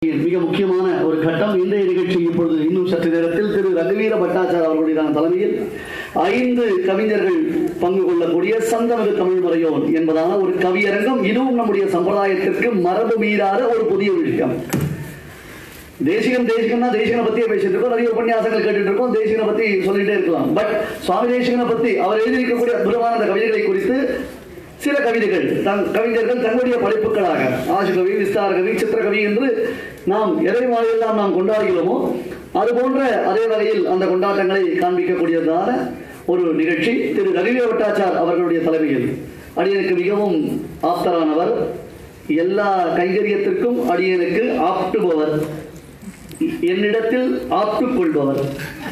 மிக முக்கியமான ஒரு கட்டம் இன்றைய நிகழ்ச்சி இப்பொழுது இன்னும் சற்று நேரத்தில் திரு ரகுவீர பட்டாச்சார் அவர்களுடைய தலைமையில் ஐந்து கவிஞர்கள் பங்கு கொள்ளக்கூடிய சந்தமிகு தமிழ் மறையோன் என்பதான ஒரு கவியரங்கம் இதுவும் நம்முடைய சம்பிரதாயத்திற்கு மரபு மீறாத ஒரு புதிய விஷயம் தேசிகம் தேசிகம்னா தேசிகனை பத்தியே பேசிட்டு இருக்கோம் நிறைய உபன்யாசங்கள் கேட்டுட்டு இருக்கோம் தேசிகனை பத்தி சொல்லிட்டே இருக்கலாம் பட் சுவாமி தேசிகனை பத்தி அவர் எழுதியிருக்கக்கூடிய அற்புதமான அந்த கவிதைகளை குறித்து சில கவிதைகள் தங் கவிஞர்கள் தங்களுடைய படைப்புகளாக ஆசு கவி விஸ்தார கவி சித்திரகவி என்று நாம் எதை மாதிரியெல்லாம் நாம் கொண்டாடுகிறோமோ அது போன்ற அதே வகையில் அந்த கொண்டாட்டங்களை காண்பிக்கக்கூடியதான ஒரு நிகழ்ச்சி திரு ரவிவே வட்டாச்சார் அவர்களுடைய தலைமையில் அடியனுக்கு மிகவும் ஆப்தரானவர் எல்லா கைங்கரியத்திற்கும் அடியனுக்கு ஆப்டுபவர் என்னிடத்தில் ஆப்டுக் கொள்பவர்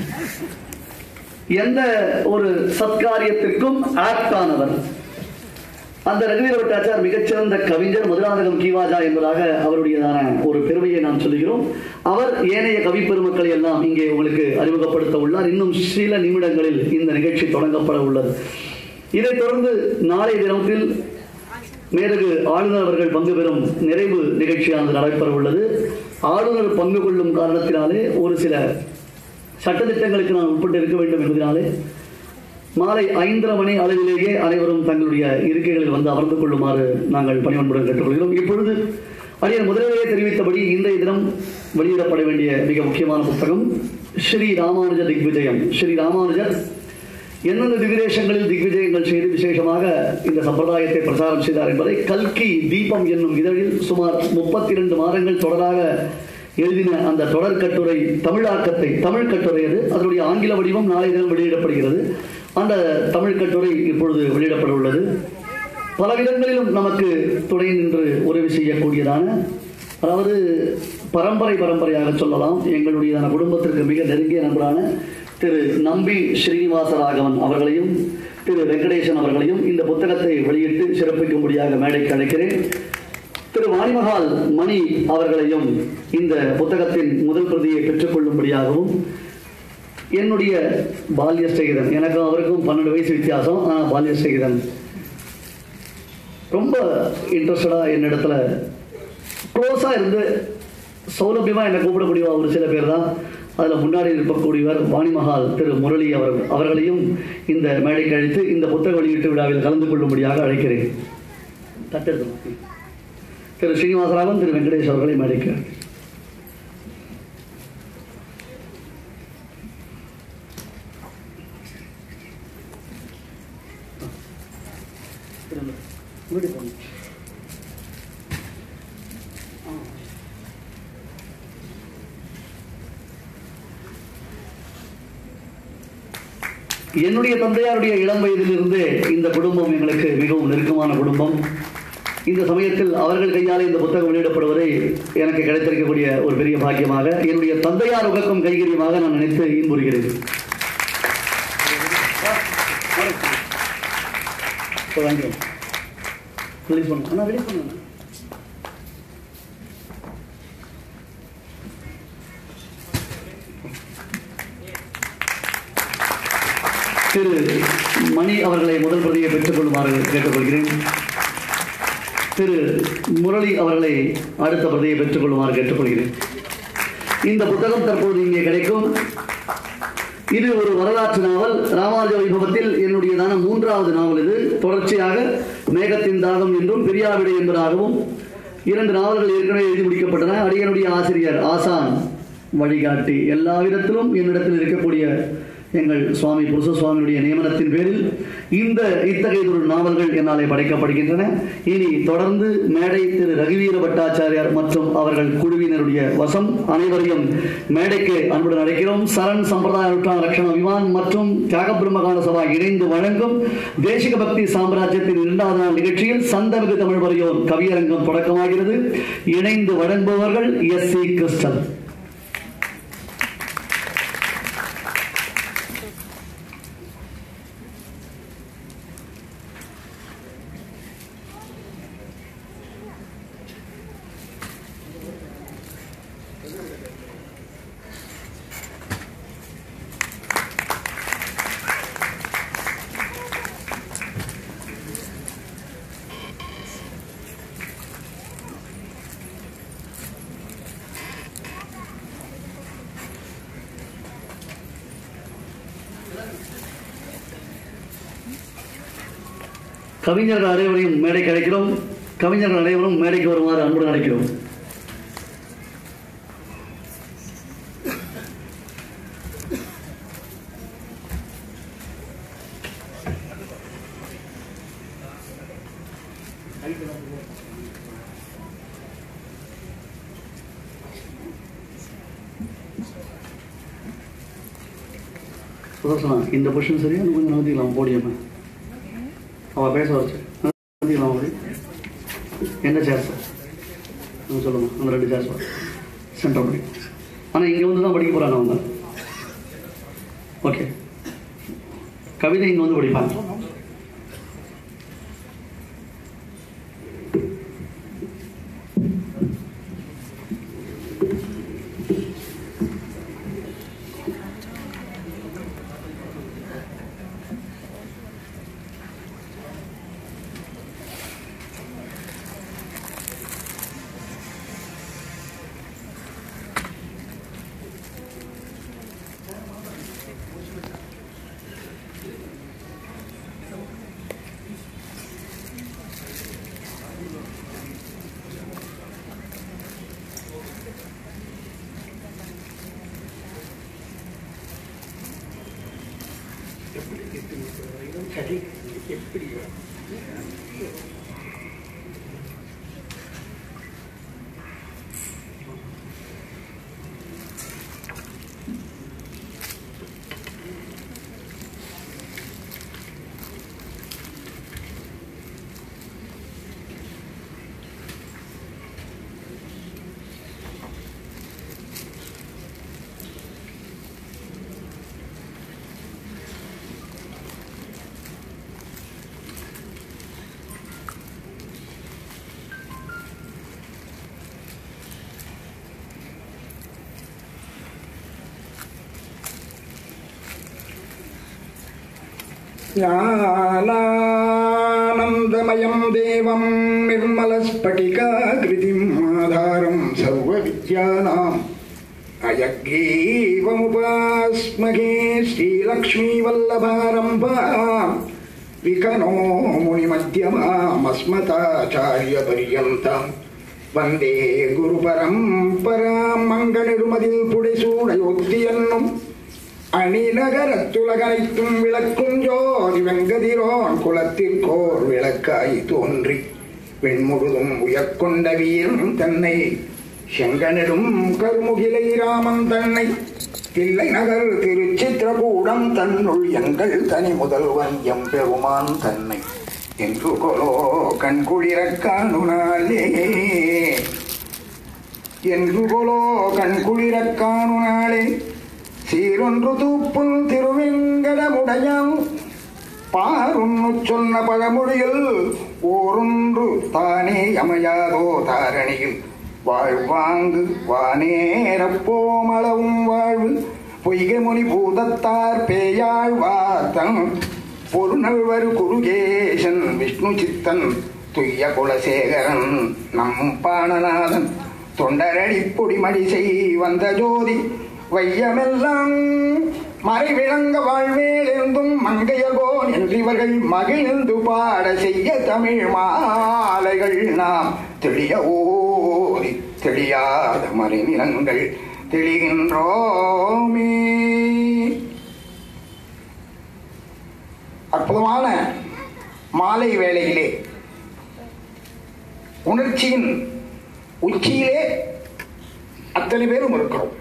எந்த ஒரு சத்காரியத்திற்கும் ஆப்டானவர் அந்த ரகுவீர பட்டாச்சார் மிகச்சிறந்த கவிஞர் மதுராந்தகம் கீவாஜா என்பதாக அவருடையதான ஒரு பெருமையை நாம் சொல்கிறோம் அவர் ஏனைய கவி பெருமக்களை எல்லாம் இங்கே உங்களுக்கு அறிமுகப்படுத்த உள்ளார் இன்னும் சில நிமிடங்களில் இந்த நிகழ்ச்சி தொடங்கப்பட உள்ளது இதைத் தொடர்ந்து நாளை தினத்தில் மேதகு ஆளுநர் அவர்கள் பங்கு பெறும் நிறைவு நிகழ்ச்சியானது நடைபெற உள்ளது ஆளுநர் பங்கு கொள்ளும் காரணத்தினாலே ஒரு சில சட்டத்திட்டங்களுக்கு நான் உட்பட்டு இருக்க வேண்டும் என்பதனாலே மாலை ஐந்தரை மணி அளவிலேயே அனைவரும் தங்களுடைய இருக்கைகளில் வந்து அமர்ந்து கொள்ளுமாறு நாங்கள் பணிவன்புடன் கேட்டுக்கொள்கிறோம் இப்பொழுது அடியன் முதலிலேயே தெரிவித்தபடி இன்றைய தினம் வெளியிடப்பட வேண்டிய மிக முக்கியமான புத்தகம் ஸ்ரீ ராமானுஜ திக்விஜயம் ஸ்ரீ ராமானுஜர் எந்தெந்த திவிதேசங்களில் திக்விஜயங்கள் செய்து விசேஷமாக இந்த சம்பிரதாயத்தை பிரச்சாரம் செய்தார் என்பதை கல்கி தீபம் என்னும் இதழில் சுமார் முப்பத்தி இரண்டு மாதங்கள் தொடராக எழுதின அந்த தொடர் கட்டுரை தமிழாக்கத்தை தமிழ் கட்டுரை அது அதனுடைய ஆங்கில வடிவம் நாளை தினம் வெளியிடப்படுகிறது அந்த தமிழ் கட்டுரை இப்பொழுது வெளியிடப்பட உள்ளது பல விதங்களிலும் நமக்கு துணை நின்று உதவி செய்யக்கூடியதான அதாவது பரம்பரை பரம்பரையாக சொல்லலாம் எங்களுடையதான குடும்பத்திற்கு மிக நெருங்கிய நண்பரான திரு நம்பி ஸ்ரீனிவாச ராகவன் அவர்களையும் திரு வெங்கடேசன் அவர்களையும் இந்த புத்தகத்தை வெளியிட்டு சிறப்பிக்கும்படியாக மேடைக்கு அழைக்கிறேன் திரு வாணிமகால் மணி அவர்களையும் இந்த புத்தகத்தின் முதல் பிரதியை பெற்றுக்கொள்ளும்படியாகவும் என்னுடைய பால்ய ஸ்நேகிதன் எனக்கும் அவருக்கும் பன்னெண்டு வயசு வித்தியாசம் ஆனால் பால்ய ஸ்நேகிதன் ரொம்ப இன்ட்ரெஸ்டடாக என்னிடத்துல க்ளோஸாக இருந்து சௌலபியமாக என்னை கூப்பிடக்கூடிய ஒரு சில பேர் தான் அதில் முன்னாடி இருக்கக்கூடியவர் வாணிமகால் திரு முரளி அவர் அவர்களையும் இந்த மேடைக்கு அழைத்து இந்த புத்தக வெளியீட்டு விழாவில் கலந்து கொள்ளும்படியாக அழைக்கிறேன் தட்டெடுத்து திரு ஸ்ரீனிவாசராவன் திரு வெங்கடேஷ் அவர்களை மேடைக்கு வீடு போகணும் என்னுடைய தந்தையாருடைய இளம் வயதிலிருந்து இந்த குடும்பம் எங்களுக்கு மிகவும் நெருக்கமான குடும்பம் இந்த சமயத்தில் அவர்கள் கையால் இந்த புத்தகம் வெளியிடப்படுவதை எனக்கு கிடைத்திருக்கக்கூடிய ஒரு பெரிய பாக்கியமாக என்னுடைய தந்தையார் உகக்கும் கைகரியமாக நான் நினைத்து இன்புறுகிறேன் இப்போ வாங்கிடும் ரிலீஸ் பண்ணுங்க அண்ணா ரிலீஸ் பண்ணுங்க திரு மணி அவர்களை முதல் பிரதியை பெற்றுக் கொள்ளுமாறு கேட்டுக்கொள்கிறேன் திரு முரளி அவர்களை அடுத்த பிரதியை பெற்றுக் கொள்ளுமாறு கேட்டுக்கொள்கிறேன் இந்த புத்தகம் தற்போது இங்கே கிடைக்கும் இது ஒரு வரலாற்று நாவல் ராமானுஜ வைபவத்தில் என்னுடையதான மூன்றாவது நாவல் இது தொடர்ச்சியாக மேகத்தின் தாகம் என்றும் பெரியாவிடை என்பதாகவும் இரண்டு நாவல்கள் ஏற்கனவே எழுதி முடிக்கப்பட்டன அடியனுடைய ஆசிரியர் ஆசான் வழிகாட்டி எல்லா விதத்திலும் என்னிடத்தில் இருக்கக்கூடிய எங்கள் சுவாமி புருஷ சுவாமியுடைய நியமனத்தின் பேரில் இந்த இத்தகைய ஒரு நாவல்கள் என்னாலே படைக்கப்படுகின்றன இனி தொடர்ந்து மேடை திரு ரகுவீர பட்டாச்சாரியார் மற்றும் அவர்கள் குழுவினருடைய வசம் அனைவரையும் மேடைக்கு அன்புடன் அழைக்கிறோம் சரண் சம்பிரதாய நூற்றாண்டு லட்சண விமான் மற்றும் தியாக பிரம்மகான சபா இணைந்து வழங்கும் தேசிக பக்தி சாம்ராஜ்யத்தின் இரண்டாவது நாள் நிகழ்ச்சியில் சந்தமிகு தமிழ் வரையோர் கவியரங்கம் தொடக்கமாகிறது இணைந்து வழங்குபவர்கள் எஸ் சி கிறிஸ்டன் கவிஞர்கள் அனைவரையும் மேடைக்கு அழைக்கிறோம் கவிஞர்கள் அனைவரும் மேடைக்கு வருமாறு அன்புடன் அழைக்கிறோம் சுதர்சனா இந்த பொசிஷன் சரியா இன்னும் கொஞ்சம் நகர்த்திக்கலாம் போடியம்மா அவள் பேச வச்சு நகர்த்திக்கலாம் அப்படி என்ன சேர் சார் நீங்கள் சொல்லுங்கள் அந்த ரெண்டு சேர் சார் சென்டர் படி ஆனால் இங்கே வந்து தான் படிக்க போகிறாங்க அவங்க ஓகே கவிதை இங்கே வந்து படிப்பாங்க ज्ञानानन्दमयं देवं निर्मलस्फटिकाकृतिम् आधारं सर्वविद्यानाम् अयग्रीवमुपास्महे श्रीलक्ष्मीवल्लभारम्भाम् विकनो मुनिमध्यमामस्मताचार्यपर्यन्ताम् वन्दे गुरुपरम्परां मङ्गनिरुमदिल् पुडिसूडयोक्तियन्नुम् அணிநகரத்துலகனைத்தும் விளக்கும் ஜோதி வெங்கதிரோன் குலத்திற்கோர் விளக்காய் தோன்றி வெண்முழுதும் உயர்கொண்ட வீரம் தன்னை செங்கனிடும் கருமுகிலை ராமன் தன்னை தில்லை நகர் திருச்சித்திரகூடம் தன்னுள் எங்கள் தனி முதல்வன் எம் பெருமான் தன்னை என்று கொலோ கண்குளிரக் காணுனாலே என்று கொலோ கண்குளிரக் காணுனாலே சீரொன்று தூப்புல் திருவெங்கடமுடையான் பாருன்னு சொன்ன பழமொழியில் ஓரொன்று தானே அமையாதோ தாரணியில் வாழ்வாங்கு வானேரப் போமளவும் வாழ்வு பொய்கமுனி பூதத்தார் பேயாழ் வார்த்தன் பொருநல்வரு குருகேசன் விஷ்ணு சித்தன் துய்ய குலசேகரன் நம் பாணநாதன் தொண்டரடி பொடிமடி செய் வந்த ஜோதி வையமெல்லாம் மறைவிளங்க வாழ்வேலெந்தும் மங்கையகோன் என்று இவர்கள் மகிழ்ந்து பாட செய்ய தமிழ் மாலைகள் நாம் தெளிய ஓதி தெளியாத மறைநிலங்கள் தெளிகின்றோமே அற்புதமான மாலை வேளையிலே உணர்ச்சியின் உச்சியிலே அத்தனை பேரும் இருக்கிறோம்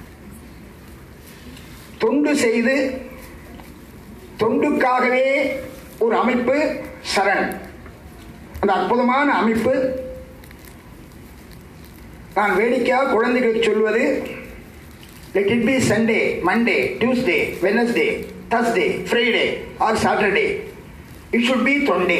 தொண்டு செய்து தொண்டுக்காகவே ஒரு அமைப்பு சரண் அந்த அற்புதமான அமைப்பு நான் வேடிக்கையாக குழந்தைகளுக்கு சொல்வது let it be Sunday Monday Tuesday Wednesday Thursday Friday or Saturday it should be தொண்டே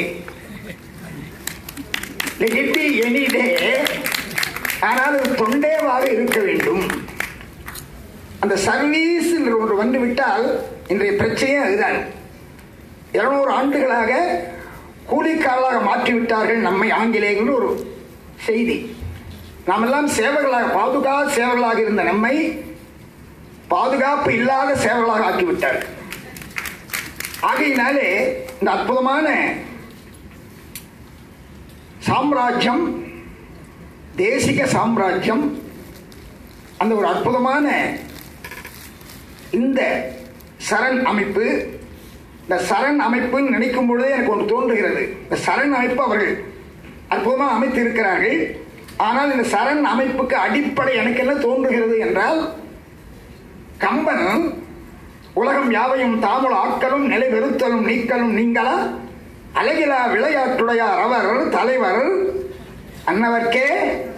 let it be any day ஆனால் அது தொண்டேவாக இருக்க வேண்டும் அந்த சர்வீஸ் ஒன்று வந்து விட்டால் இன்றைய பிரச்சனையே அதுதான் இருநூறு ஆண்டுகளாக கூலிக்காரர்களாக மாற்றிவிட்டார்கள் நம்மை ஆங்கிலேயர்கள் ஒரு செய்தி நாமெல்லாம் சேவர்களாக பாதுகாப்பு சேவர்களாக இருந்த நம்மை பாதுகாப்பு இல்லாத சேவர்களாக ஆக்கிவிட்டார்கள் ஆகையினாலே இந்த அற்புதமான சாம்ராஜ்யம் தேசிக சாம்ராஜ்யம் அந்த ஒரு அற்புதமான இந்த சரண் அமைப்பு இந்த சரண் அமைப்புன்னு நினைக்கும் பொழுதே எனக்கு ஒன்று தோன்றுகிறது இந்த சரண் அமைப்பு அவர்கள் அற்புதமாக அமைத்து இருக்கிறார்கள் ஆனால் இந்த சரண் அமைப்புக்கு அடிப்படை எனக்கு என்ன தோன்றுகிறது என்றால் கம்பன் உலகம் யாவையும் தாமுல ஆக்கலும் நிலை வெறுத்தலும் நீக்கலும் நீங்களா அழகிலா விளையாட்டுடையார் அவர் தலைவர் அன்னவர்க்கே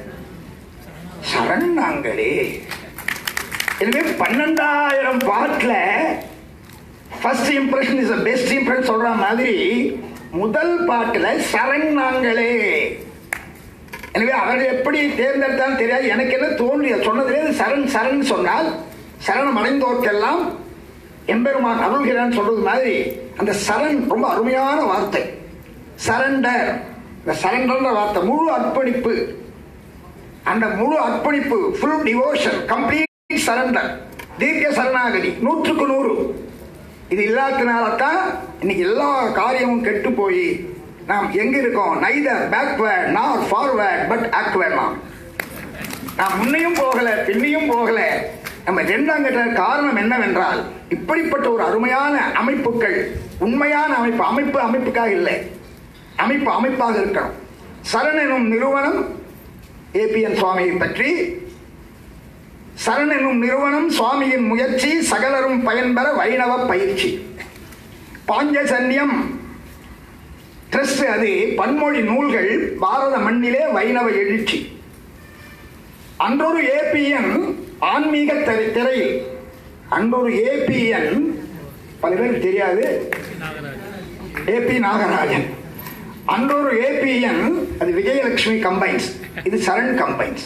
சரணாங்களே எனவே பன்னெண்டாயிரம் பாட்டுல first impression is best impression சொல்ற மாதிரி முதல் பாட்டுல சரணாங்களே எனவே அவர்கள் எப்படி தேர்ந்தெடுத்தாலும் தெரியாது எனக்கு என்ன தோன்றிய சொன்னதிலே சரண் சரண் சொன்னால் சரணம் அடைந்தோர்க்கெல்லாம் எம்பெருமான் அருள்கிறான் சொல்றது மாதிரி அந்த சரண் ரொம்ப அருமையான வார்த்தை சரண்டர் இந்த சரண்டர்ன்ற வார்த்தை முழு அர்ப்பணிப்பு அந்த முழு அர்ப்பணிப்பு ஃபுல் டிவோஷன் கம்ப்ளீட் சரண்டர் தீர்க்க சரணாகதி நூற்றுக்கு நூறு இது இல்லாதனால தான் இன்னைக்கு எல்லா காரியமும் கெட்டு போய் நாம் எங்க இருக்கோம் neither backward nor forward but awkward நாம் நாம் முன்னையும் போகல பின்னையும் போகல நம்ம ரெண்டாம் கட்ட காரணம் என்னவென்றால் இப்படிப்பட்ட ஒரு அருமையான அமைப்புகள் உண்மையான அமைப்பு அமைப்பு அமைப்புக்காக இல்லை அமைப்பு அமைப்பாக இருக்கணும் சரண் எனும் நிறுவனம் ஏபிஎன் சுவாமியை பற்றி சரண் எனும் நிறுவனம் சுவாமியின் முயற்சி சகலரும் பயன்பெற வைணவ பயிற்சி பாஞ்சசன்யம் ட்ரஸ்ட் அது பன்மொழி நூல்கள் பாரத மண்ணிலே வைணவ எழுச்சி அன்றொரு ஏபிஎன் ஆன்மீக திரை- திரையில் அன்றொரு ஏபிஎன் பல பேருக்கு தெரியாது ஏபி நாகராஜன் அன்றொரு ஏபிஎன் அது விஜயலட்சுமி கம்பைன்ஸ் இது சரண் கம்பைன்ஸ்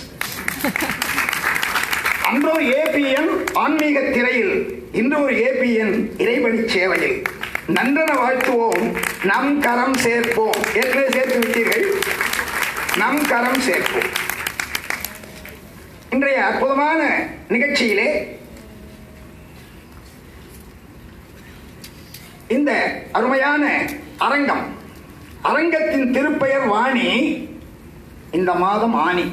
அன்றொரு ஏபிஎன் ஆன்மீக திரையில் இன்று ஒரு ஏபிஎன் இறைவழி சேவையில் நன்றன வாழ்த்துவோம் நம் கரம் சேர்ப்போம் ஏற்கனவே சேர்த்து விட்டீர்கள் நம் கரம் சேர்ப்போம் இன்றைய அற்புதமான நிகழ்ச்சியிலே இந்த அருமையான அரங்கம் அரங்கத்தின் திருப்பெயர் வாணி இந்த மாதம் ஆணி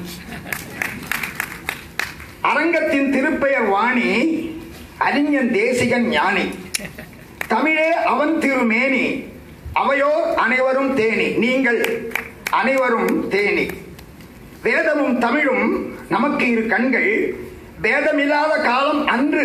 அரங்கத்தின் திருப்பெயர் வாணி அறிஞன் தேசிகன் ஞானி தமிழே அவன் திருமேனி அவையோர் அனைவரும் தேனி நீங்கள் அனைவரும் தேனி வேதமும் தமிழும் நமக்கு இரு கண்கள் வேதமில்லாத காலம் அன்று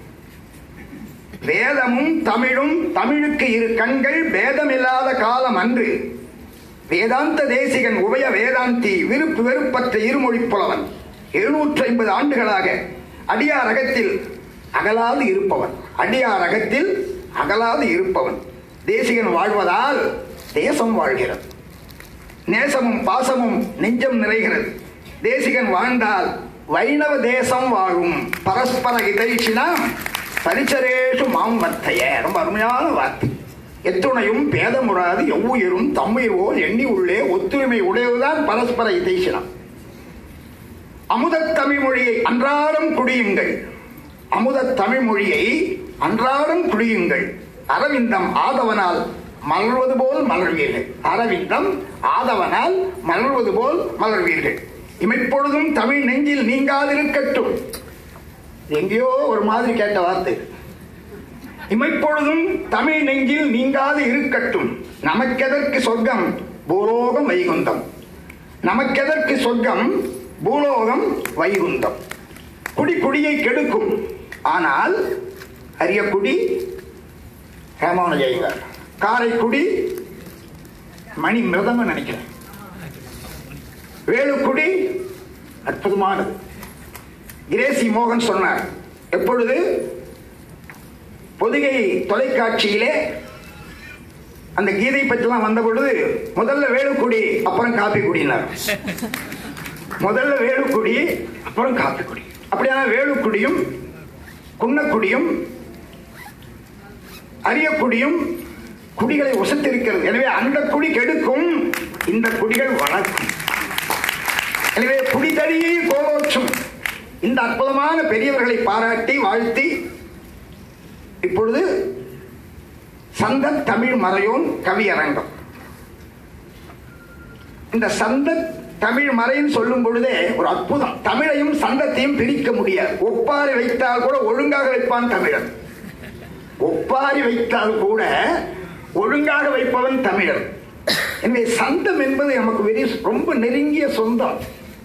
வேதமும் தமிழும் தமிழுக்கு இரு கண்கள் வேதமில்லாத காலம் அன்று வேதாந்த தேசிகன் உபய வேதாந்தி விருப்பு வெறுப்பற்ற இருமொழி புலவன் எழுநூற்றி ஐம்பது ஆண்டுகளாக அடியார் அகத்தில் அகலாது இருப்பவன் அடியார் அகத்தில் அகலாது இருப்பவன் தேசிகன் வாழ்வதால் தேசம் வாழ்கிறது நேசமும் பாசமும் நெஞ்சம் நிறைகிறது தேசிகன் வாழ்ந்தால் வைணவ தேசம் வாழும் பரஸ்பர இதைச்சினாம் பரிசரேஷு மாம் வர்த்தைய ரொம்ப அருமையான வார்த்தை எத்துணையும் பேதமுறாது எவ்வுயிரும் தம்முயிர் போல் எண்ணி உள்ளே ஒத்துழைமை உடையதுதான் பரஸ்பர இதைச்சினம் அமுதத் தமிழ் மொழியை அன்றாடம் குடியுங்கள் அமுதத் தமிழ் மொழியை அன்றாடம் குடியுங்கள் அரவிந்தம் ஆதவனால் மலர்வது போல் மலர்வீர்கள் அரவிந்தம் ஆதவனால் மலர்வது போல் மலர்வீர்கள் இமைப்பொழுதும் தமிழ் நெஞ்சில் நீங்காதிருக்கட்டும் எங்கேயோ ஒரு மாதிரி கேட்ட வார்த்தை இமைப்பொழுதும் தமிழ் நெஞ்சில் நீங்காது இருக்கட்டும் நமக்கெதற்கு சொர்க்கம் பூலோகம் வைகுந்தம் நமக்கெதற்கு சொர்க்கம் பூலோகம் வைகுந்தம் குடி குடியை கெடுக்கும் ஆனால் அரிய குடி ராமானுஜயங்க காரைக்குடி மணி மிருதம் நினைக்கிறேன் வேலுக்குடி அற்புதமானது கிரேசி மோகன் சொன்னார் எப்பொழுது பொதிகை தொலைக்காட்சியிலே அந்த கீதை பற்றிலாம் வந்த பொழுது முதல்ல வேலுக்குடி அப்புறம் காப்பி குடினார் முதல்ல வேலுக்குடி அப்புறம் காப்பிக்குடி அப்படியான வேலுக்குடியும் குன்னக்குடியும் அரியக்குடியும் குடிகளை உசத்திருக்கிறது எனவே அந்த குடி கெடுக்கும் இந்த குடிகள் வளர்க்கும் எனவே குடிதடியை கோலோச்சும் இந்த அற்புதமான பெரியவர்களை பாராட்டி வாழ்த்தி இப்பொழுது சந்த தமிழ் மறையோன் கவியரங்கம் இந்த சந்த தமிழ் மறைன்னு சொல்லும் பொழுதே ஒரு அற்புதம் தமிழையும் சந்தத்தையும் பிரிக்க முடியாது ஒப்பாரி வைத்தால் கூட ஒழுங்காக வைப்பான் தமிழன் ஒப்பாரி வைத்தால் கூட ஒழுங்காக வைப்பவன் தமிழன் எனவே சந்தம் என்பது நமக்கு வெறி ரொம்ப நெருங்கிய சொந்தம்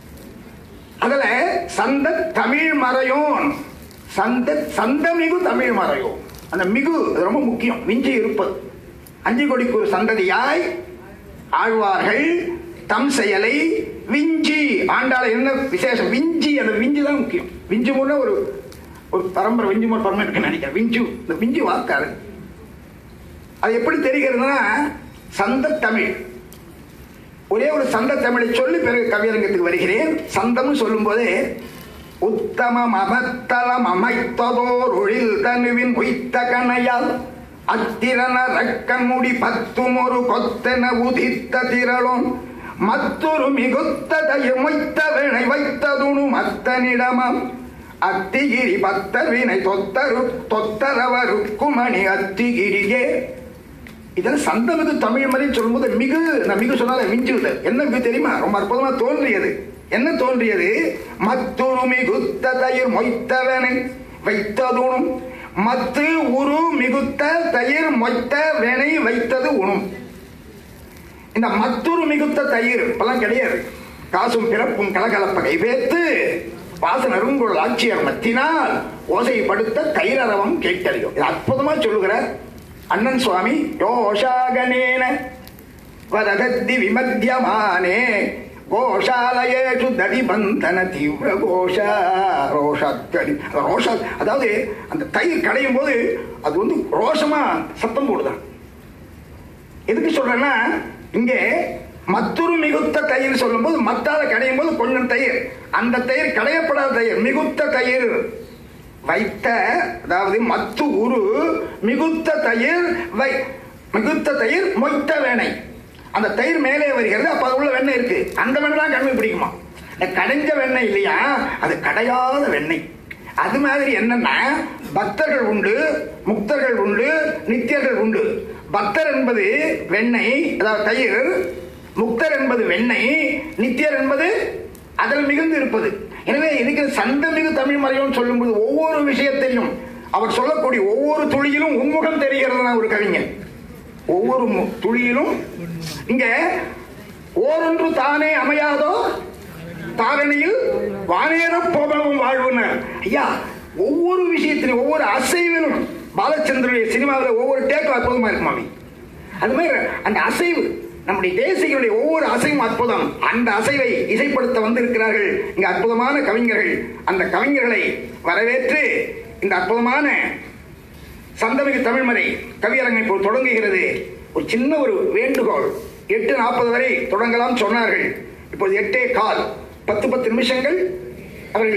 அதுல சந்த தமிழ் மறையோன் சந்த சந்தமிகு தமிழ் மறையோன் அந்த மிகு அது ரொம்ப முக்கியம் மிஞ்சி இருப்பது அஞ்சு கொடிக்கு ஒரு சந்ததியாய் ஆழ்வார்கள் தம் செயலை விஞ்சி ஆண்டாள என்ன விசேஷம் விஞ்சி அந்த விஞ்சி தான் முக்கியம் விஞ்சு முன்ன ஒரு ஒரு பரம்பரை விஞ்சு முறை பரம்பரை இருக்குன்னு நினைக்கிறேன் விஞ்சு இந்த விஞ்சு வாக்காரு அது எப்படி தெரிகிறதுனா சந்த தமிழ் ஒரே ஒரு சந்த தமிழை சொல்லி பிறகு கவியரங்கத்துக்கு வருகிறேன் சந்தம் சொல்லும் போதே உத்தமம் அமத்தலம் அமைத்ததோர் ஒழில் தனுவின் உய்த்த கணையால் அத்திரன ரக்கன் முடி பத்தும் ஒரு கொத்தென உதித்த திரளும் மற்றொரு மிகுத்த தயிர் மொய்த்த வினை வைத்ததுணு மத்தனிடமாம் அத்திகிரி பத்தர் வினை தொத்தரு தொத்தரவரு குமணி அத்திகிரியே இதெல்லாம் சந்தமிகு தமிழ் மாதிரி சொல்லும்போது மிகு நான் மிகு சொன்னால மிஞ்சுது என்ன மிகு தெரியுமா ரொம்ப அற்புதமா தோன்றியது என்ன தோன்றியது மற்றொரு மிகுத்த தயிர் மொய்த்தவனை வைத்ததுணும் மத்து உரு மிகுத்த தயிர் மொய்த்த வேனை வைத்தது உணும் இந்த மற்றொரு மிகுத்த தயிர் இப்பெல்லாம் கிடையாது காசும் பிறப்பும் கலகலப்பகை வேத்து வாசனருங்குள் ஆட்சியர் மத்தினால் ஓசைப்படுத்த தைரரவம் கேட்டறியும் இது அற்புதமா சொல்லுகிறார் அண்ணன் சுவாமி யோஷாகனேன வதகத்தி விமத்தியமானே கோஷாலயேஷு தடிபந்தன தீவிர கோஷா ரோஷாத்தடி ரோஷா அதாவது அந்த தயிர் கடையும் போது அது வந்து ரோஷமா சத்தம் போடுதான் எதுக்கு சொல்றேன்னா இங்கே மற்றொரு மிகுத்த தயிர் சொல்லும்போது மத்தால கடையும் போது கொஞ்சம் தயிர் அந்த தயிர் கடையப்படாத தயிர் மிகுத்த தயிர் வைத்த அதாவது மத்து உரு மிகுத்த தயிர் வை மிகுத்த தயிர் மொய்த்த வேணை அந்த தயிர் மேலே வருகிறது அப்ப அது உள்ள வெண்ணெய் இருக்கு அந்த வெண்ணெய் தான் கண்மை பிடிக்குமா இந்த கடைஞ்ச வெண்ணெய் இல்லையா அது கடையாத வெண்ணெய் அது மாதிரி என்னன்னா பக்தர்கள் உண்டு முக்தர்கள் உண்டு நித்தியர்கள் உண்டு பக்தர் என்பது வெண்ணெய் அதாவது தயிர் முக்தர் என்பது வெண்ணெய் நித்தியர் என்பது அதில் மிகுந்து இருப்பது எனவே இதுக்கு சந்தமிகு தமிழ் மறையும் சொல்லும்போது ஒவ்வொரு விஷயத்தையும் அவர் சொல்லக்கூடிய ஒவ்வொரு துளியிலும் உன்முகம் தெரிகிறது ஒரு கவிஞன் ஒவ்வொரு மு- துளியிலும் இங்க ஓரொன்று தானே அமையாதோ தாரணியில் வானேற போகவும் வாழ்வுனர் ஐயா ஒவ்வொரு விஷயத்திலும் ஒவ்வொரு அசைவிலும் பாலச்சந்திரனுடைய சினிமாவில் ஒவ்வொரு டேக்கும் அற்புதமா இருக்குமாமி அது மாதிரி அந்த அசைவு நம்முடைய தேசிகளுடைய ஒவ்வொரு அசைவும் அற்புதம் அந்த அசைவை இசைப்படுத்த வந்திருக்கிறார்கள் இங்க அற்புதமான கவிஞர்கள் அந்த கவிஞர்களை வரவேற்று இந்த அற்புதமான சந்தமிகு தமிழ்மறை கவியரங்கை இப்போ தொடங்குகிறது ஒரு சின்ன ஒரு வேண்டுகோள் எட்டு நாற்பது வரை தொடங்கலாம் சொன்னார்கள் இப்போது எட்டே கால் பத்து பத்து நிமிஷங்கள் அவர்கள்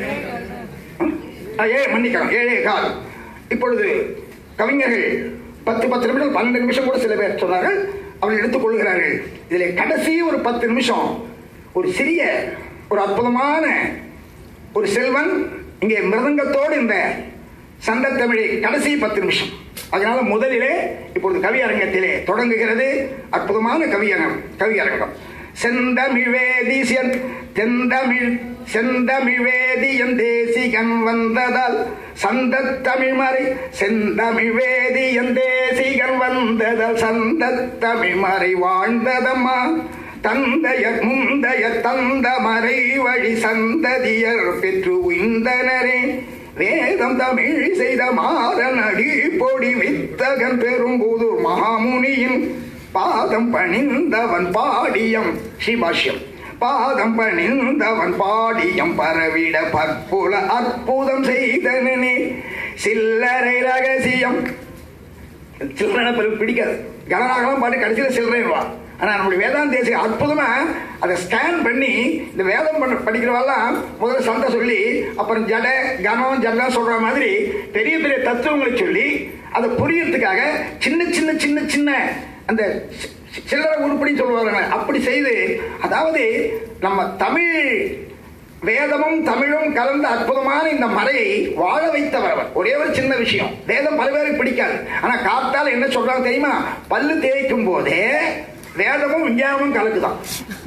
ஆ, ஏ மன்னிக்கலாம் ஏழே கால் இப்பொழுது கவிஞர்கள் பத்து பத்து நிமிஷம் பன்னெண்டு நிமிஷம் கூட சில பேர் சொன்னார்கள் அவர்கள் எடுத்துக் கொள்கிறார்கள் இதில் கடைசி ஒரு பத்து நிமிஷம் ஒரு சிறிய ஒரு அற்புதமான ஒரு செல்வன் இங்கே மிருதங்கத்தோடு இந்த சந்தத்தமிழை கடைசி பத்து நிமிஷம் அதனால முதலிலே இப்பொழுது கவியரங்கத்திலே தொடங்குகிறது அற்புதமான கவியரங்கம் கவியரங்கம் செந்தமிழ் வேதிசியன் தெந்தமிழ் செந்தமிழ் வேதியன் தேசிகன் வந்ததால் சந்த தமிழ் மறை செந்தமிழ் வேதியன் தேசிகன் வந்ததால் சந்த தமிழ் மறை வாழ்ந்ததம்மா தந்தைய முந்தைய தந்த மறை வழி சந்ததியர் பெற்று உய்ந்தனரே வேதம் தமிழ் செய்த மாறன் அடி பொடி வித்தகன் பெரும்புதூர் மகாமுனியின் பாதம் பணிந்தவன் பாடியம் சிவாஷ்யம் பாதம் பணிந்தவன் பாடியம் பரவிட பற்புல அற்புதம் செய்தனே சில்லறை ரகசியம் சில்லறை பிறகு பிடிக்காது கனராகலாம் பாட்டு கடைசியில் சில்லறைவா ஆனா நம்முடைய வேதாந்த தேசிய அற்புதமா அதை ஸ்கேன் பண்ணி இந்த வேதம் பண்ண படிக்கிறவெல்லாம் முதல்ல சந்தை சொல்லி அப்புறம் ஜட கனம் ஜடம் சொல்ற மாதிரி பெரிய பெரிய தத்துவங்களை சொல்லி அதை புரியறதுக்காக சின்ன சின்ன சின்ன சின்ன அந்த சி- சி- சில்லறை உருப்படின்னு சொல்லுவாங்க அப்படி செய்து அதாவது நம்ம தமிழ் வேதமும் தமிழும் கலந்த அற்புதமான இந்த மலையை வாழ வைத்தவர் அவர் ஒரே ஒரு சின்ன விஷயம் வேதம் பல பேருக்கு பிடிக்காது ஆனா காத்தால என்ன சொல்றாங்க தெரியுமா பல்லு தேய்க்கும் போதே வேதமும் விஞ்ஞானமும் கலக்குதான்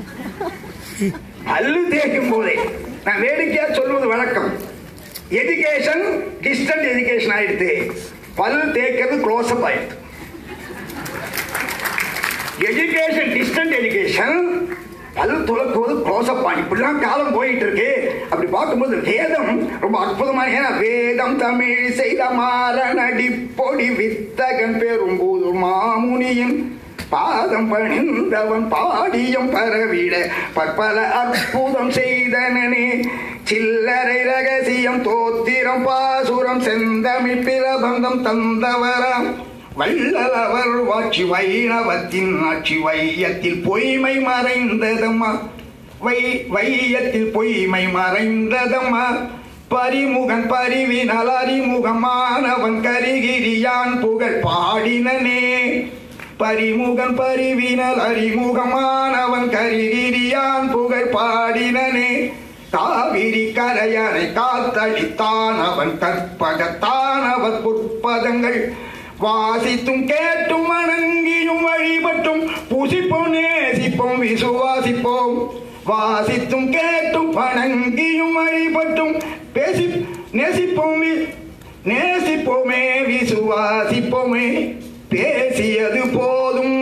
பல்லு தேய்க்கும் போதே நான் வேடிக்கையா சொல்வது வழக்கம் எஜுகேஷன் டிஸ்டன்ட் எஜுகேஷன் ஆயிடுத்து பல் தேய்க்கிறது க்ளோஸ் அப் ஆயிடுது எஜுகேஷன் டிஸ்டன்ட் எஜுகேஷன் பல் துலக்குவது க்ளோஸ் அப் ஆகி இப்படிலாம் காலம் போயிட்டு இருக்கு அப்படி பார்க்கும்போது வேதம் ரொம்ப அற்புதமான ஏன்னா வேதம் தமிழ் செய்த மாறனடி பொடி வித்தகன் பெரும்பூது மாமுனியின் பாதம் பணிந்தவன் பாடியம் பரவிட பற்பல அற்புதம் செய்தனனே சில்லறை ரகசியம் தோத்திரம் பாசுரம் செந்தமிழ் பிரபந்தம் தந்தவராம் வள்ளலவர் வாட்சி வைணவத்தின் ஆட்சி வையத்தில் பொய்மை மறைந்ததம்மா வை வையத்தில் பொய்மை மறைந்ததம்மா பரிமுகன் பரிவினால் அறிமுகமானவன் கரிகிரியான் புகழ் பாடினனே பரிமுகன் பரிவினல் அறிமுகமானவன் கரிகிரியான் புகழ் பாடினனே காவிரி கரையனை காத்தளித்தான் அவன் கற்பகத்தான் அவன் புற்பதங்கள் வாசித்தும் கேட்டும் வணங்கியும் வழிபட்டும் புசிப்போம் நேசிப்போம் விசுவாசிப்போம் வாசித்தும் கேட்டும் வணங்கியும் வழிபட்டும் பேசி நேசிப்போம் வி- நேசிப்போமே விசுவாசிப்போமே பேசியது போதும்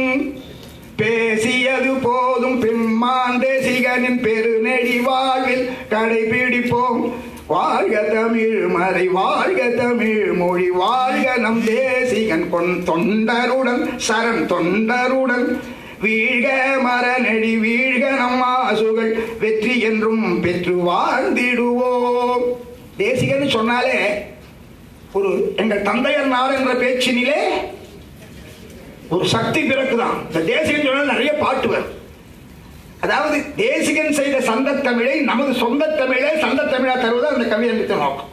பேசியது போதும் பெம்மான் தேசிகனின் பெருநெடி வாழ்வில் கடைபிடிப்போம் வாழ்க தமிழ் மறை வாழ்க தமிழ் மொழி வாழ்க நம் தேசிகன் கொன் தொண்டருடன் சரண் தொண்டருடன் வீழ்க மரநெடி வீழ்க நம் ஆசுகள் வெற்றி என்றும் பெற்று வாழ்ந்திடுவோம் தேசிகன் சொன்னாலே ஒரு எங்கள் தந்தையர் நாடு என்ற பேச்சினிலே ஒரு சக்தி பிறக்குதான் இந்த தேசிகன் சொன்னால் நிறைய பாட்டு வரும் அதாவது தேசிகன் செய்த சந்த தமிழை நமது சொந்த தமிழை சந்த தமிழா தருவது அந்த கவியளித்த நோக்கம்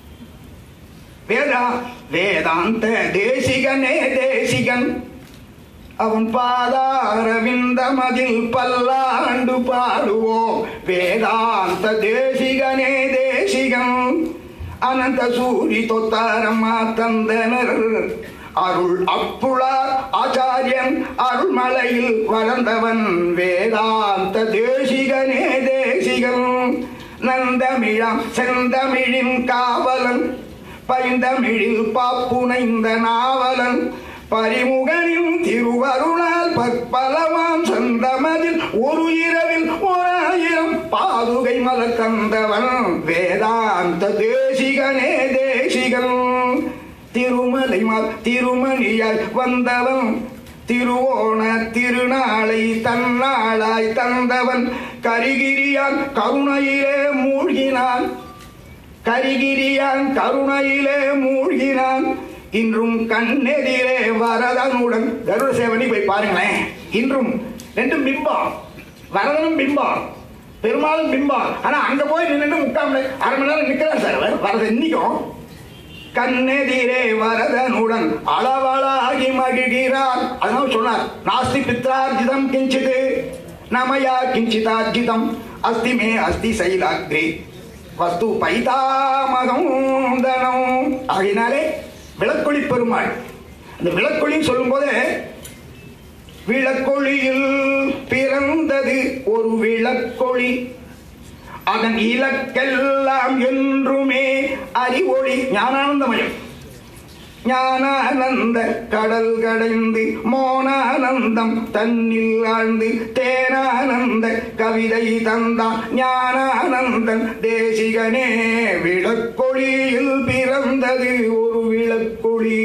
வேதா வேதாந்த தேசிகனே தேசிகன் அவன் பாதாரவிந்தமதில் பல்லாண்டு பாடுவோம் வேதாந்த தேசிகனே தேசிகன் அனந்த சூரி தொத்தாரம்மா தந்தனர் அருள் அப்புளார் ஆச்சாரியன் அருள்மலையில் வளர்ந்தவன் வேதாந்த தேசிகனே தேசிகன் நந்தமிழாம் செந்தமிழின் காவலன் பைந்தமிழில் பாப்புனைந்த நாவலன் பரிமுகனின் திருவருளால் பற்பலவாம் சந்தமதில் ஒரு இரவில் ஓராயிரம் பாதுகை மலர் தந்தவன் வேதாந்த தேசிகனே தேசிகன் திருமலை மா- திருமணியாய் வந்தவன் திருவோண திருநாளை தன்னாளாய் தந்தவன் கரிகிரியான் கருணையிலே மூழ்கினான் கரிகிரியான் கருணையிலே மூழ்கினான் இன்றும் கண்ணெதிரே வரதனுடன் கருட சேவனி போய் பாருங்களேன் இன்றும் ரெண்டும் பிம்பம் வரதனும் பிம்பம் பெருமாளும் பிம்பம் ஆனா அங்க போய் நின்று முக்கால் மணி அரை மணி நேரம் நிக்கிறார் சார் அவர் வரது இன்னைக்கும் கண்ணெதிரே வரதனுடன் அளவளாகி மகிழ்கிறார் அதனால சொன்னார் நாஸ்தி பித்ரார்ஜிதம் கிஞ்சிது நமயா கிஞ்சிதார்ஜிதம் அஸ்தி மே அஸ்தி சைலாக்ரே வஸ்து பைதாமகம் தனம் ஆகினாலே விளக்கொளி பெருமாள் இந்த விளக்கொளின்னு சொல்லும் போதே விளக்கொளியில் பிறந்தது ஒரு விளக்கொளி அதன் இலக்கெல்லாம் என்றுமே அறிவொளி ஞானானந்தமயம் ஞானானந்த கடல் கடைந்து மோனானந்தம் தன்னில் ஆழ்ந்து தேனானந்த கவிதை தந்தான் ஞானானந்தன் தேசிகனே விளக்கொளியில் பிறந்தது ஒரு விளக்கொளி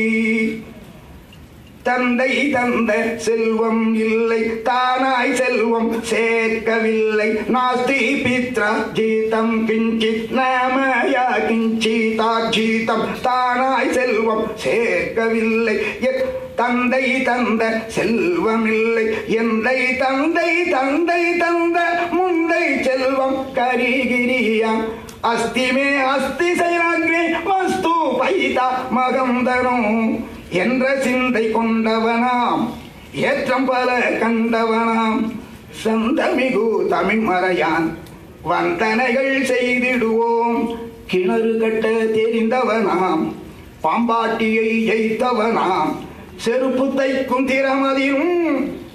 தந்தை தந்த செல்வம் இல்லை தானாய் செல்வம் சேர்க்கவில்லை நாஸ்தி பித்ரா ஜீதம் கிஞ்சித் நாமயா கிஞ்சிதா ஜீதம் தானாய் செல்வம் சேர்க்கவில்லை எத் தந்தை தந்த செல்வம் இல்லை எந்தை தந்தை தந்தை தந்த முந்தை செல்வம் கரிகிரியாம் அஸ்திமே அஸ்தி செயலாகிறே வஸ்து பைதா மகம் தரும் என்ற சிந்தை கொண்டவனாம் ஏற்றம் பல கண்டவனாம் சந்தமிகு தமிழ் மறையான் வந்தனைகள் செய்திடுவோம் கிணறு கட்ட தெரிந்தவனாம் பாம்பாட்டியை ஜெயித்தவனாம் செருப்பு தைக்கும் திறமதிலும்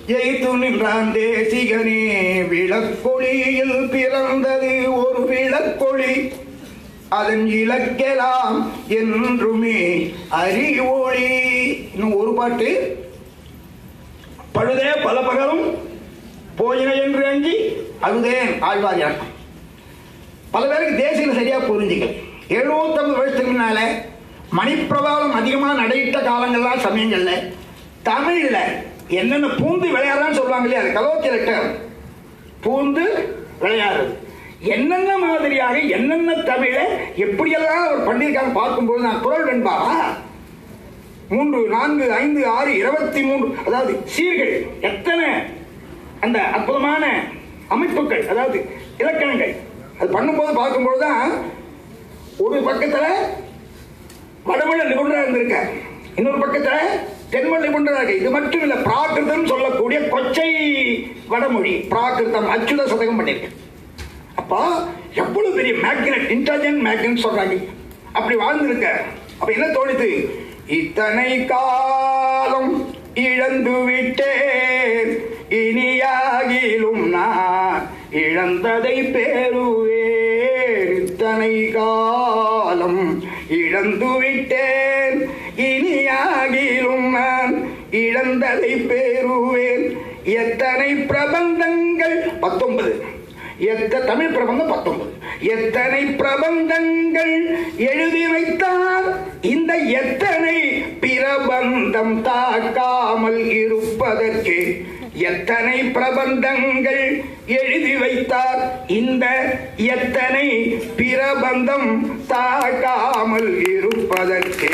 ஜெயித்து நின்றான் தேசிகனே விளக்கொளியில் பிறந்தது ஒரு விளக்கொளி அதன் இலக்கெல்லாம் என்றுமே அறிவொளி இன்னும் ஒரு பாட்டு பழுதே பல பகலும் போயின என்று அஞ்சி அழுதேன் ஆழ்வாரியான் பல பேருக்கு தேசியம் சரியா புரிஞ்சுக்கல எழுநூத்தம்பது வருஷத்துக்கு முன்னால மணிப்பிரபாவம் அதிகமாக நடையிட்ட காலங்கள்லாம் சமயங்கள்ல தமிழ்ல என்னென்ன பூந்து விளையாடுறான்னு சொல்லுவாங்க இல்லையா அது கலோக்கியலட்டம் பூந்து விளையாடுறது என்னென்ன மாதிரியாக என்னென்ன தமிழ எப்படியெல்லாம் அவர் பண்ணியிருக்காங்க பார்க்கும்போது நான் குரல் வெண்பா மூன்று நான்கு ஐந்து ஆறு இருபத்தி மூன்று அதாவது சீர்கள் எத்தனை அந்த அற்புதமான அமைப்புகள் அதாவது இலக்கணங்கள் அது பண்ணும்போது பார்க்கும்போது தான் ஒரு பக்கத்துல வடமொழி நிபுணராக இருந்திருக்க இன்னொரு பக்கத்துல தென்மொழி நிபுணராக இருக்கு இது மட்டும் இல்ல பிராகிருதம் சொல்லக்கூடிய கொச்சை வடமொழி பிராகிருதம் அச்சுத சதகம் பண்ணியிருக்கேன் அப்போ எவ்வளவு பெரிய மேக்னெட் இன்டெலிஜென்ட் மேக்னெட் சொல்றாங்க அப்படி வாழ்ந்திருக்க அப்ப என்ன தோணுது இத்தனை காலம் இழந்து விட்டேன் இனியாகிலும் நான் இழந்ததை பெறுவேன் இத்தனை காலம் இழந்து விட்டேன் இனியாகிலும் நான் இழந்ததை பெறுவேன் எத்தனை பிரபந்தங்கள் பத்தொன்பது எத்த தமிழ் பிரபந்தம் பத்தொன்பது எத்தனை பிரபந்தங்கள் எழுதி வைத்தார் இந்த எத்தனை பிரபந்தம் தாக்காமல் இருப்பதற்கு எத்தனை பிரபந்தங்கள் எழுதி வைத்தார் இந்த எத்தனை பிரபந்தம் தாக்காமல் இருப்பதற்கு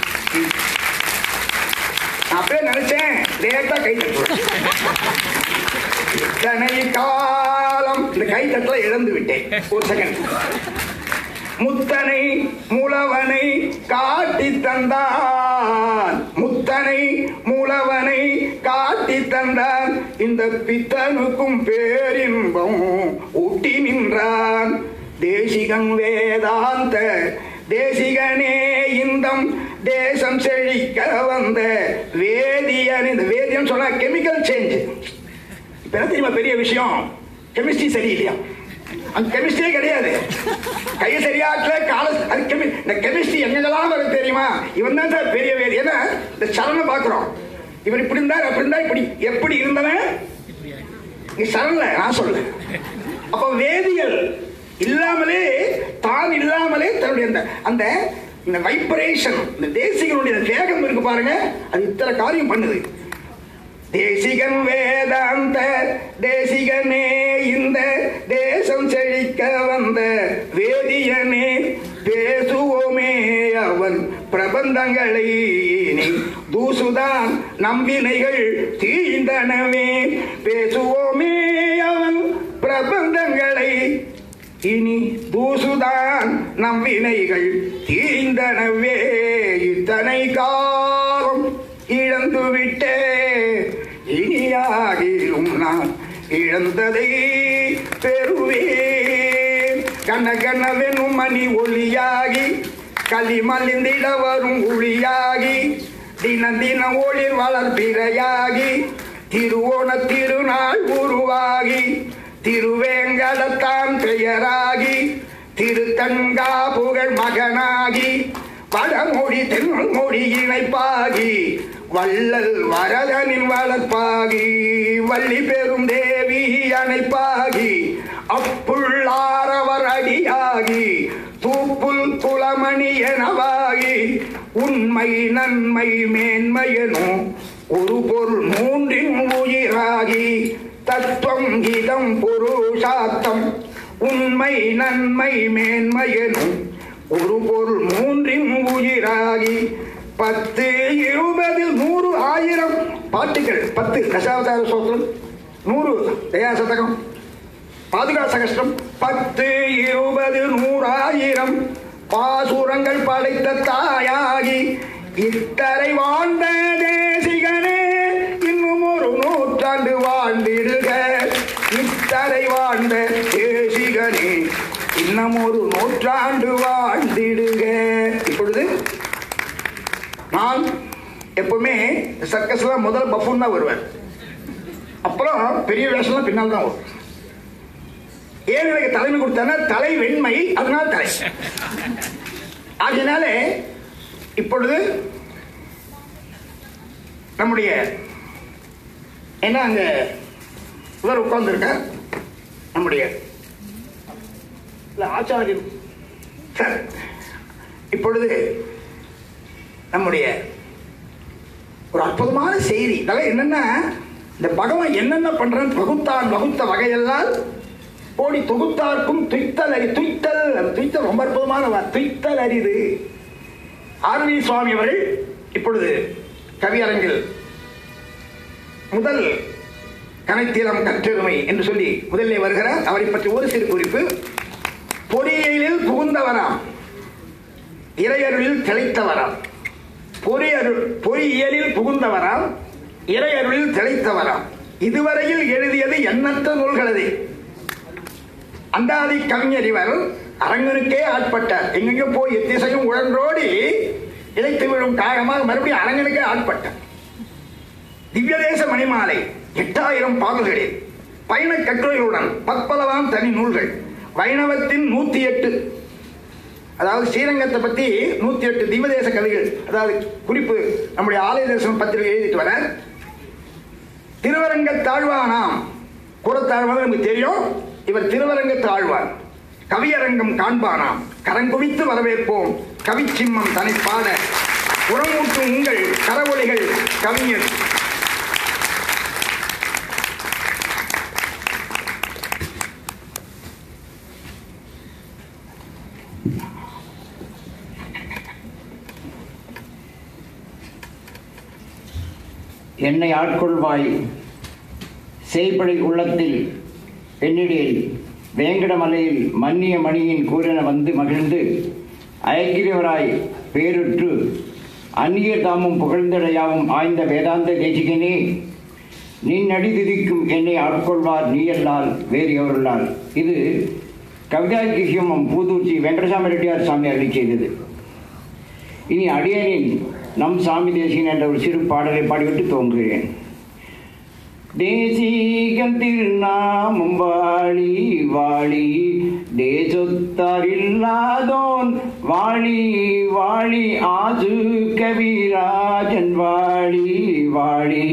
நான் அப்படியே நினைச்சேன் லேட்டா கை தட்டுவேன் இத்தனை காலம் இந்த கை தட்டல இழந்து விட்டேன் ஒரு செகண்ட் முத்தனை மூலவனை காட்டி தந்தான் முத்தனை மூலவனை காட்டி தந்தான் இந்த பித்தனுக்கும் பேரின்பம் ஊட்டி நின்றான் தேசிகன் வேதாந்த தேசிகனே இந்தம் தேசம் செழிக்க வந்த வேதியன் இந்த வேதியன் சொன்னா கெமிக்கல் சேஞ்ச் இப்ப என்ன தெரியுமா பெரிய விஷயம் கெமிஸ்ட்ரி சரியில்லையா அந்த கெமிஸ்ட்ரியே கிடையாது கை சரியாக்கல கால அது கெமி இந்த கெமிஸ்ட்ரி எங்கெல்லாம் வருது தெரியுமா இவன் தான் சார் பெரிய வேதி ஏன்னா இந்த சரணம் பார்க்கிறோம் இவர் இப்படி இருந்தார் அப்படி இருந்தா இப்படி எப்படி இருந்தவன் நீ சரண்ல நான் சொல்ல அப்ப வேதியியல் இல்லாமலே தான் இல்லாமலே தன்னுடைய அந்த அந்த இந்த வைப்ரேஷன் இந்த தேசிகனுடைய வேகம் இருக்கு பாருங்க அது இத்தனை காரியம் பண்ணுது தேசிகன் வேதாந்த தேசிகனே இந்த தேசம் செழிக்க வந்த வேதியனே பேசுவோமே அவன் பிரபந்தங்களை நீ தூசுதான் நம்பினைகள் தீந்தனவே பேசுவோமே அவன் பிரபந்தங்களை இனி தூசுதான் நம்பினைகள் தீந்தனவே இத்தனை காலம் இழந்து விட்டே இனியாகிலும் நான் இழந்ததை பெறுவேன் கண்ண கண்ணவெனும் மணி ஒளியாகி களி மலிந்திட வரும் ஒளியாகி தின தின ஒளிர் வளர்பிறையாகி திருவோண திருநாள் உருவாகி திருவேங்கடத்தான் பெயராகி திருத்தங்கா புகழ் மகனாகி வடமொழி தென்மொழி இணைப்பாகி வள்ளல் வரதனின் வளர்ப்பாகி வள்ளி பெரும் தேவி அணைப்பாகி அப்புள்ளாரவர் அடியாகி தூப்புல் குளமணி எனவாகி உண்மை நன்மை மேன்மையனோ ஒரு பொருள் மூன்றின் உயிராகி தத்துவம் கீதம் புருஷார்த்தம் உண்மை நன்மை மேன்மையனும் ஒரு பொருள் மூன்றின் உயிராகி பத்து இருபது நூறு ஆயிரம் பாட்டுகள் பத்து தசாவதார சோத்திரம் நூறு தயா சதகம் பாதுகா சகஸ்டம் பத்து இருபது நூறாயிரம் பாசுரங்கள் படைத்த தாயாகி இத்தரை வாழ்ந்த தேசிகனே இன்னும் ஒரு நூற்றாண்டு வாழ்ந்திடுக இத்தரை வாழ்ந்த தேசிகனே இன்னும் ஒரு நூற்றாண்டு வாழ்ந்திடுக இப்பொழுது நான் எப்பவுமே சர்க்கஸ்ல முதல் பஃபூன் தான் வருவேன் அப்புறம் பெரிய வேஷம்லாம் பின்னால் தான் வரும் ஏன் எனக்கு தலைமை கொடுத்தானா தலை வெண்மை அதனால தலை ஆகையினால இப்பொழுது நம்முடைய என்ன அங்க இவர் உட்கார்ந்துருக்கார் நம்முடைய இல்ல ஆச்சாரியன் சார் இப்பொழுது நம்முடைய ஒரு அற்புதமான செய்தி இதெல்லாம் என்னன்னா இந்த பகவான் என்னென்ன பண்றான்னு பகுத்தான் வகுத்த வகையெல்லாம் ஓடி தொகுத்தார்க்கும் துய்த்தல் அறி துய்த்தல் அந்த துய்த்தல் ரொம்ப அற்புதமான வார்த்தை. துய்த்தல் அரிது ஆர்வி சுவாமி அவர்கள் இப்பொழுது கவியரங்கில் முதல் கனைத்தீரம் கற்றெருமை என்று சொல்லி முதலிலே வருகிறார் அவரை பற்றி ஒரு சிறு குறிப்பு பொறியியலில் புகுந்தவராம் இறையருளில் திளைத்தவராம் பொறியருள் பொறியியலில் புகுந்தவராம் இறையருளில் திளைத்தவராம் இதுவரையில் எழுதியது எண்ணற்ற நூல்களது அந்தாதி கவிஞர் இவர் அரங்கனுக்கே ஆட்பட்டார் எங்கெங்க போய் எத்திசையும் உழன்றோடி இழைத்து விழும் காரணமாக மறுபடியும் அரங்கனுக்கே ஆட்பட்டார் திவ்யதேச மணிமாலை எட்டாயிரம் பாடல்களில் பயண கட்டுரைகளுடன் பற்பலவாம் தனி நூல்கள் வைணவத்தின் நூத்தி எட்டு அதாவது ஸ்ரீரங்கத்தை பத்தி நூத்தி எட்டு திவ்யதேச கவிகள் அதாவது குறிப்பு நம்முடைய ஆலய தரிசனம் பத்திரிகை எழுதிட்டு வர திருவரங்க தாழ்வானாம் கூறத்தாழ்வான் நமக்கு தெரியும் இவர் திருவரங்க தாழ்வான் கவியரங்கம் காண்பானாம் கரங்குவித்து வரவேற்போம் கவிச்சிம்மம் தனி பாட உரமூட்டும் உங்கள் கரவொலிகள் கவிஞர் என்னை ஆட்கொள்வாய் செய்படை உள்ளத்தில் என்னிடையில் வேங்கடமலையில் மன்னிய மணியின் கூரென வந்து மகிழ்ந்து அயக்கிறவராய் பேருற்று அந்நியர் தாமும் புகழ்ந்தடையாவும் ஆய்ந்த வேதாந்த தேசிகனே நின் அடி திதிக்கும் என்னை ஆட்கொள்வார் நீயல்லால் வேறு எவருள்ளால் இது கவிதா கிஷியமம் பூதூர்ச்சி வெங்கடசாமி ரெட்டியார் சாமி அருளி செய்தது இனி அடியனின் நம் சாமி தேசியன் என்ற ஒரு சிறு பாடலை பாடிவிட்டு துவங்குகிறேன் தேசீகன் திருநாமம் வாழி வாழி தேசொத்தாரில்லாதோன் வாழி வாழி ஆசு கவிராஜன் வாழி வாழி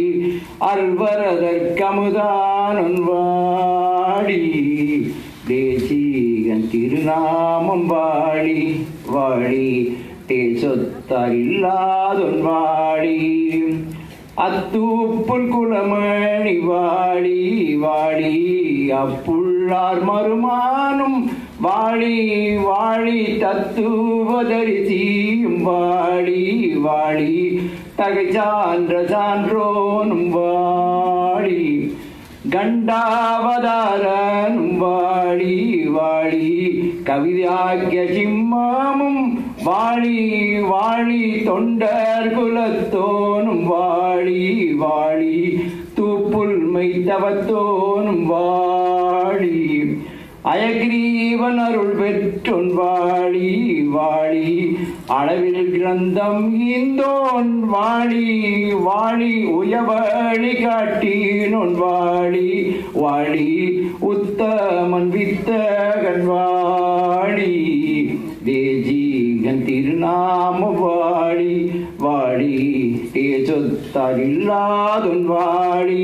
அல்வரதற்கமுதானன் வாழி தேசீகன் திருநாமம் வாழி வாழி தேசொத்தாரில்லாதொன் வாழி அத்தூப்புல் குளமணி வாழி வாழி அப்புள்ளார் மறுமானும் வாழி வாழி தத்துவதரிசியும் வாழி வாழி தகை சான்ற சான்றோனும் வாழி கண்டாவதாரனும் வாழி வாழி கவிதாக்கிய சிம்மமும் வாழி வாழி தொண்டர் குலத்தோனும் வாழி வாழி தூப்புல் மைத்தவத்தோனும் வாழி அயக்ரீவன் அருள் பெற்றோன் வாழி வாழி அளவில் கிரந்தம் ஈந்தோன் வாழி வாழி உயவழி காட்டினோன் வாழி வாழி உத்தமன் வித்தகன் வாழி தேஜீகன் திருநாம வாழி வாழி தேசொத்தாரில்லாதொன் வாழி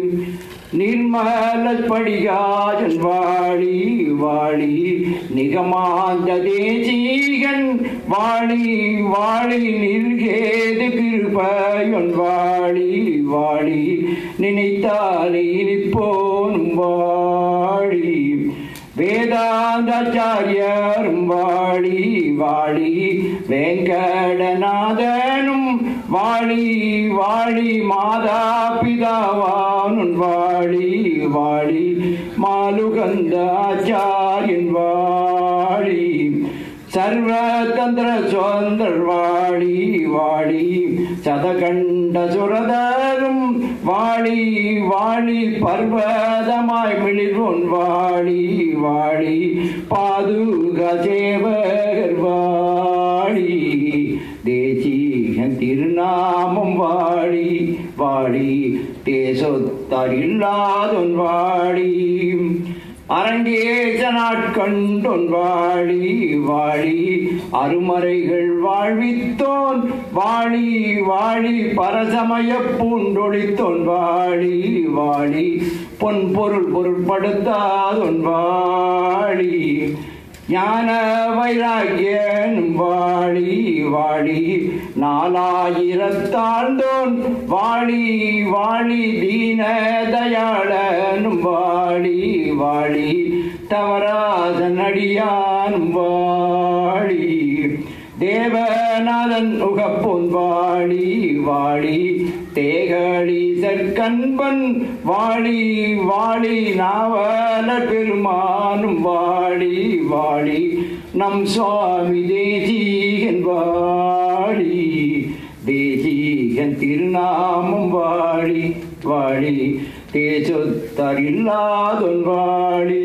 நிர்மலப்படிகாஜன் வாழி வாழி நிகமாந்த தேசீகன் வாழி வாழி நிர்கேது கிருபையொன் வாழி வாழி நினைத்தாலே இனிப்போனும் வாழி வேதாந்தாச்சாரியரும் வாழி வாழி வெங்கடநாதனும் வாழி வாழி மாதா பிதாவானுன் வாழி வாழி மாலுகந்தாச்சாரியன் வாழி சர்வதந்திர சுதந்திர வாழி வாழி சதகண்ட சுரதரும் வாழி வாழி பர்வதமாய் மிளிர்வோன் வாழி வாழி பாதுக சேவகர் வாழி தேசிகன் திருநாமம் வாழி வாழி தேசொத்த தேசொத்தார் இல்லாதொன் வாழி அரங்கேச நாட்கண்டொன் வாழி வாழி அருமறைகள் வாழ்வித்தோன் வாழி வாழி பரசமய பூண்டொழித்தோன் வாழி வாழி பொன் பொருள் பொருட்படுத்தாதொன் வாழி ஞான வைராகியனும் வாழி வாழி நாலாயிரத்தாழ்ந்தோன் வாழி வாழி தீன தயாளனும் வாழி வாழி தவறாதன் அடியானும் வாழி தேவநாதன் உகப்பொன் வாழி வாழி தேகழி சற்கண்பன் வாழி வாழி நாவல பெருமானும் வாழி வாழி நம் சுவாமி தேசிகன் வாழி தேசிகன் திருநாமம் வாழி வாழி தேசத்தரில்லாதொன் வாழி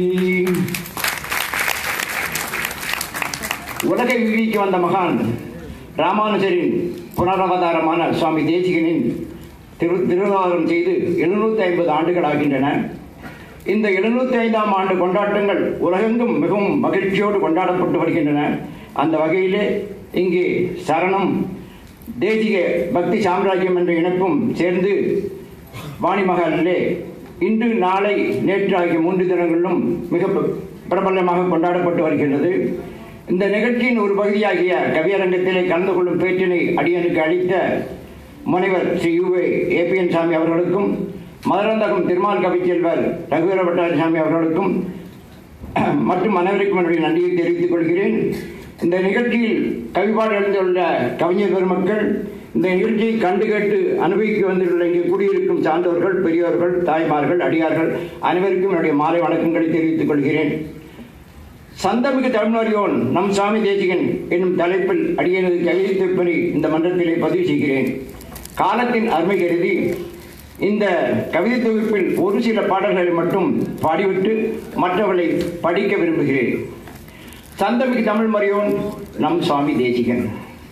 உலகை விழிக்க வந்த மகான் ராமானுஜரின் புனரவதாரமான சுவாமி தேசிகனின் திரு திருவாரம் செய்து எழுநூத்தி ஐம்பது ஆண்டுகள் ஆகின்றன இந்த எழுநூத்தி ஐந்தாம் ஆண்டு கொண்டாட்டங்கள் உலகெங்கும் மிகவும் மகிழ்ச்சியோடு கொண்டாடப்பட்டு வருகின்றன அந்த வகையிலே இங்கே சரணம் தேசிக பக்தி சாம்ராஜ்யம் என்ற இணைப்பும் சேர்ந்து வாணிமகாலிலே இன்று நாளை நேற்று ஆகிய மூன்று தினங்களிலும் மிக பிரபலமாக கொண்டாடப்பட்டு வருகின்றது இந்த நிகழ்ச்சியின் ஒரு பகுதியாகிய கவியரங்கத்திலே கலந்து கொள்ளும் பேச்சினை அடியனுக்கு அளித்த முனைவர் ஸ்ரீ யுவே ஏபிஎன் சாமி அவர்களுக்கும் மதுரந்தகம் திருமால் கவிச்செல்வர் ரகுவீர பட்டாரசாமி அவர்களுக்கும் மற்றும் அனைவருக்கும் என்னுடைய நன்றியை தெரிவித்துக் கொள்கிறேன் இந்த நிகழ்ச்சியில் கவிபாடு எழுந்துள்ள கவிஞர் பெருமக்கள் இந்த நிகழ்ச்சியை கண்டு கேட்டு அனுபவிக்க வந்துள்ள இங்கே கூடியிருக்கும் சார்ந்தவர்கள் பெரியவர்கள் தாய்மார்கள் அடியார்கள் அனைவருக்கும் என்னுடைய மாலை வணக்கங்களை தெரிவித்துக் கொள்கிறேன் சந்தமிகு தமிழறியோன் நம் சுவாமி தேசிகன் என்னும் தலைப்பில் அடியனது கையெழுத்திற்பனை இந்த மன்றத்திலே பதிவு செய்கிறேன் காலத்தின் அருமை கருதி இந்த கவிதை தொகுப்பில் ஒரு சில பாடல்களை மட்டும் பாடிவிட்டு மற்றவர்களை படிக்க விரும்புகிறேன் சந்தமிகு தமிழ் மறியோன் நம் சுவாமி தேசிகன்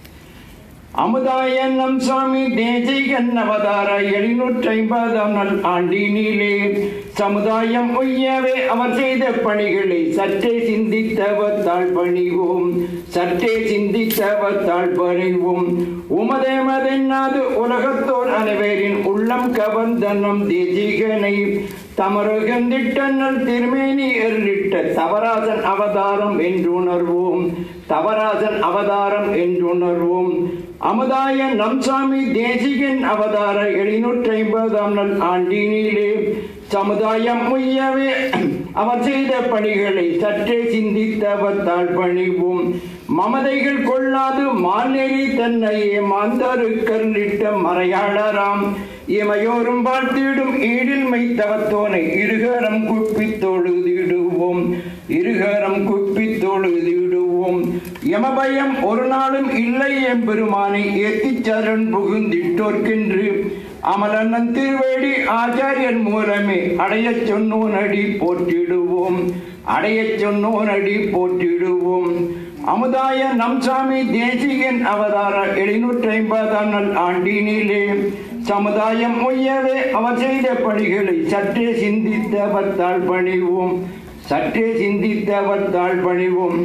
அமுதாய நம் சுவாமி தேசிகன் அவதார எழுநூற்றி ஐம்பதாம் நல் ஆண்டினிலே சமுதாயம் உய்யவே அவர் செய்த பணிகளை சற்றே சிந்தித்தவத்தால் பணிவோம் சற்றே சிந்தித்தவத்தால் பணிவோம் உமதேமதென்னாது உலகத்தோர் அனைவரின் உள்ளம் கவர்ந்த நம் தேசிகனை தமருகந்திட்டனல் திருமேனி எருளிட்ட தவராசன் அவதாரம் என்று உணர்வோம் தவராசன் அவதாரம் என்று உணர்வோம் அமுதாய நம் சாமி தேசிகன் அவதார எழுநூற்றி ஐம்பதாம் நாள் ஆண்டினிலே சமுதாயம் முய்யவே அவர் செய்த பணிகளை சற்றே சிந்தித்தவத்தால் பணிவோம் மமதைகள் கொள்ளாது மாநெறி தன்னையே மாந்தருக்கர்லிட்ட மறையாளராம் இமையோரும் வாழ்த்திடும் ஈடில் மைத்தவத்தோனை இருகரம் குப்பி தொழுதிடுவோம் இருகரம் குப்பி தொழுதிடுவோம் யமபயம் ஒரு நாளும் இல்லை எம்பெருமானை ஏத்திச் சரண் புகுந்திட்டோர்க்கென்று அமலன்னன் திருவேடி ஆச்சாரியன் மூலமே அடையச் சொன்னோன் அடி போற்றிடுவோம் அடையச் சொன்னோன் அடி போற்றிடுவோம் அமுதாய நம் சாமி தேசிகன் அவதார எழுநூற்றி ஐம்பதாம் நாள் ஆண்டினிலே சமுதாயம் உயவே அவர் செய்த பணிகளை சற்றே சிந்தித்தவர்த்தால் பணிவோம் சற்றே சிந்தித்தவர்த்தால் பணிவோம்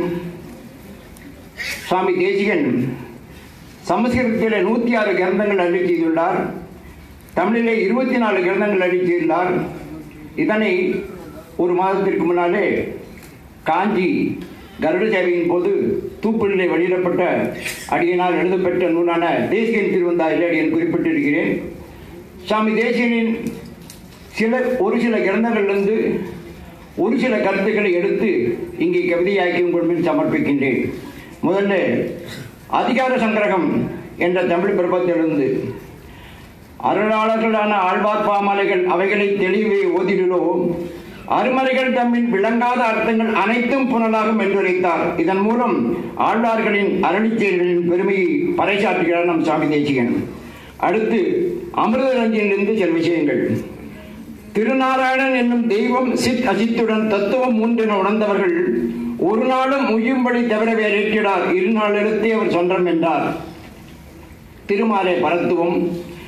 சுவாமி தேசிகன் சமஸ்கிருதத்திலே நூத்தி ஆறு கிரந்தங்கள் அள்ளி செய்துள்ளார் தமிழிலே இருபத்தி நாலு கிரந்தங்கள் அள்ளி செய்துள்ளார் இதனை ஒரு மாதத்திற்கு முன்னாலே காஞ்சி கருட சேவையின் போது தூப்பிலே வெளியிடப்பட்ட அடியினால் எழுதப்பெற்ற நூலான தேசியன் திருவந்தாயில் அடியன் குறிப்பிட்டிருக்கிறேன் சுவாமி தேசியனின் சில ஒரு சில கிரந்தங்களிலிருந்து ஒரு சில கருத்துக்களை எடுத்து இங்கே கவிதையாக்கி உங்கள் முன் சமர்ப்பிக்கின்றேன் முதல்ல அதிகார சங்கிரகம் என்ற தமிழ் பிரபத்திலிருந்து அருளாளர்களான ஆழ்வார் பாமாலைகள் அவைகளை தெளிவே ஓதிடுலோ அருமறைகள் தம்மின் விளங்காத அர்த்தங்கள் அனைத்தும் புனலாகும் என்றுரைத்தார் இதன் மூலம் ஆழ்வார்களின் அருளிச்செயல்களின் பெருமையை பறைசாற்றுகிறார் நம் சுவாமி தேசிகன் அடுத்து அமிர்தரஞ்சியிலிருந்து சில விஷயங்கள் திருநாராயணன் என்னும் தெய்வம் சித் அசித்துடன் தத்துவம் மூன்றென உணர்ந்தவர்கள் ஒரு நாளும் உய்யும்படி தவிர வேறேற்றிடார் இரு நாளிடத்தே அவர் சொன்றம் என்றார் திருமாலை பரத்துவம்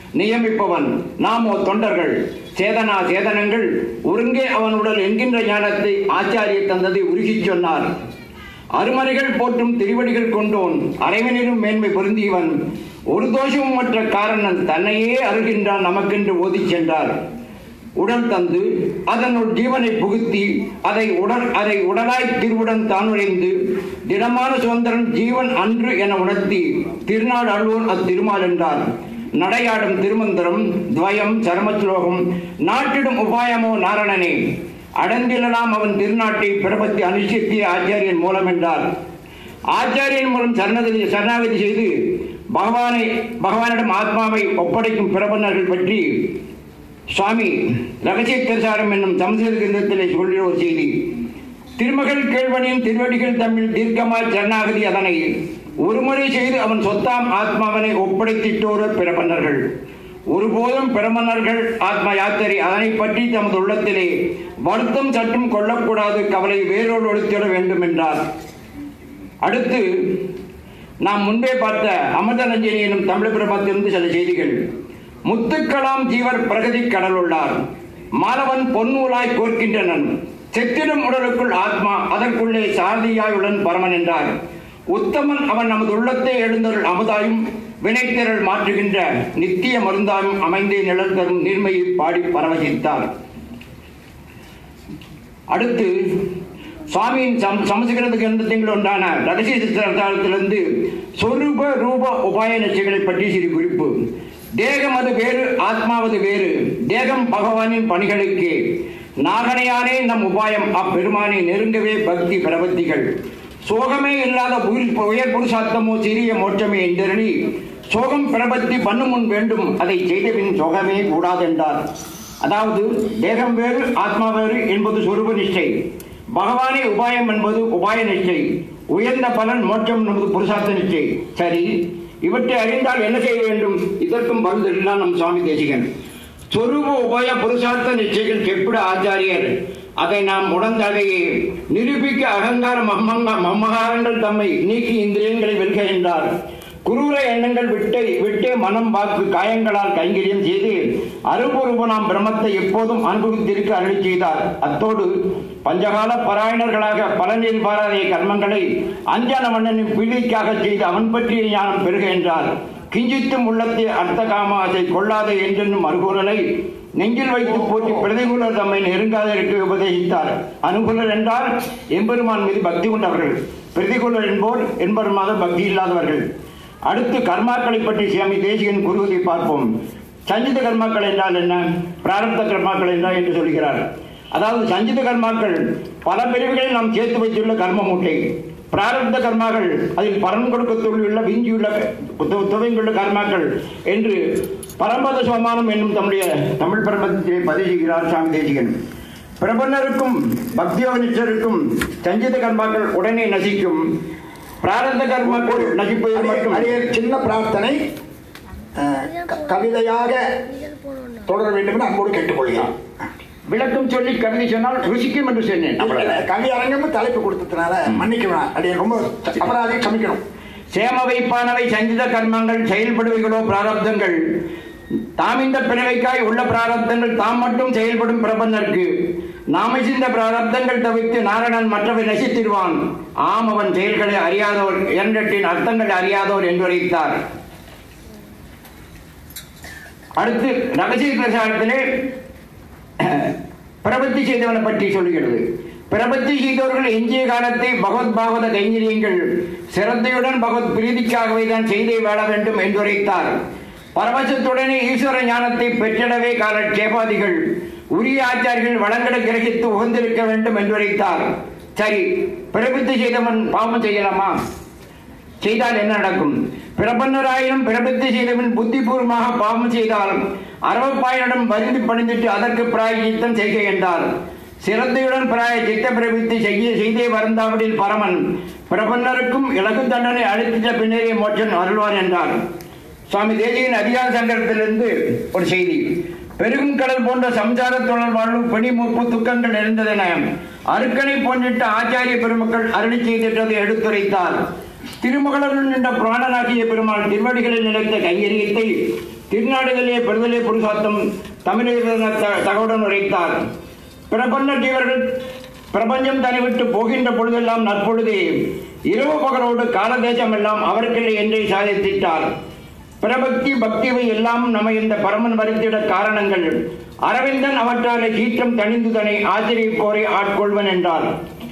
நியமிப்பவன் நாமோ தொண்டர்கள் சேதனா சேதனங்கள் ஒருங்கே அவன் உடல் என்கின்ற ஞானத்தை ஆச்சாரிய தந்ததை உருகிச் சொன்னார் அருமறைகள் போற்றும் திருவடிகள் கொண்டோன் அரைவனிலும் மேன்மை பொருந்தியவன் ஒரு தோஷமும் மற்ற காரணன் தன்னையே அருகின்றான் நமக்கென்று ஓதிச் சென்றார் உடல் தந்து அதனுள் ஜீவனை புகுத்தி அதை உடல் அதை உடலாய் திருவுடன் தான் உழைந்து திடமான சுதந்திரன் ஜீவன் அன்று என உணர்த்தி திருநாள் அழுவோன் அத்திருமால் என்றார் நடையாடும் திருமந்திரம் துவயம் சரமஸ்லோகம் நாட்டிடும் உபாயமோ நாரணனே அடந்திடலாம் அவன் திருநாட்டை பிரபத்தி அனுஷ்டித்திய ஆச்சாரியன் மூலம் என்றார் ஆச்சாரியன் மூலம் சரணகதி சரணாகதி செய்து பகவானை பகவானிடம் ஆத்மாவை ஒப்படைக்கும் பிரபன்னர்கள் பற்றி சுவாமி ரகசிய பிரசாரம் என்னும் சமஸ்கிருத கிரந்தத்திலே சொல்கிற ஒரு செய்தி திருமகள் கேழ்வனின் திருவடிகள் தமிழ் தீர்க்கமாய் சரணாகதி அதனை ஒருமுறை செய்து அவன் சொத்தாம் ஆத்மாவனை ஒப்படைத்திட்டோர் பிரபன்னர்கள் ஒருபோதும் பிரமன்னர்கள் ஆத்ம யாத்திரை அதனை பற்றி தமது உள்ளத்திலே வருத்தம் சற்றும் கொள்ளக்கூடாது கவலை வேரோடு ஒழித்திட வேண்டும் என்றார் அடுத்து நாம் முன்பே பார்த்த அமிர்தரஞ்சனி எனும் தமிழ் பிரபத்திலிருந்து சில செய்திகள் முத்துக்களாம் ஜீவர் பிரகதி கடலுள்ளார் மாணவன் பொன்னூலாய் கோர்க்கின்றனன் செத்திடும் உடலுக்குள் ஆத்மா அதற்குள்ளே சாரதியாயுடன் பரமன் என்றார் உத்தமன் அவன் நமது உள்ளத்தை எழுந்தருள் அமுதாயும் வினைத்திரள் மாற்றுகின்ற நித்திய மருந்தாயும் அமைந்தே நிழல் தரும் நீர்மையை பாடி பரவசித்தார் அடுத்து சுவாமியின் சம் சமஸ்கிருத கிரந்தத்தில் ஒன்றான ரகசிய சித்திரத்திலிருந்து சொரூப ரூப உபாய நிச்சயங்களை பற்றி சிறு குறிப்பு தேகம் அது வேறு ஆத்மாவது வேறு தேகம் பகவானின் பணிகளுக்கு நாகனையானே நம் உபாயம் அப்பெருமானை நெருங்கவே பக்தி பிரபத்திகள் சோகமே இல்லாத உயிர் உயர் புருஷார்த்தமோ சிறிய மோட்சமே என்றெறி சோகம் பிரபத்தி பண்ணும் முன் வேண்டும் அதை செய்தபின் சோகமே கூடாதென்றார் அதாவது தேகம் வேறு ஆத்மா வேறு என்பது சொரூப நிஷ்டை பகவானே உபாயம் என்பது உபாய நிஷ்டை உயர்ந்த பலன் மோட்சம் என்பது புருஷார்த்த நிஷ்டை சரி இவற்றை அறிந்தால் என்ன செய்ய வேண்டும் இதற்கும் பதில் நம் சுவாமி தேசிகன் சொரூப உபாய புருஷார்த்த நிச்சயங்கள் செப்பிட ஆச்சாரியர் அதை நாம் உடந்தடையே நிரூபிக்க அகங்கார மம்மங்க- மம்மகாரங்கள் தம்மை நீக்கி இந்திரியங்களை வெல்க என்றார் குரூர எண்ணங்கள் விட்டே விட்டே மனம் வாக்கு காயங்களால் கைங்கரியம் செய்து அருபூர்வனாம் பிரம்மத்தை எப்போதும் அனுபவித்திருக்க அருளி செய்தார் அத்தோடு பஞ்சகால பராயணர்களாக பலனில் பாராதிய கர்மங்களை அஞ்சான மன்னனின் பிள்ளைக்காக செய்து அவன் பற்றிய ஞானம் பெருக என்றார் கிஞ்சித்தும் உள்ளத்தை அர்த்த காம அதை கொள்ளாதே என்றென்னும் அருகூறலை நெஞ்சில் வைத்து போற்றி பிரதிகூலர் தம்மை நெருங்காத இருக்க உபதேசித்தார் அனுகூலர் என்றால் எம்பெருமான் மீது பக்தி கொண்டவர்கள் பிரதிகூலர் என்போர் என்பருமாக பக்தி இல்லாதவர்கள் அடுத்து கர்மாக்களை பற்றி சுவாமி தேசிகன் கூறுவதை பார்ப்போம் சஞ்சித கர்மாக்கள் என்றால் என்ன பிராரப்த கர்மாக்கள் என்றால் என்று சொல்கிறார் அதாவது சஞ்சித கர்மாக்கள் பல பிரிவுகளில் நாம் சேர்த்து வைத்துள்ள கர்ம மூட்டை பிராரப்த கர்மாக்கள் அதில் பலன் கொடுக்க தொழிலுள்ள விஞ்சியுள்ள து- துவங்கியுள்ள கர்மாக்கள் என்று பரம்பத சோமானம் என்னும் தம்முடைய தமிழ் பிரபந்தத்திலே பதிவு செய்கிறார் சாமி தேசிகன் பிரபன்னருக்கும் பக்தியோனிச்சருக்கும் சஞ்சித கர்மாக்கள் உடனே நசிக்கும் பிராரப்த கர்மாக்கள் நசிப்பது மட்டும் அடியே சின்ன பிரார்த்தனை அஹ், க- கவிதையாக தொடர வேண்டும் என்று அன்போடு கேட்டுக்கொள்கிறேன் விளக்கம் சொல்லி கருதி சொன்னால் ருசிக்கும் என்று சொன்னேன் அவ்வளவுதான். கவி அரங்கம் தலைப்பு கொடுத்ததுனால மன்னிக்கணும் அடியே ரொம்ப அபராதி சமிக்கணும் சேம வைப்பானவை சஞ்சித கர்மங்கள் செயல்படுவைகளோ பிராரப்தங்கள் தாம் இந்த பிறவைக்காய் உள்ள பிராரப்தங்கள் தாம் மட்டும் செயல்படும் பிரபந்தற்கு நாம சிந்த பிராரப்தங்கள் தவிர்த்து நாரணன் மற்றவை நசித்திடுவான் ஆம் அவன் செயல்களை அறியாதவர் இரண்டட்டின் அர்த்தங்களை அறியாதவர் என்று உரைத்தார் அடுத்து ரகசிய பிரசாரத்திலே பிரபத்தி செய்தவனை பற்றி சொல்கிறது பிரபத்தி செய்தவர்கள் எஞ்சிய காலத்தை பகவத் பாகவத கைங்கரியங்கள் சிரத்தையுடன் பகவத் பிரீதிக்காகவே தான் செய்தே வாழ வேண்டும் என்றுரைத்தார் பரவசத்துடனே ஈஸ்வர ஞானத்தை பெற்றிடவே கால கேபாதிகள் உரிய ஆச்சாரிகள் வளங்களை கிரகித்து உகந்திருக்க வேண்டும் என்றுரைத்தார் சரி பிரபத்தி செய்தவன் பாவம் செய்யலாமா செய்தால் என்ன நடக்கும் பிரபன்னராயினும் பிரபத்தி செய்தவன் புத்திபூர்வமாக பாவம் செய்தால் அரவப்பாயனிடம் வருந்தி பணிந்துட்டு அதற்கு பிராயச்சித்தம் செய்க என்றார் சிரத்தையுடன் பிராய சித்த பிரபித்தி செய்ய செய்தே வருந்தாவடில் பரமன் பிரபன்னருக்கும் இலகு தண்டனை அளித்த பின்னரே மோட்சன் அருள்வார் என்றார் சுவாமி தேசியின் அதிகார சங்கரத்திலிருந்து ஒரு செய்தி பெருகும் கடல் போன்ற சம்சார தொடர் வாழும் பிணி மூப்பு துக்கங்கள் இருந்ததென அருக்கனை போன்றிட்ட ஆச்சாரிய பெருமக்கள் அருளி செய்திட்டதை எடுத்துரைத்தார் திருமகளருள் நின்ற புராணனாகிய பெருமாள் திருவடிகளில் நிலைத்த கைங்கரியத்தை திருநாடுகளிலே பெறுதலே புருஷார்த்தம் தமிழக தகவுடன் உரைத்தார் பிரபஞ்ச ஜீவர்கள் பிரபஞ்சம் தனி விட்டு போகின்ற பொழுதெல்லாம் நற்பொழுதே இரவு பகலோடு காலதேசம் எல்லாம் அவர்களை என்றே சாதித்திட்டார் பிரபக்தி பக்திவை எல்லாம் நம்ம இந்த பரமன் வருத்திட காரணங்கள் அரவிந்தன் அவற்றாலே சீற்றம் தணிந்து தனை ஆச்சரியப்போரை ஆட்கொள்வன் என்றார்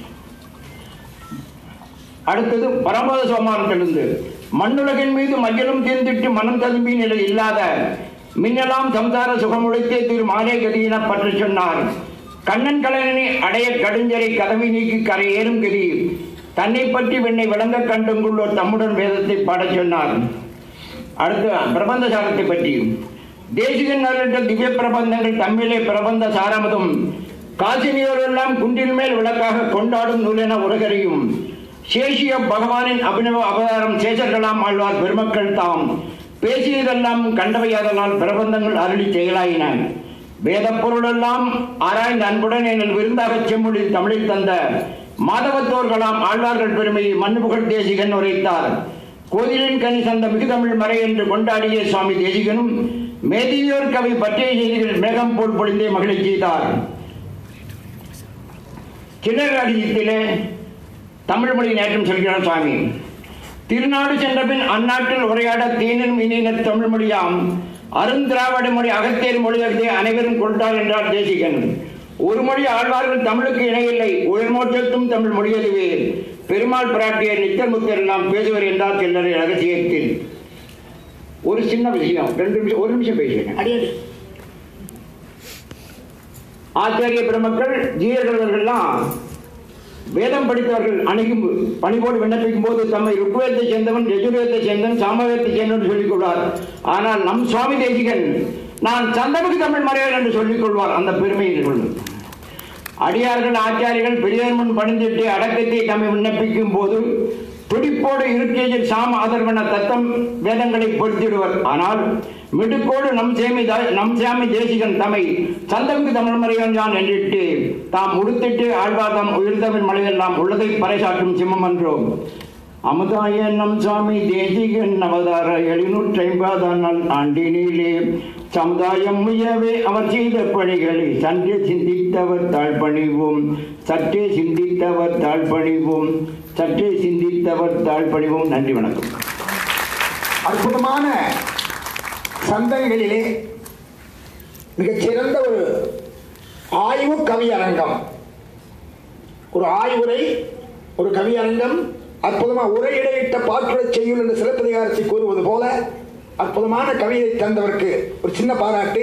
அடுத்தது பரமத சோமானத்திலிருந்து மண்ணுலகின் மீது மையலும் தீர்ந்திட்டு மனம் ததும்பி நிலை இல்லாத மின்னலாம் சம்சார சுகமுழைத்தே திரு மாலே கதியின பற்றி சொன்னார் கண்ணன் கலைஞனை அடைய கடுஞ்சரை கதவை நீக்கி கரை ஏறும் கதி தன்னை பற்றி வெண்ணை விளங்க கண்டுங்குள்ளோர் தம்முடன் வேதத்தை பாடச் சொன்னார் அடுத்து பிரபந்த சாரத்தை பற்றி தேசிகன் நலற்ற திவ்ய பிரபந்தங்கள் தம்மிலே பிரபந்த சாரமதும் காசினியோரெல்லாம் குன்றின் மேல் விளக்காக கொண்டாடும் நூலென உலகறியும் சேஷிய பகவானின் அபிநவ அவதாரம் சேஷர்களாம் ஆழ்வார் பெருமக்கள் தாம் பேசியதெல்லாம் கண்டவையாதலால் பிரபந்தங்கள் அருளி செயலாயின வேத பொருளெல்லாம் ஆராய்ந்த அன்புடன் எங்கள் விருந்தாகச் செம்மொழி தமிழில் தந்த மாதவத்தோர்களாம் ஆழ்வார்கள் பெருமையை மண்புகழ் தேசிகன் உரைத்தார் கோதிலின் கனி சந்த மிகுதமிழ் மறை என்று கொண்டாடிய சுவாமி தேசிகனும் மேதியோர் கவி பற்றிய செய்திகள் மேகம் போல் பொழிந்தே மகிழச் செய்தார் கிணறு அடியத்திலே தமிழ் மொழி நேற்றம் சொல்கிறார் சுவாமி திருநாடு சென்றபின் அந்நாட்டில் உரையாட தீனின் இனியினர் தமிழ் மொழியாம் அருந்திராவிட மொழி அகத்தியர் மொழியத்தை அனைவரும் கொண்டார் என்றார் தேசிகன் ஒரு மொழி ஆழ்வார்கள் தமிழுக்கு இணையில்லை உயர்மோற்றத்தும் தமிழ் மொழியதுவே பெருமாள் பிராட்டியர் நித்தர் முத்தர் எல்லாம் பேசுவர் என்றார் சில்லறை ரகசியத்தில் ஒரு சின்ன விஷயம் ரெண்டு நிமிஷம் ஒரு நிமிஷம் பேசுகிறேன் அடியடி ஆச்சாரிய பெருமக்கள் ஜீயர்கள்லாம் வேதம் படித்தவர்கள் அணுகும் பணிபோடு விண்ணப்பிக்கும் போது தம்மை ருக்வேதத்தை சேர்ந்தவன் யஜுர்வேதத்தை சேர்ந்தவன் சாமவேதத்தை சேர்ந்தவன் சொல்லிக் கொள்வார் ஆனால் நம் சுவாமி தேசிகன் நான் சந்தமிகு தமிழ் மறைவர் என்று சொல்லிக் கொள்வார் அந்த பெருமையை கொள்ளும் அடியார்கள் ஆச்சாரிகள் பெரியார் முன் பணிந்திட்டு அடக்கத்தை தம்மை விண்ணப்பிக்கும் போது துடிப்போடு இருக்கையில் சாம ஆதர்வன தத்தம் வேதங்களை பொருத்திடுவர் ஆனால் மிடுக்கோடு நம் சேமி த- நம் சாமி தேசிகன் தம்மை சந்தமிகு தமிழ் மறைவன் யான் என்றிட்டு தாம் உடுத்திட்டு ஆழ்வார்தம் உயிர்தமிழ் மலையெல்லாம் உள்ளதை பறைசாற்றும் சிம்மம் என்றோம் அமுதாய நம் சுவாமி தேசிகன் அவதார எழுநூற்றி ஐம்பதாம் நாள் ஆண்டினிலே சமுதாயம் முயவே அவர் செய்த பணிகளை சற்றே சிந்தித்தவர் தாழ்பணிவோம் சற்றே சிந்தித்தவர் தாழ்பணிவோம் சற்றே சிந்தித்தவர் தாழ்பணிவோம் நன்றி வணக்கம் அற்புதமான சந்தங்களிலே மிகச்சிறந்த ஒரு ஆய்வு கவியரங்கம் ஒரு ஆய்வுரை ஒரு கவியரங்கம் அற்புதமா உரையிடையிட்ட பாட்டுரைச் செய்யுள் என்று சிலப்பதிகாரத்தை கூறுவது போல அற்புதமான கவிதை தந்தவருக்கு ஒரு சின்ன பாராட்டு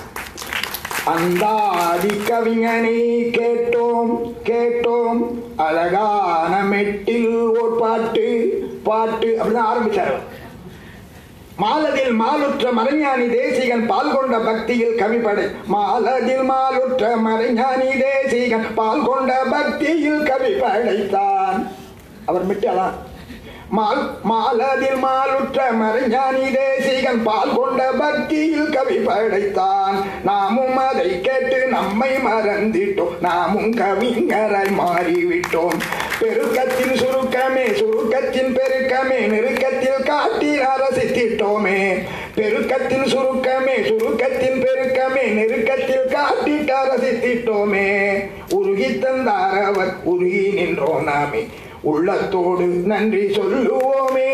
அந்தாதி கவிஞனை கேட்டோம் கேட்டோம் அழகான மெட்டில் ஓர் பாட்டு பாட்டு அப்படின்னு ஆரம்பிச்சாரு மாலதில் மாலுற்ற மறைஞானி தேசிகன் பால் கொண்ட பக்தியில் கவிப்படை மாலதில் மாலுற்ற மறைஞானி தேசிகன் பால் கொண்ட பக்தியில் கவி படைத்தான் அவர் மிட்டாதான் மால் மாலதில் மாலுற்ற மறைஞானி தேசிகன் பால் கொண்ட பக்தியில் கவி படைத்தான் நாமும் அதை கேட்டு நம்மை மறந்திட்டோம் நாமும் கவிஞராய் மாறிவிட்டோம் பெருக்கத்தின் சுருக்கமே சுருக்கத்தின் பெருக்கமே நெருக்கத்தில் காட்டி ரசித்திட்டோமே பெருக்கத்தின் சுருக்கமே சுருக்கத்தின் பெருக்கமே நெருக்கத்தில் காட்டிட்டு ரசித்திட்டோமே உருகி தந்தார் அவர் உருகி நின்றோம் நாமே உள்ளத்தோடு நன்றி சொல்லுவோமே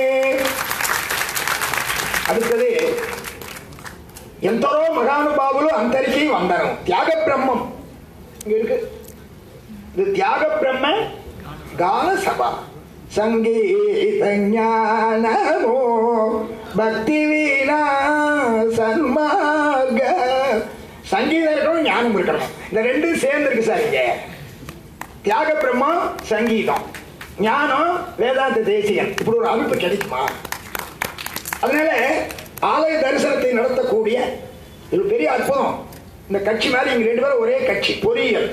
அடுத்தது ఎంతరో మహానుభావులు అందరికీ వందనం త్యాగ బ్రహ్మం இங்க இருக்கு இது தியாக பிரம்ம கான சபா சங்கீத ஞானமோ பக்தி வீணா சன்மார்க சங்கீதம் இருக்கணும் ஞானம் இருக்கணும் இந்த ரெண்டும் சேர்ந்து இருக்கு சார் இங்க தியாக பிரம்மம் சங்கீதம் ஞானம் வேதாந்த தேசியம் இப்படி ஒரு அமைப்பு கிடைக்குமா அதனால ஆலய தரிசனத்தை நடத்தக்கூடிய இது பெரிய அற்புதம் இந்த கட்சி மாதிரி இங்க ரெண்டு பேரும் ஒரே கட்சி பொறியியல்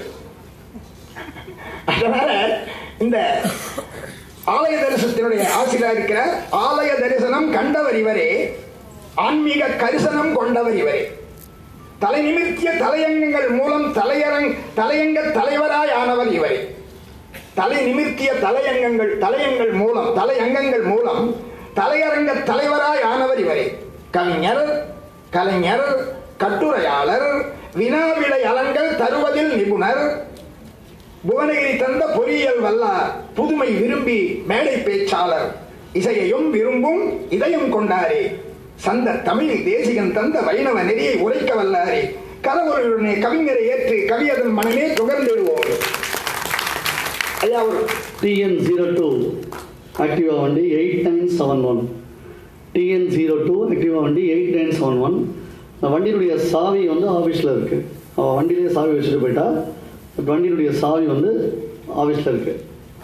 அதனால இந்த ஆலய தரிசனத்தினுடைய ஆசிரியர் இருக்கிற ஆலய தரிசனம் கண்டவர் இவரே ஆன்மீக கரிசனம் கொண்டவர் இவரே தலை நிமித்திய தலையங்கங்கள் மூலம் தலையரங் தலையங்க தலைவராய் ஆனவர் இவரே தலை நிமித்திய தலையங்கங்கள் தலையங்கள் மூலம் தலையங்கங்கள் மூலம் தலையரங்க தலைவராய் ஆனவர் இவரே கவிஞர் கலைஞர் கட்டுரையாளர் வினாவிடை அலங்கள் தருவதில் நிபுணர் புவனகிரி தந்த பொறியியல் வல்லார் புதுமை விரும்பி மேடை பேச்சாளர் இசையையும் விரும்பும் இதயம் கொண்டாரே சந்த தமிழ் தேசிகன் தந்த வைணவ நெறியை உரைக்க வல்லாரே கலவருடனே கவிஞரை ஏற்று கவியதன் மனமே துகர்ந்திடுவோம் ஐயா ஒரு டிஎன் ஜீரோ டூ ஆக்டிவா வண்டி eight nine seven one TN zero two Activa வண்டி எயிட் நைன் செவன் ஒன் அந்த வண்டியினுடைய சாவி வந்து ஆஃபீஸில் இருக்குது அவன் வண்டியிலே சாவி வச்சுட்டு போயிட்டா அந்த வண்டியினுடைய சாவி வந்து ஆஃபீஸில் இருக்குது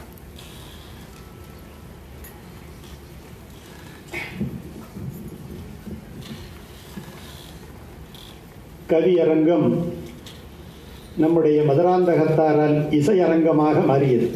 கவியரங்கம் நம்முடைய மதுராந்தகத்தாரால் இசையரங்கமாக மாறியது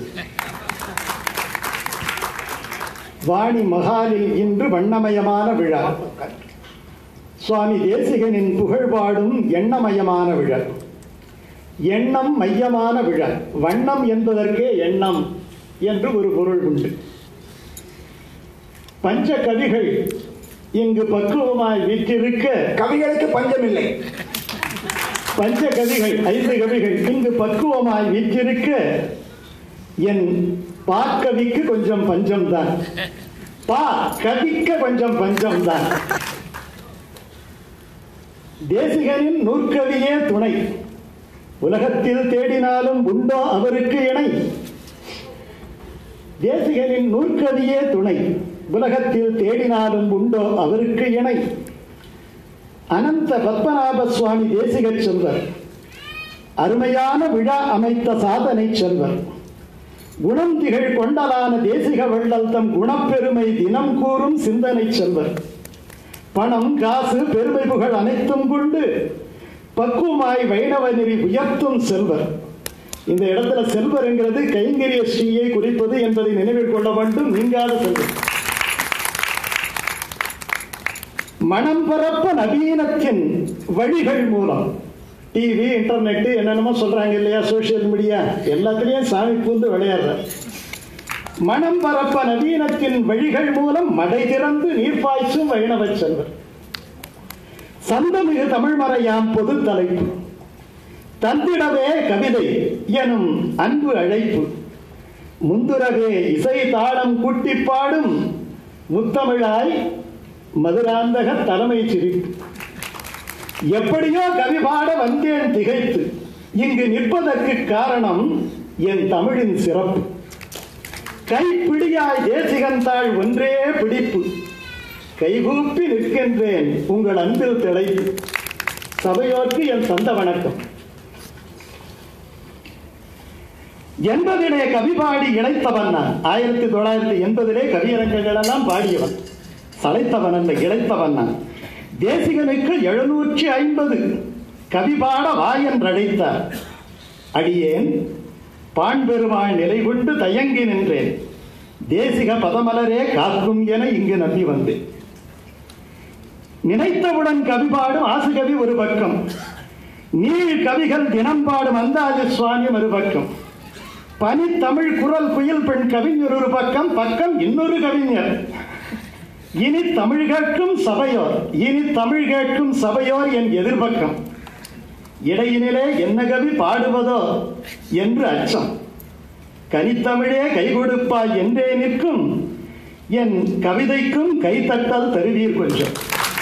வாணி மகாலில் இன்று வண்ணமயமான விழா சுவாமி தேசிகனின் புகழ்பாடும் எண்ணமயமான விழா எண்ணம் மையமான விழா வண்ணம் என்பதற்கே எண்ணம் என்று ஒரு பொருள் உண்டு பஞ்ச கவிகள் இங்கு பக்குவமாய் வீற்றிருக்க கவிகளுக்கு பஞ்சமில்லை பஞ்ச கவிகள் ஐந்து கவிகள் இங்கு பக்குவமாய் வீற்றிருக்க என் பாக்கவிக்கு கொஞ்சம் பஞ்சம் தான் பா கவிக்க கொஞ்சம் பஞ்சம் தான் தேசிகனின் நூற்கவியே துணை உலகத்தில் தேடினாலும் உண்டோ அவருக்கு இணை தேசிகனின் நூற்கவியே துணை உலகத்தில் தேடினாலும் உண்டோ அவருக்கு இணை அனந்த பத்மநாப சுவாமி தேசிகச் செல்வர் அருமையான விழா அமைத்த சாதனை செல்வர் குணம் திகழ் கொண்டலான தேசிக வள்ளல் தம் குணப்பெருமை தினம் கூறும் சிந்தனை செல்வர் பணம் காசு பெருமை புகழ் அனைத்தும் கொண்டு பக்குவமாய் வைணவ நெறி உயர்த்தும் செல்வர் இந்த இடத்துல செல்வர் என்கிறது கைங்கரிய ஸ்ரீயை குறிப்பது என்பதை நினைவில் கொள்ள வேண்டும் நீங்காத செல்வர் மனம் பரப்ப நவீனத்தின் வழிகள் மூலம் டிவி இன்டர்நெட் என்னென்னமோ சொல்றாங்க இல்லையா சோசியல் மீடியா எல்லாத்துலயும் சாமி பூந்து விளையாடுற மனம் பரப்ப நவீனத்தின் வழிகள் மூலம் மடை திறந்து நீர் பாய்ச்சும் வைணவ செல்வர் சந்தமிகு தமிழ்மறையாம் பொது தலைப்பு தந்திடவே கவிதை எனும் அன்பு அழைப்பு முந்துரவே இசை தாளம் கூட்டி பாடும் முத்தமிழாய் மதுராந்தக தலைமை சிரிப்பு எப்படியோ கவி பாட வந்தேன் திகைத்து இங்கு நிற்பதற்கு காரணம் என் தமிழின் சிறப்பு கைப்பிடியாய் தேசிகந்தாள் ஒன்றே பிடிப்பு கைகூப்பி நிற்கின்றேன் உங்கள் அன்பில் திளைத்து சபையோர்க்கு என் சொந்த வணக்கம் எண்பதிலே கவி பாடி இழைத்தவன் நான் ஆயிரத்தி தொள்ளாயிரத்தி எண்பதிலே கவியரங்குகள் எல்லாம் பாடியவன் சளைத்தவன் அல்ல இழைத்தவன் நான் தேசிகனுக்கு எழுநூற்றி ஐம்பது கவி பாட வாயன்றழைத்தார் அடியேன் பாண் பெருமாள் நிலை கொண்டு தயங்கி நின்றேன் தேசிக பதமலரே காக்கும் என இங்கு நம்பி வந்தேன் நினைத்தவுடன் கவி பாடும் ஆசுகவி ஒரு பக்கம் நீள் கவிகள் தினம் பாடும் அந்தாதி சுவாமி மறுபக்கம் பனித்தமிழ் குரல் குயில் பெண் கவிஞர் ஒரு பக்கம் பக்கம் இன்னொரு கவிஞர் இனி தமிழ் கேட்கும் சபையோர் இனி தமிழ் கேட்கும் சபையோர் என் எதிர்பக்கம் இடையினிலே என்ன கவி பாடுவதோ என்று அச்சம் கனித்தமிழே கை கொடுப்பாய் என்றே நிற்கும் என் கவிதைக்கும் கைத்தட்டல் தருவீர் கொஞ்சம்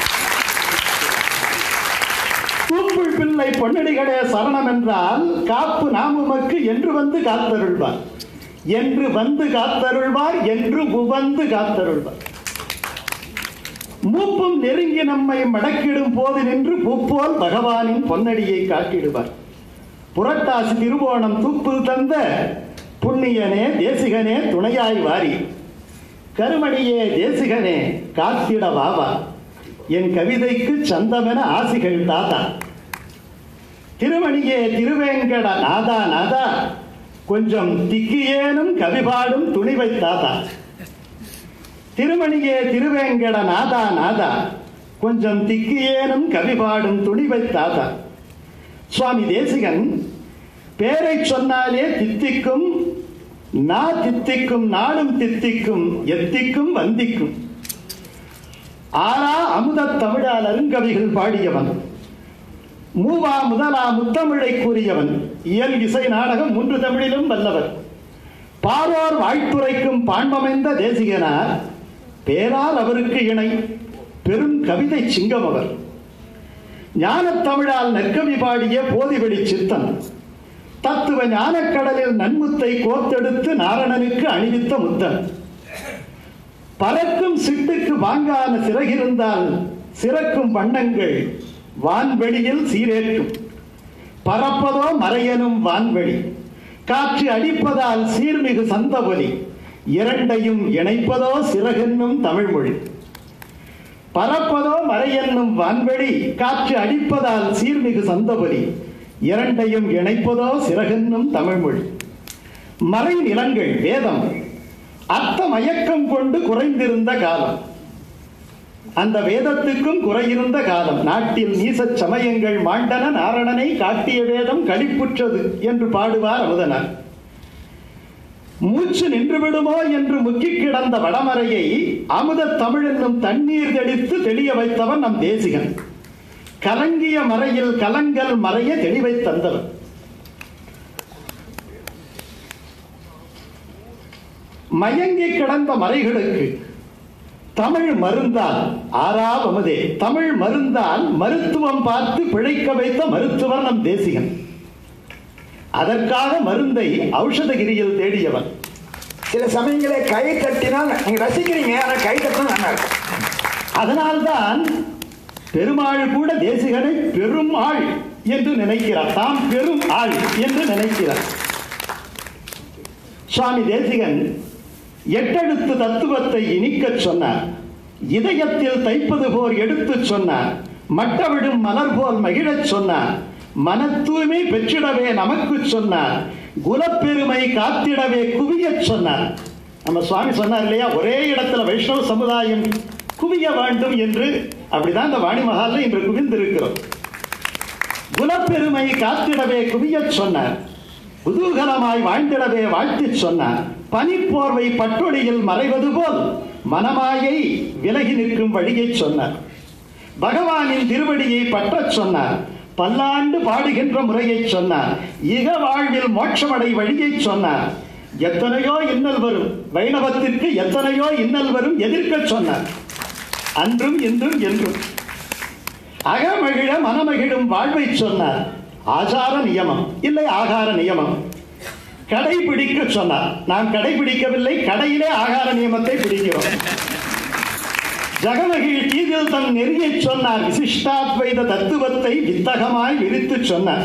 தூப்புள் பிள்ளை பொன்னடிகளே சரணம் என்றால் காப்பு நாமுமக்கு என்று வந்து காத்தருள்வார் என்று வந்து காத்தருள்வார் என்று உவந்து காத்தருள்வார் மூப்பும் நெருங்கி நம்மை மடக்கிடும் போது நின்று பூப்போல் பகவானின் பொன்னடியை காட்டிடுவார் புரட்டாசி திருவோணம் தூப்பு தந்த புண்ணியனே தேசிகனே துணையாய் வாரி கருமணியே தேசிகனே காத்திட வாவா என் கவிதைக்கு சந்தமென ஆசிகள் தாத்தா திருமணியே திருவேங்கட நாதா நாதா கொஞ்சம் திக்கியேனும் கவிபாடும் துணிவை தாத்தா திருமணியே திருவேங்கட நாதா நாதா கொஞ்சம் திக்கியேனும் கவிபாடும் துணிவை தாத்தா சுவாமி தேசிகன் பேரை சொன்னாலே தித்திக்கும் நா தித்திக்கும் நாடும் தித்திக்கும் எத்திக்கும் வந்திக்கும் ஆரா அமுதத் தமிழால் அருங்கவிகள் பாடியவன் மூவா முதலா முத்தமிழை கூறியவன் இயல் இசை நாடகம் மூன்று தமிழிலும் வல்லவர் பாரோர் வாழ்த்துரைக்கும் பாண்பமைந்த தேசிகனார் பேரால் அவருக்கு இணை பெரும் கவிதை சிங்கம் அவர் ஞானத் தமிழால் நற்கவி பாடிய போதிவெளி சித்தன் தத்துவ ஞானக்கடலில் நன்முத்தை கோத்தெடுத்து நாரணனுக்கு அணிவித்த முத்தன் பறக்கும் சிட்டுக்கு வாங்கான சிறகிருந்தால் சிறக்கும் வண்ணங்கள் வான்வெளியில் சீரேற்றும் பறப்பதோ மறையனும் வான்வெளி காற்று அடிப்பதால் சீர்மிகு சந்தபொலி இரண்டையும் இணைப்பதோ சிறகென்னும் தமிழ்மொழி பறப்பதோ மறையென்னும் வான்வெளி காற்று அடிப்பதால் சீர்மிகு சந்தபொலி இரண்டையும் இணைப்பதோ சிறகென்னும் தமிழ்மொழி மறை நிலங்கள் வேதம் அர்த்த மயக்கம் கொண்டு குறைந்திருந்த காலம் அந்த வேதத்துக்கும் குறையிருந்த காலம் நாட்டில் நீசச் சமயங்கள் மாண்டன நாரணனை காட்டிய வேதம் களிப்புற்றது என்று பாடுவார் அமுதனார் மூச்சு நின்று விடுமோ என்று முக்கி கிடந்த வடமறையை அமுத தமிழ் என்னும் தண்ணீர் தெளித்து தெளிய வைத்தவன் நம் தேசிகன் கலங்கிய மறையில் கலங்கல் மறைய தெளிவை தந்தவன் மயங்கி கிடந்த மறைகளுக்கு தமிழ் மருந்தால் ஆறாவமதே தமிழ் மருந்தால் மருத்துவம் பார்த்து பிழைக்க வைத்த மருத்துவர் நம் தேசிகன் அதற்காக மருந்தை ஔஷதகிரியில் தேடியவன் சில சமயங்களே கை தட்டினால் நீங்க ரசிக்கிறீங்க ஆனா கை தட்டினா நல்லா இருக்கும் அதனால்தான் பெருமாள் கூட தேசிகனை பெரும் ஆள் என்று நினைக்கிறார் தாம் பெரும் ஆள் என்று நினைக்கிறார் சுவாமி தேசிகன் எட்டெழுத்து தத்துவத்தை இனிக்கச் சொன்னார் இதயத்தில் தைப்பது போல் எடுத்துச் சொன்னார் மட்டவிடும் மலர் போல் மகிழச் சொன்னார் மன தூய்மை பெற்றிடவே நமக்கு சொன்னார் குலப்பெருமை காத்திடவே குவியச் சொன்னார் நம்ம சுவாமி சொன்னார் இல்லையா ஒரே இடத்துல வைஷ்ணவ சமுதாயம் குவிய வேண்டும் என்று அப்படிதான் இந்த வாணி மகால்ல இன்று குவிந்திருக்கிறோம் குலப்பெருமை காத்திடவே குவியச் சொன்னார் குதூகலமாய் வாழ்ந்திடவே வாழ்த்திச் சொன்னார் பனிப்போர்வை பட்டொளியில் மறைவது போல் மனமாயை விலகி நிற்கும் வழியைச் சொன்னார் பகவானின் திருவடியை பற்றச் சொன்னார் பல்லாண்டு பாடுகின்ற முறையைச் சொன்னார் இக வாழ்வில் மோட்சமடை வழியைச் சொன்னார் எத்தனையோ இன்னல் வரும் வைணவத்திற்கு எத்தனையோ இன்னல் வரும் எதிர்க்கச் சொன்னார் அன்றும் இன்றும் என்றும் அகமகிழ மனமகிழும் வாழ்வை சொன்னார் ஆசார நியமம் இல்லை ஆகார நியமம் கடைபிடிக்க சொன்னார் நாம் கடைபிடிக்கவில்லை கடையிலே ஆகார நியமத்தை பிடிக்கிறோம் ஜகமகிழ் தீதில் தன் நெறியை சொன்னார் விசிஷ்டாத்வைத தத்துவத்தை வித்தகமாய் விரித்து சொன்னார்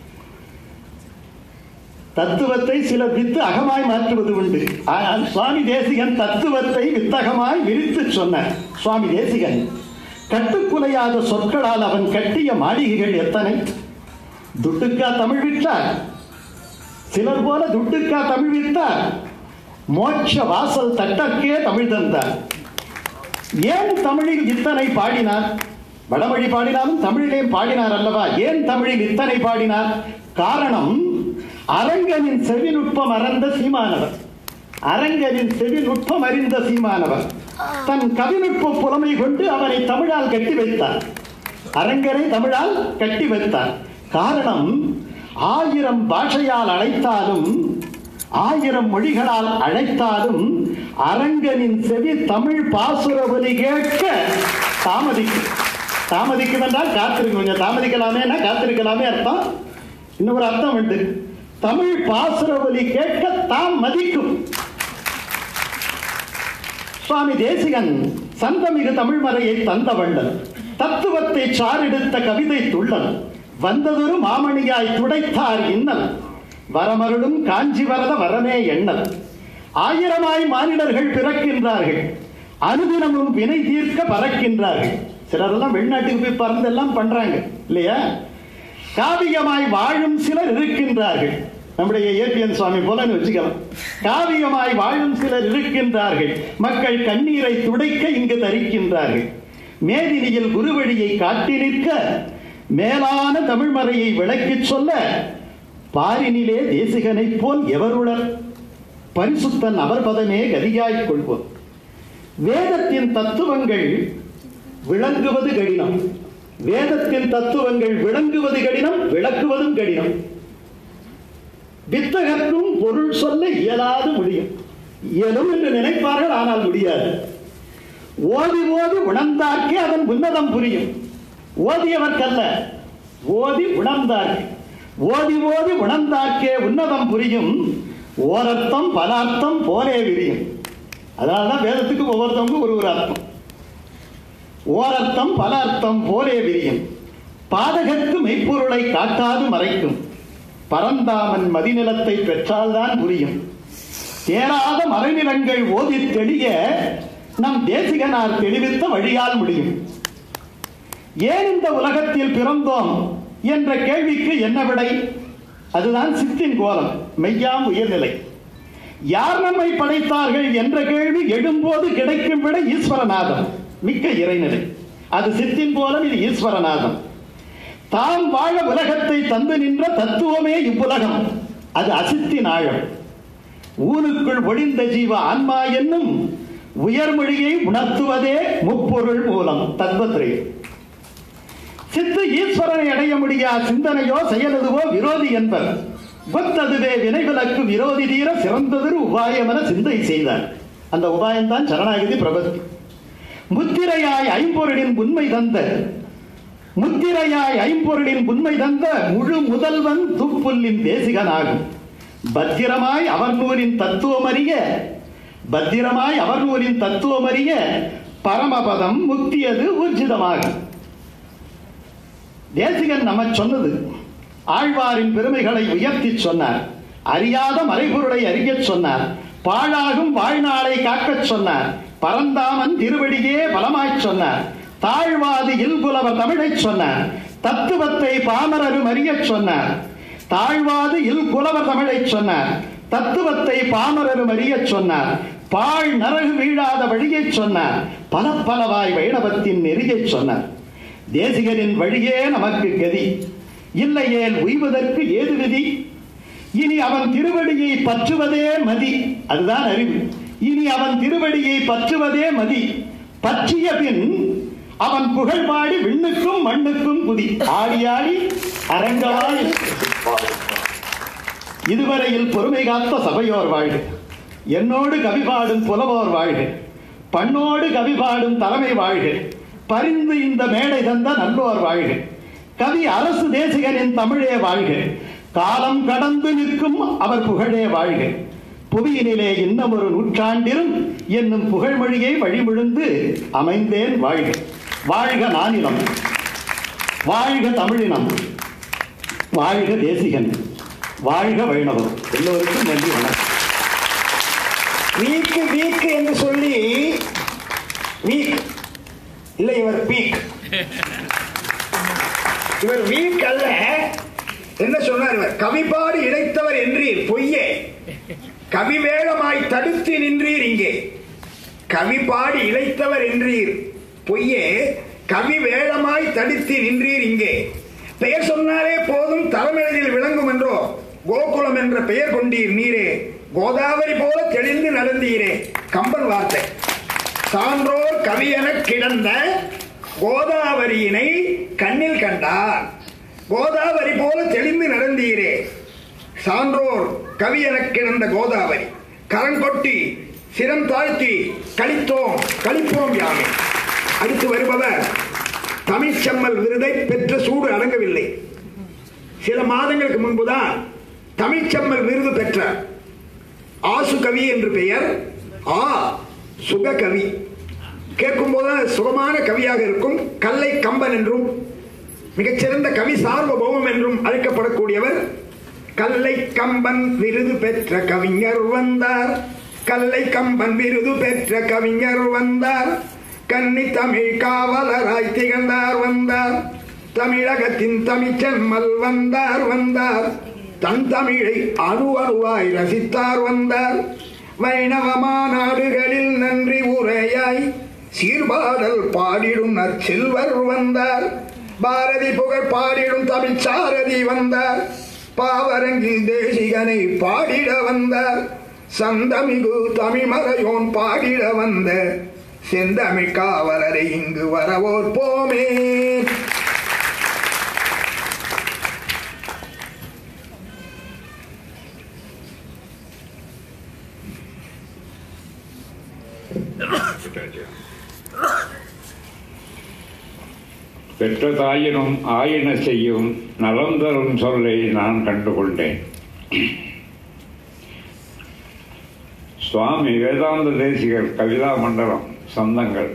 தத்துவத்தை சில வித்து அகமாய் மாற்றுவது உண்டு ஆனால் சுவாமி தேசிகன் தத்துவத்தை வித்தகமாய் விரித்து சொன்னார் சுவாமி தேசிகன் கட்டுக்குலையாத சொற்களால் அவன் கட்டிய மாளிகைகள் எத்தனை துட்டுக்கா தமிழ் விற்றார் சிலர் போல துட்டுக்கா தமிழ் விற்றார் மோட்ச வாசல் தட்டக்கே தமிழ் தந்தார் ஏன் தமிழில் இத்தனை பாடினார் வடமொழி பாடினாலும் தமிழிலே பாடினார் அல்லவா ஏன் தமிழில் இத்தனை பாடினார் காரணம் அரங்கனின் செவிநுட்பம் அறந்த சீமானவர் அரங்கனின் செவிநுட்பம் அறிந்த சீமானவர் தன் கவிநுட்ப புலமை கொண்டு அவனை தமிழால் கட்டி வைத்தார் அரங்கனை தமிழால் கட்டி வைத்தார் காரணம் ஆயிரம் பாஷையால் அழைத்தாலும் ஆயிரம் மொழிகளால் அழைத்தாலும் அரங்கனின் செவி தமிழ் பாசுர ஒலி கேட்க தாமதிக்கும் தாமதிக்கும் என்றால் காத்திருக்கும் கொஞ்சம் தாமதிக்கலாமேனா காத்திருக்கலாமே அர்த்தம் இன்னொரு அர்த்தம் உண்டு தமிழ் பாசுர ஒலி கேட்க தாம் மதிக்கும் சுவாமி தேசிகன் சந்தமிகு தமிழ் மறையை தந்த வள்ளல் தத்துவத்தை சாரெடுத்த கவிதை துள்ளல் வந்ததொரு மாமணியாய் துடைத்தார் இன்னல் வரமருளும் காஞ்சி வரத வரமே எண்ணல் ஆயிரமாய் மானிடர்கள் பிறக்கின்றார்கள் அனுதினமும் வினை தீர்க்க பறக்கின்றார்கள் சிலரெல்லாம் வெளிநாட்டுக்கு போய் பறந்தெல்லாம் பண்றாங்க இல்லையா காவியமாய் வாழும் சிலர் இருக்கின்றார்கள் நம்முடைய ஏபிஎன் சுவாமி போலன்னு வச்சுக்கலாம் காவியமாய் வாழும் சிலர் இருக்கின்றார்கள் மக்கள் கண்ணீரை துடைக்க இங்கு தரிக்கின்றார்கள் மேதினியில் குருவழியை காட்டி நிற்க மேலான தமிழ்மறையை விளக்கிச் சொல்ல பாரினிலே தேசிகனைப் போல் எவருளர் பரிசுத்தன் அவர் பதமே கதியாய்க் கொள்வோம் வேதத்தின் தத்துவங்கள் விளங்குவது கடினம் வேதத்தின் தத்துவங்கள் விளங்குவது கடினம் விளக்குவதும் கடினம் வித்தகர்க்கும் பொருள் சொல்ல இயலாது முடியும் இயலும் என்று நினைப்பார்கள் ஆனால் முடியாது ஓதி ஓதி உணர்ந்தார்க்கே அதன் உன்னதம் புரியும் ஓதியவர்க்கல்ல ஓதி உணர்ந்தார்க்கு ஓதி ஓதி உணர்ந்தார்க்கே உன்னதம் புரியும் ஓரர்த்தம் பலார்த்தம் போலே விரியும் அதனால்தான் வேதத்துக்கு ஒவ்வொருத்தவங்க ஒரு ஒரு அர்த்தம் ஓரர்த்தம் பல அர்த்தம் போலே விரியும் பாதகத்து மெய்ப்பொருளை காட்டாது மறைக்கும் பரந்தாமன் மதிநிலத்தை பெற்றால்தான் புரியும் தேராத மறைநிலங்கள் ஓதி தெளிய நம் தேசிகனார் தெளிவித்த வழியால் முடியும் ஏன் இந்த உலகத்தில் பிறந்தோம் என்ற கேள்விக்கு என்ன விடை அதுதான் சித்தின் கோலம் மெய்யாம் உயர்நிலை யார் நம்மை படைத்தார்கள் என்ற கேள்வி எழும்போது கிடைக்கும் விட ஈஸ்வரநாதம் மிக்க இறைநிலை அது சித்தின் கோலம் இது ஈஸ்வரநாதம் தாம் வாழ உலகத்தை தந்து நின்ற தத்துவமே இவ்வுலகம் அது அசித்தின் ஆழம் ஊனுக்குள் ஒளிந்த ஜீவ ஆன்மா என்னும் உயர்மொழியை உணர்த்துவதே முப்பொருள் மூலம் தத்வத்ரயம் சித்து ஈஸ்வரனை அடைய முடியா சிந்தனையோ செயலதுவோ விரோதி என்பர் ஒத்ததுவே வினைவிலக்கு விரோதி தீர சிறந்ததொரு உபாயம் என சிந்தை செய்தார் அந்த உபாயம்தான் சரணாகதி பிரபத்தி முத்திரையாய் ஐம்பொருளின் உண்மை தந்த முத்திரையாய் ஐம்பொருளின் உண்மை தந்த முழு முதல்வன் துப்புல்லின் தேசிகனாகும் பத்திரமாய் அவர் நூலின் தத்துவமறிய பத்திரமாய் அவர் நூலின் தத்துவமறிய பரமபதம் முக்தியது ஊர்ஜிதமாகும் தேசிகன் நம்ம சொன்னது ஆழ்வாரின் பெருமைகளை உயர்த்தி சொன்னார் அறியாத மறைபொருளை அறியச் சொன்னார் பாழாகும் வாழ்நாளை காக்கச் சொன்னார் பரந்தாமன் திருவடியே பலமாய்ச் சொன்னார் தாழ்வாதி இல்புலவ தமிழைச் சொன்னார் தத்துவத்தை பாமரரும் அறியச் சொன்னார் தாழ்வாது இல் புலவ தமிழைச் சொன்னார் தத்துவத்தை பாமரரும் அறியச் சொன்னார் பாழ் நரகு வீழாத வழியைச் சொன்னார் பல பலவாய் வைணவத்தின் நெறியைச் சொன்னார் தேசிகரின் வழியே நமக்கு கதி இல்லையேல் உய்வதற்கு ஏது விதி இனி அவன் திருவடியை பற்றுவதே மதி அதுதான் அறிவு இனி அவன் திருவடியை பற்றுவதே மதி பற்றிய பின் அவன் புகழ் பாடி விண்ணுக்கும் மண்ணுக்கும் குதி ஆடி ஆடி அரங்கவாய் இதுவரையில் பொறுமை காத்த சபையோர் வாழ்க என்னோடு கவி பாடும் புலவோர் வாழ்க பண்ணோடு கவி பாடும் தலைமை வாழ்க பரிந்து இந்த மேடை தந்த நல்லோர் வாழ்க கவி அரசு தேசிகரின் தமிழே வாழ்க காலம் கடந்து நிற்கும் அவர் புகழே வாழ்க புவியினிலே இன்னும் ஒரு நூற்றாண்டிலும் என்னும் புகழ்மொழியை வழிமுழுந்து அமைந்தேன் வாழ்க வாழ்க நானிலம் வாழ்க தமிழினம் வாழ்க தேசிகன் வாழ்க வைணவம் எல்லோருக்கும் நன்றி வணக்கம் வீக்கு வீக்கு என்று சொல்லி வீக் இல்லை இவர் பீக் இவர் வீக் அல்ல என்ன சொன்னார் இவர் கவிபாடு இழைத்தவர் என்றீர் பொய்யே கவி வேளமாய் தடுத்து நின்றீர் இங்கே கவி பாடி இழைத்தவர் என்றீர் பொய்யே கவி வேளமாய் தடுத்து நின்றீர் இங்கே பெயர் சொன்னாலே போதும் தலைமையில் விளங்கும் என்றோ கோகுலம் என்ற பெயர் கொண்டீர் நீரே கோதாவரி போல தெளிந்து நடந்தீரே கம்பன் வார்த்தை சான்றோர் கவியென கிடந்த கோதாவரியினை கண்ணில் கண்டார் கோதாவரி போல தெளிந்து நடந்தீரே சான்றோர் கவி எனக் கிடந்த கோதாவரி கரங்கொட்டி சிரம் தாழ்த்தி கழித்தோம் கழிப்போம் யாமே அடுத்து வருபவர் தமிழ்ச்செம்மல் விருதை பெற்ற சூடு அடங்கவில்லை சில மாதங்களுக்கு முன்புதான் தமிழ்ச்செம்மல் விருது பெற்றார் ஆசு கவி என்று பெயர் ஆ சுக கவி கேட்கும் போது சுகமான கவியாக இருக்கும் கல்லை கம்பன் என்றும் மிகச்சிறந்த கவி சார்வபௌமம் என்றும் அழைக்கப்படக்கூடியவர் கல்லை கம்பன் விருது பெற்ற கவிஞர் வந்தார் கல்லை கம்பன் விருது பெற்ற கவிஞர் வந்தார் கன்னி தமிழ் காவலராய் திகழ்ந்தார் வந்தார் தமிழகத்தின் தமிழ்ச்செம்மல் வந்தார் வந்தார் தன் தமிழை அணு அணுவாய் ரசித்தார் வந்தார் வைணவ மாநாடுகளில் நன்றி உரையாய் சீர்பாடல் பாடிடும் நற்செல்வர் வந்தார் பாரதி புகழ் பாடிடும் தமிழ் சாரதி வந்தார் பாவரங்கில் தேசிகனை பாடிட வந்தார் சந்தமிகு தமிழ்மறையோன் பாடிட வந்த செந்தமிழ் காவலரை இங்கு வரவோர் போமே பெற்ற தாயினும் ஆயின செய்யும் நலம் தரும் சொல்லை நான் கண்டுகொண்டேன் சுவாமி வேதாந்த தேசிகர் கவிதா மண்டலம் சொந்தங்கள்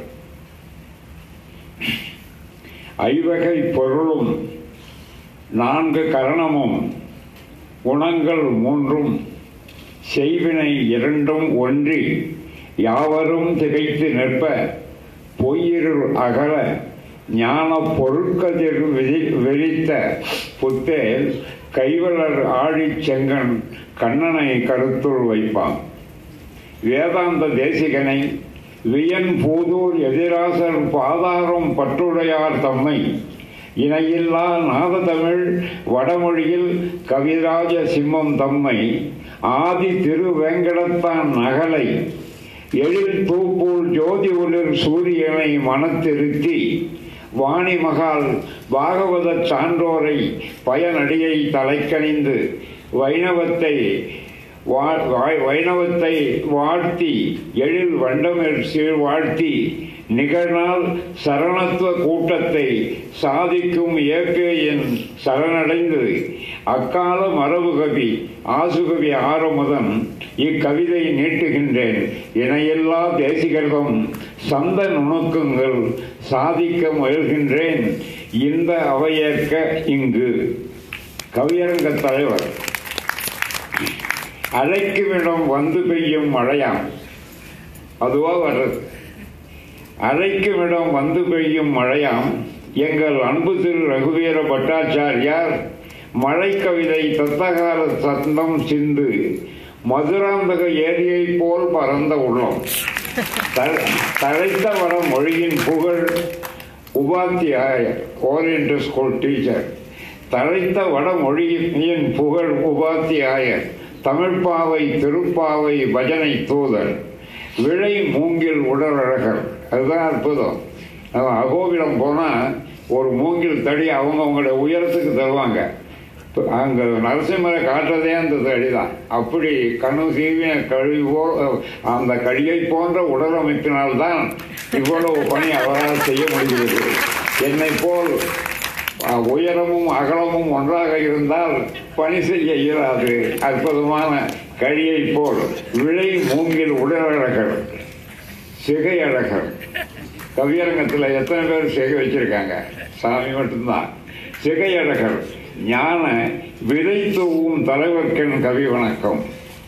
ஐவகை பொருளும் நான்கு கரணமும் குணங்கள் மூன்றும் செய்வினை இரண்டும் ஒன்றி யாவரும் திகைத்து நிற்ப பொய்யிருள் அகல ஞான பொருட்கதிர் விதி விரித்த புத்தேல் கைவலர் ஆழிச் செங்கன் கண்ணனை கருத்துள் வைப்பான் வேதாந்த தேசிகனை வியன் பூதூர் எதிராசர் பாதாரம் பற்றுடையார் தம்மை இணையில்லா நாததமிழ் வடமொழியில் கவிராஜ சிம்மம் தம்மை ஆதி திருவேங்கடத்தான் நகலை எழில் தூப்பூர் ஜோதி ஒளிர் சூரியனை மனத்திருத்தி வாணி மகால் பாகவத சான்றோரை பயனடியை தலைக்கணிந்து வைணவத்தை வா- வா- வைணவத்தை வாழ்த்தி எழில் வண்டமிழ் சீர் வாழ்த்தி நிகழ்நாள் சரணத்துவ கூட்டத்தை சாதிக்கும் ஏகேயின் சரணடைந்து அக்கால மரபு கவி ஆசுகவி ஆரமுதன் இக்கவிதை நீட்டுகின்றேன் இணையெல்லா தேசிகர்தம் சந்த நுணுக்கங்கள் சாதிக்க முயல்கின்றேன் இந்த அவையேற்க இங்கு கவியரங்க தலைவர் அழைக்குமிடம் வந்து பெய்யும் மழையாம் அதுவா வர்றது அழைக்குமிடம் வந்து பெய்யும் மழையாம் எங்கள் அன்பு திரு ரகுவீர பட்டாச்சாரியார் மழை கவிதை தத்தகால சந்தம் சிந்து மதுராந்தக ஏரியைப் போல் பறந்த உள்ளம் த- தழைத்த வர மொழியின் புகழ் உபாத்தியாய ஓரியன்டல் ஸ்கூல் டீச்சர் தழைத்த வடமொழியின் புகழ் உபாத்தியாயர் தமிழ்ப்பாவை திருப்பாவை பஜனை தூதர் விளை மூங்கில் உடலழகர் அதுதான் அற்புதம் அவன் அகோபிலம் போனால் ஒரு மூங்கில் தடி அவங்க அவங்களுடைய உயரத்துக்கு தருவாங்க அங்கே நரசிம்மரை காட்டுறதே அந்த தடி தான் அப்படி கண்ணு சீவிய கழி போல் அந்த கழியை போன்ற உடலமைப்பினால்தான் இவ்வளவு பணி அவரால் செய்ய முடிகிறது என்னை போல் அஹ், உயரமும் அகலமும் ஒன்றாக இருந்தால் பணி செய்ய இயலாது அற்புதமான கழியை போல் விளை மூங்கில் உடலழகர் சிகை அழகர் கவியரங்கத்தில் எத்தனை பேர் சிகை வச்சிருக்காங்க சாமி மட்டும்தான் சிகை அழகர் ஞான விதை தூவும் தலைவர்க்கன் கவி வணக்கம்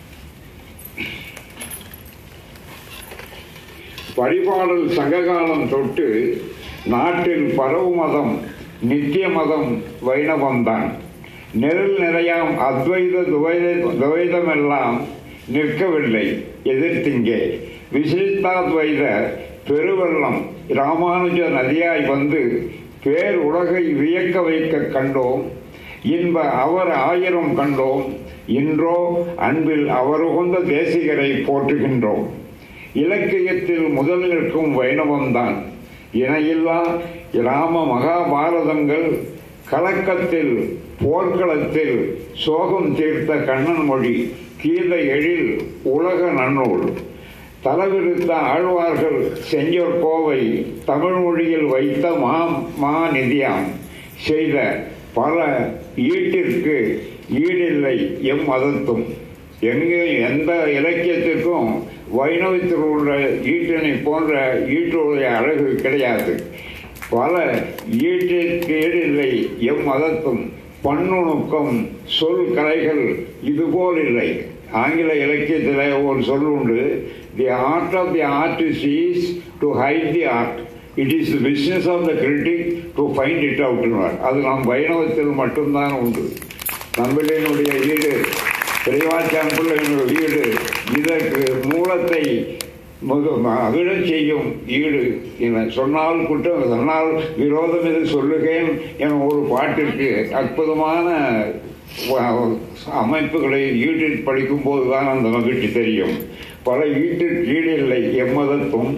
பரிபாடல் சங்ககாலம் தொட்டு நாட்டில் பரவு மதம் நித்திய மதம் வைணவம்தான் நெருள் நிறையாம் அத்வைத துவைத துவைதமெல்லாம் நிற்கவில்லை எதிர்த்திங்கே விசிஷ்டாத்வைத பெருவெள்ளம் ராமானுஜ நதியாய் வந்து பேர் உலகை வியக்க வைக்க கண்டோம் இன்ப அவர் ஆயிரம் கண்டோம் இன்றோ அன்பில் அவருகொண்ட தேசிகரை போற்றுகின்றோம் இலக்கியத்தில் முதல் நிற்கும் வைணவம்தான் இணையில்லா ராம மகாபாரதங்கள் கலக்கத்தில் போர்க்களத்தில் சோகம் தீர்த்த கண்ணன் மொழி கீத எழில் உலக நன்னூல் தலவிருத்த ஆழ்வார்கள் செஞ்சொற் கோவை தமிழ் மொழியில் வைத்த மா மா நிதியாம் செய்த பல ஈட்டிற்கு ஈடில்லை எம் மதத்தும் எங்கே எந்த இலக்கியத்திற்கும் வைணவத்தில் உள்ள ஈட்டினை போன்ற ஈட்டுடைய அழகு கிடையாது பல ஈட்டிற்கு ஈடில்லை எம் மதத்தும் பன்னுணுக்கம் சொல் கலைகள் இதுபோல் இல்லை ஆங்கில இலக்கியத்தில் ஒரு சொல் உண்டு the art of the artist is to hide the art it is the business of the critic to find it out அது நம் வைணவத்தில் மட்டும்தான் உண்டு நம்மளினுடைய வீடு பெரியவாச்சான் பிள்ளையினுடைய வீடு இதற்கு மூலத்தை முக- அகிழச் செய்யும் ஈடு என சொன்னால் குற்றம் சொன்னால் விரோதம் எது சொல்லுகேன் என ஒரு பாட்டிற்கு அற்புதமான வ- அமைப்புகளை ஈட்டில் படிக்கும் போதுதான் அந்த மகிழ்ச்சி தெரியும் பல ஈட்டிற்கு ஈடு இல்லை எம்மதத்தும்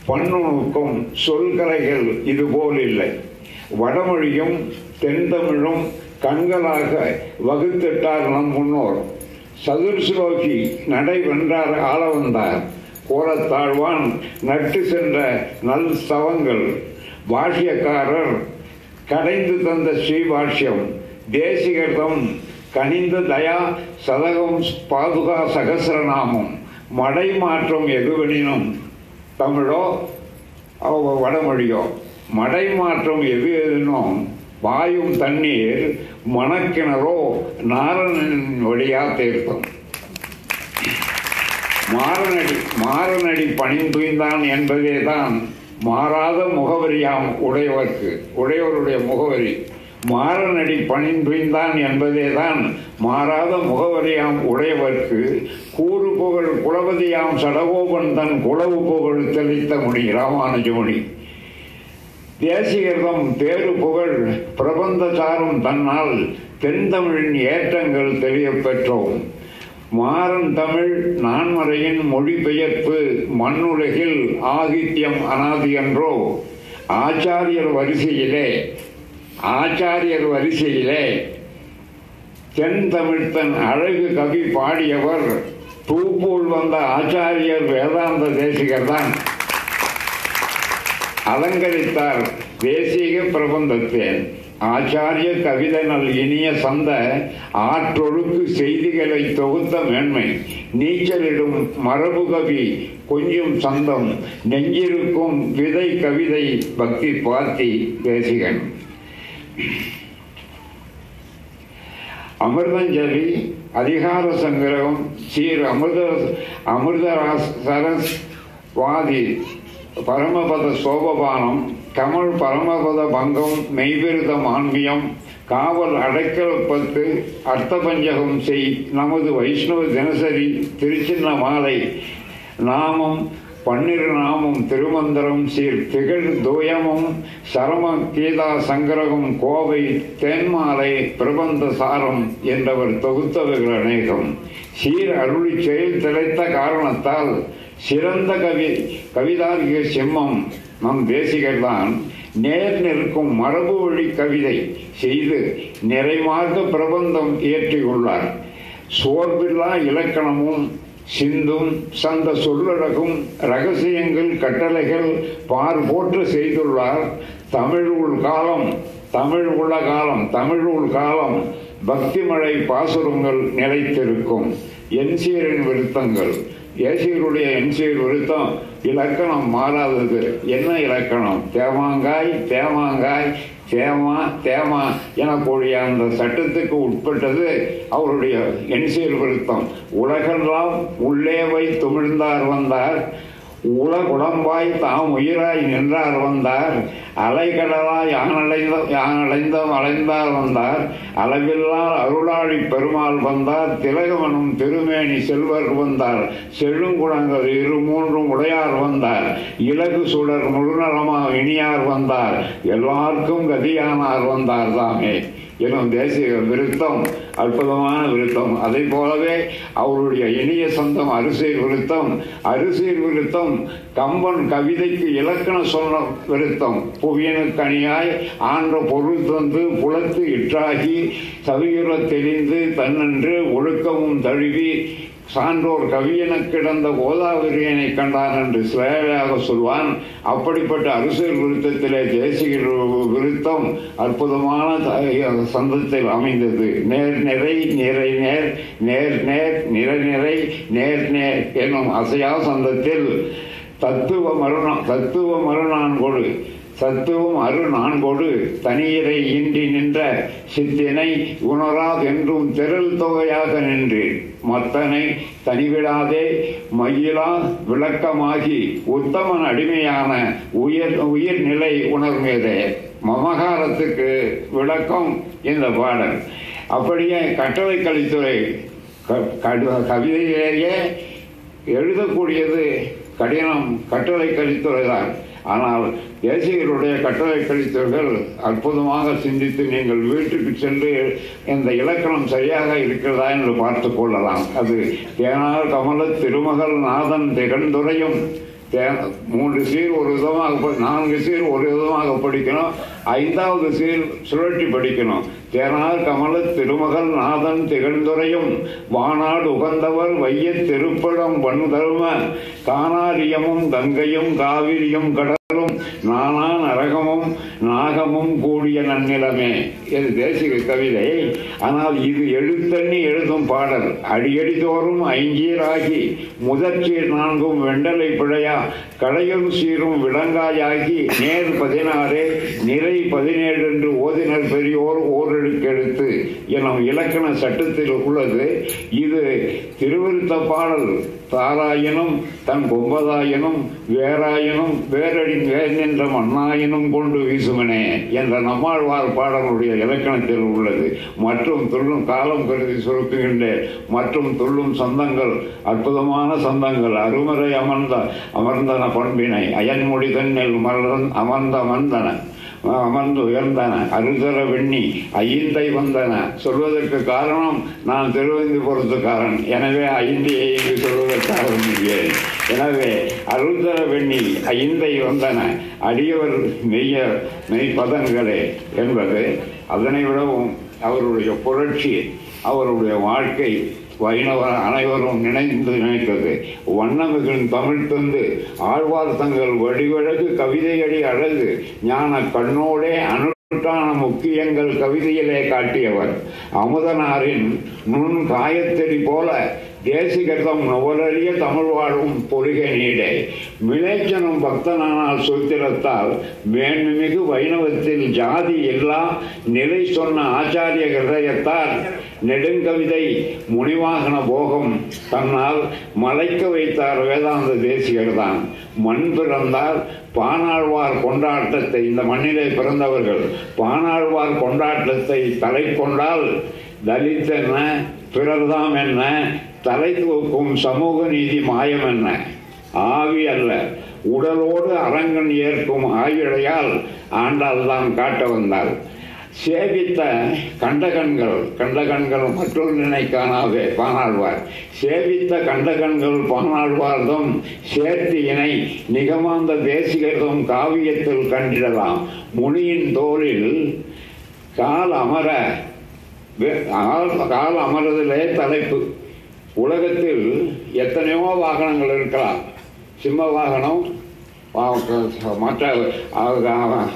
பண்ணுணுக்கும் சொல்கலைகள் இதுபோல் இல்லை வடமொழியும் தென்தமிழும் கண்களாக வகுத்திட்டார் நம் முன்னோர் சதுர் ஸ்லோகி நடை வென்றார் ஆள வந்தார் கோலத்தாழ்வான் நட்டு சென்ற நல் ஸ்தவங்கள் பாஷ்யக்காரர் கடைந்து தந்த ஸ்ரீபாஷ்யம் தேசிகர்தம் கனிந்த தயா சதகம் பாதுகா சகசிரநாமம் மடை மாற்றம் எதுவெனினும் தமிழோ அவ வடமொழியோ மடை மாற்றம் எது எதுனும் பாயும் தண்ணீர் மணக்கிணறோ நாரணன் வழியா தேர்த்தம் மாறனடி மாறனடி பணிந்துய்ந்தான் என்பதே தான் மாறாத முகவரியாம் உடையவர்க்கு உடையவருடைய முகவரி மாறனடி பணிந்துய்ந்தான் என்பதே தான் மாறாத முகவரியாம் உடையவர்க்கு கூறு புகழ் குலபதியாம் சடகோபன் தன் குளவு புகழ் தெளித்த முடி ராமானுஜமுனி தேசிகர்தம் பேரு புகழ் பிரபந்தசாரம் தன்னால் தென்தமிழின் ஏற்றங்கள் தெரியப் பெற்றோம் மாறன் தமிழ் நான்மறையின் மொழிபெயர்ப்பு மண்ணுலகில் ஆதித்யம் அனாதி என்றோ ஆச்சாரியர் வரிசையிலே ஆச்சாரியர் வரிசையிலே தென் தமிழ்த்தன் அழகு கவி பாடியவர் தூப்போல் வந்த ஆச்சாரியர் வேதாந்த தேசிகர் தான் அலங்கரித்தார் தேசிக பிரபந்தத்தேன் ஆச்சாரிய கவிதனல் இனிய சந்த ஆற்றொழுக்கு செய்திகளை தொகுத்த மேன்மை நீச்சலிடும் மரபு கவி கொஞ்சம் சந்தம் நெஞ்சிருக்கும் விதை கவிதை பக்தி பாத்தி தேசிகன் அமிர்தஞ்சலி அதிகார சங்கிரகம் சீர் அமிர்த அமிர்தராசரஸ் வாதி பரமபத சோபபானம் கமல் பரமபத பங்கம் மெய்விருத மான்மியம் காவல் அடைக்கல் பத்து அர்த்தபஞ்சகம் செய் நமது வைஷ்ணவ தினசரி திருச்சின்ன மாலை நாமம் பன்னிரு நாமம் திருமந்திரம் சீர் திகழ் துயமும் சரம கீதா சங்கரகம் கோவை தேன்மாலை பிரபந்த சாரம் என்றவர் தொகுத்தவர்கள் அநேகம் சீர் அருளி செயல் திளைத்த காரணத்தால் சிறந்த கவி கவிதார்கிக சிம்மம் நம் தேசிகர்தான் நேர் நிற்கும் மரபு வழி கவிதை செய்து நிறைமார்க்க பிரபந்தம் இயற்றியுள்ளார் சோர்பில்லா இலக்கணமும் சிந்தும் சந்த சொல்லழகும் ரகசியங்கள் கட்டளைகள் பார் போற்று செய்துள்ளார் தமிழ் உள் காலம் தமிழ் உள்ள காலம் தமிழ் உள் காலம் பக்தி மழை பாசுரங்கள் நிலைத்திருக்கும் என்சீரின் விருத்தங்கள் ஏசியருடைய என்சீர் விருத்தம் இலக்கணம் மாறாதது என்ன இலக்கணம் தேமாங்காய் தேமாங்காய் தேமா தேமா எனக்கூடிய அந்த சட்டத்துக்கு உட்பட்டது அவருடைய என்சீர் விருத்தம் உலகெல்லாம் உள்ளே வை துமிழ்ந்தார் வந்தார் உலகுடம்பாய் தாம் உயிராய் நின்றார் வந்தார் அலைகடலாய் யானடைந்த யானடைந்த அலைந்தார் வந்தார் அளவில்லா அருளாளி பெருமாள் வந்தார் திலகமனும் திருமேனி செல்வர் வந்தார் செழுங்குளங்கள் இரு மூன்றும் உடையார் வந்தார் இலகு சுடர் முழுநலமா இனியார் வந்தார் எல்லாருக்கும் கதியானார் வந்தார் தாமே எனும் தேசிய விருத்தம் அற்புதமான விருத்தம் அதை போலவே அவருடைய இனிய சொந்தம் அரிசீர் விருத்தம் அரிசீர் விருத்தம் கம்பன் கவிதைக்கு இலக்கண சொன்ன விருத்தம் புவியனுக்கு அணியாய் ஆன்ற பொருள் தந்து புலத்து இற்றாகி சவியுறத் தெரிந்து தன்னன்று ஒழுக்கமும் தழுவி சான்றோர் கவியெனக் கிடந்த கோதாவரியனை கண்டான் என்று சிலையாக சொல்வான் அப்படிப்பட்ட அரசியல் விருத்தத்திலே தேசிய விருத்தம் அற்புதமான த- சந்தத்தில் அமைந்தது நேர் நிறை நிறை நேர் நேர் நேர் நிறை நிறை நேர் நேர் என்னும் அசையா சந்தத்தில் தத்துவ மறுநா தத்துவ மறுநான்கொடு சத்துவம் அரு நான்கோடு தனியரை இன்றி நின்ற சித்தினை உணராதென்றும் திரள் தொகையாக நின்று மத்தனை தனிவிடாதே மயிலா விளக்கமாகி உத்தமன் அடிமையான உயர் உயிர்நிலை உணர்ந்ததே மமகாரத்துக்கு விளக்கம் இந்த பாடல் அப்படியே கட்டளை கலித்துறை க- கடு- கவிதையிலேயே எழுதக்கூடியது கடினம் கட்டளை கலித்துறை தான் ஆனால் தேசியருடைய கட்டளை கழித்தவர்கள் அற்புதமாக சிந்தித்து நீங்கள் வீட்டுக்கு சென்று இந்த இலக்கணம் சரியாக இருக்கிறதா என்று பார்த்து கொள்ளலாம் அது தேனால் கமல திருமகள் நாதன் திகழ்ந்துரையும் தே- மூன்று சீர் ஒரு விதமாக ப- நான்கு சீர் ஒரு விதமாக படிக்கணும் ஐந்தாவது சீர் சுழற்றி படிக்கணும் தேனார் கமல திருமகள் நாதன் திகழ்ந்துரையும் வானாடு உகந்தவர் வையத் திருப்படம் வன்தரும காணாரியமும் கங்கையும் காவிரியும் கடலும் நானா நரகமும் நாகமும் கூடிய நன்னிலமே இது தேசிக கவிதை ஆனால் இது எழுத்தண்ணி எழுதும் பாடல் அடியடி தோறும் ஐங்கீராகி முதற்சீர் நான்கும் வெண்டலை பிழையா கடையும் சீரும் விளங்காயாகி நேர் பதினாறு நிறை பதினேழு என்று ஓதினர் பெரியோர் ஓரெழுக்கெழுத்து எனும் இலக்கண சட்டத்தில் உள்ளது இது திருவிருத்த பாடல் தாராயினும் தன் கொம்பதாயினும் வேறாயினும் வேரடி வேர் நின்ற மண்ணாயினும் கொண்டு வீசுமனே என்ற நம்மாழ்வார் பாடலுடைய இலக்கணத்தில் உள்ளது மற்றும் துள்ளும் காலம் கருதி சுருக்குகின்ற மற்றும் துள்ளும் சந்தங்கள் அற்புதமான சந்தங்கள் அருமறை அமர்ந்த அமர்ந்தன பண்பினை அயன்மொழி தன்னில் மலர்ந்த அமர்ந்த அமர்ந்தன அமர்ந்து உயர்ந்தன அருதர வெண்ணி ஐந்தை வந்தன சொல்வதற்கு காரணம் நான் திருவந்திபுரத்துக்காரன் எனவே ஐந்தியை என்று சொல்வதற்காக முடியாது எனவே அருதர வெண்ணி ஐந்தை வந்தன அடியவர் மெய்ய மெய்ப்பதங்களே என்பது அதனை விடவும் அவருடைய புரட்சி அவருடைய வாழ்க்கை வைணவர் அனைவரும் நினைந்து நினைத்தது வண்ணமிகள் தமிழ் தந்து ஆழ்வார் தங்கள் வடிவழகு கவிதையடி அழகு ஞான கண்ணோடே அனுட்டான முக்கியங்கள் கவிதையிலே காட்டியவர் அமுதனாரின் நுண் காயத்தெறி போல தேசிகர்தம் நுவலறிய தமிழ் வாழும் பொலிகை நீடே மிலேச்சனும் பக்தனானால் சூத்திரத்தால் மேன்மிகு வைணவத்தில் ஜாதி எல்லா நிலை சொன்ன ஆச்சாரிய ஹிருதயத்தால் நெடுங்கவிதை முனிவாகன போகம் தன்னால் மலைக்க வைத்தார் வேதாந்த தேசிகர்தான் மண் பிறந்தால் பானாழ்வார் கொண்டாட்டத்தை இந்த மண்ணிலே பிறந்தவர்கள் பானாழ்வார் கொண்டாட்டத்தை தலை கொண்டால் தலித் என்ன பிறர்தாம் என்ன தலை தூக்கும் சமூக நீதி மாயம் என்ன ஆவி அல்ல உடலோடு அரங்கன் ஏற்கும் ஆயுளையால் ஆண்டாள் தான் காட்ட வந்தாள் சேவித்த கண்டகன்கள் கண்டகன்கள் மற்றொரு நினை காணாவே பானாழ்வார் சேவித்த கண்டகன்கள் பானாழ்வார்தும் சேர்த்து இணை நிகமாந்த தேசிகர்தும் காவியத்தில் கண்டிடலாம் முனியின் தோளில் கால் அமர வே- ஆள்- கால் அமர்வதிலே தலைப்பு உலகத்தில் எத்தனையோ வாகனங்கள் இருக்கலாம் சிம்ம வாகனம் வா- க- மற்ற அ- அ-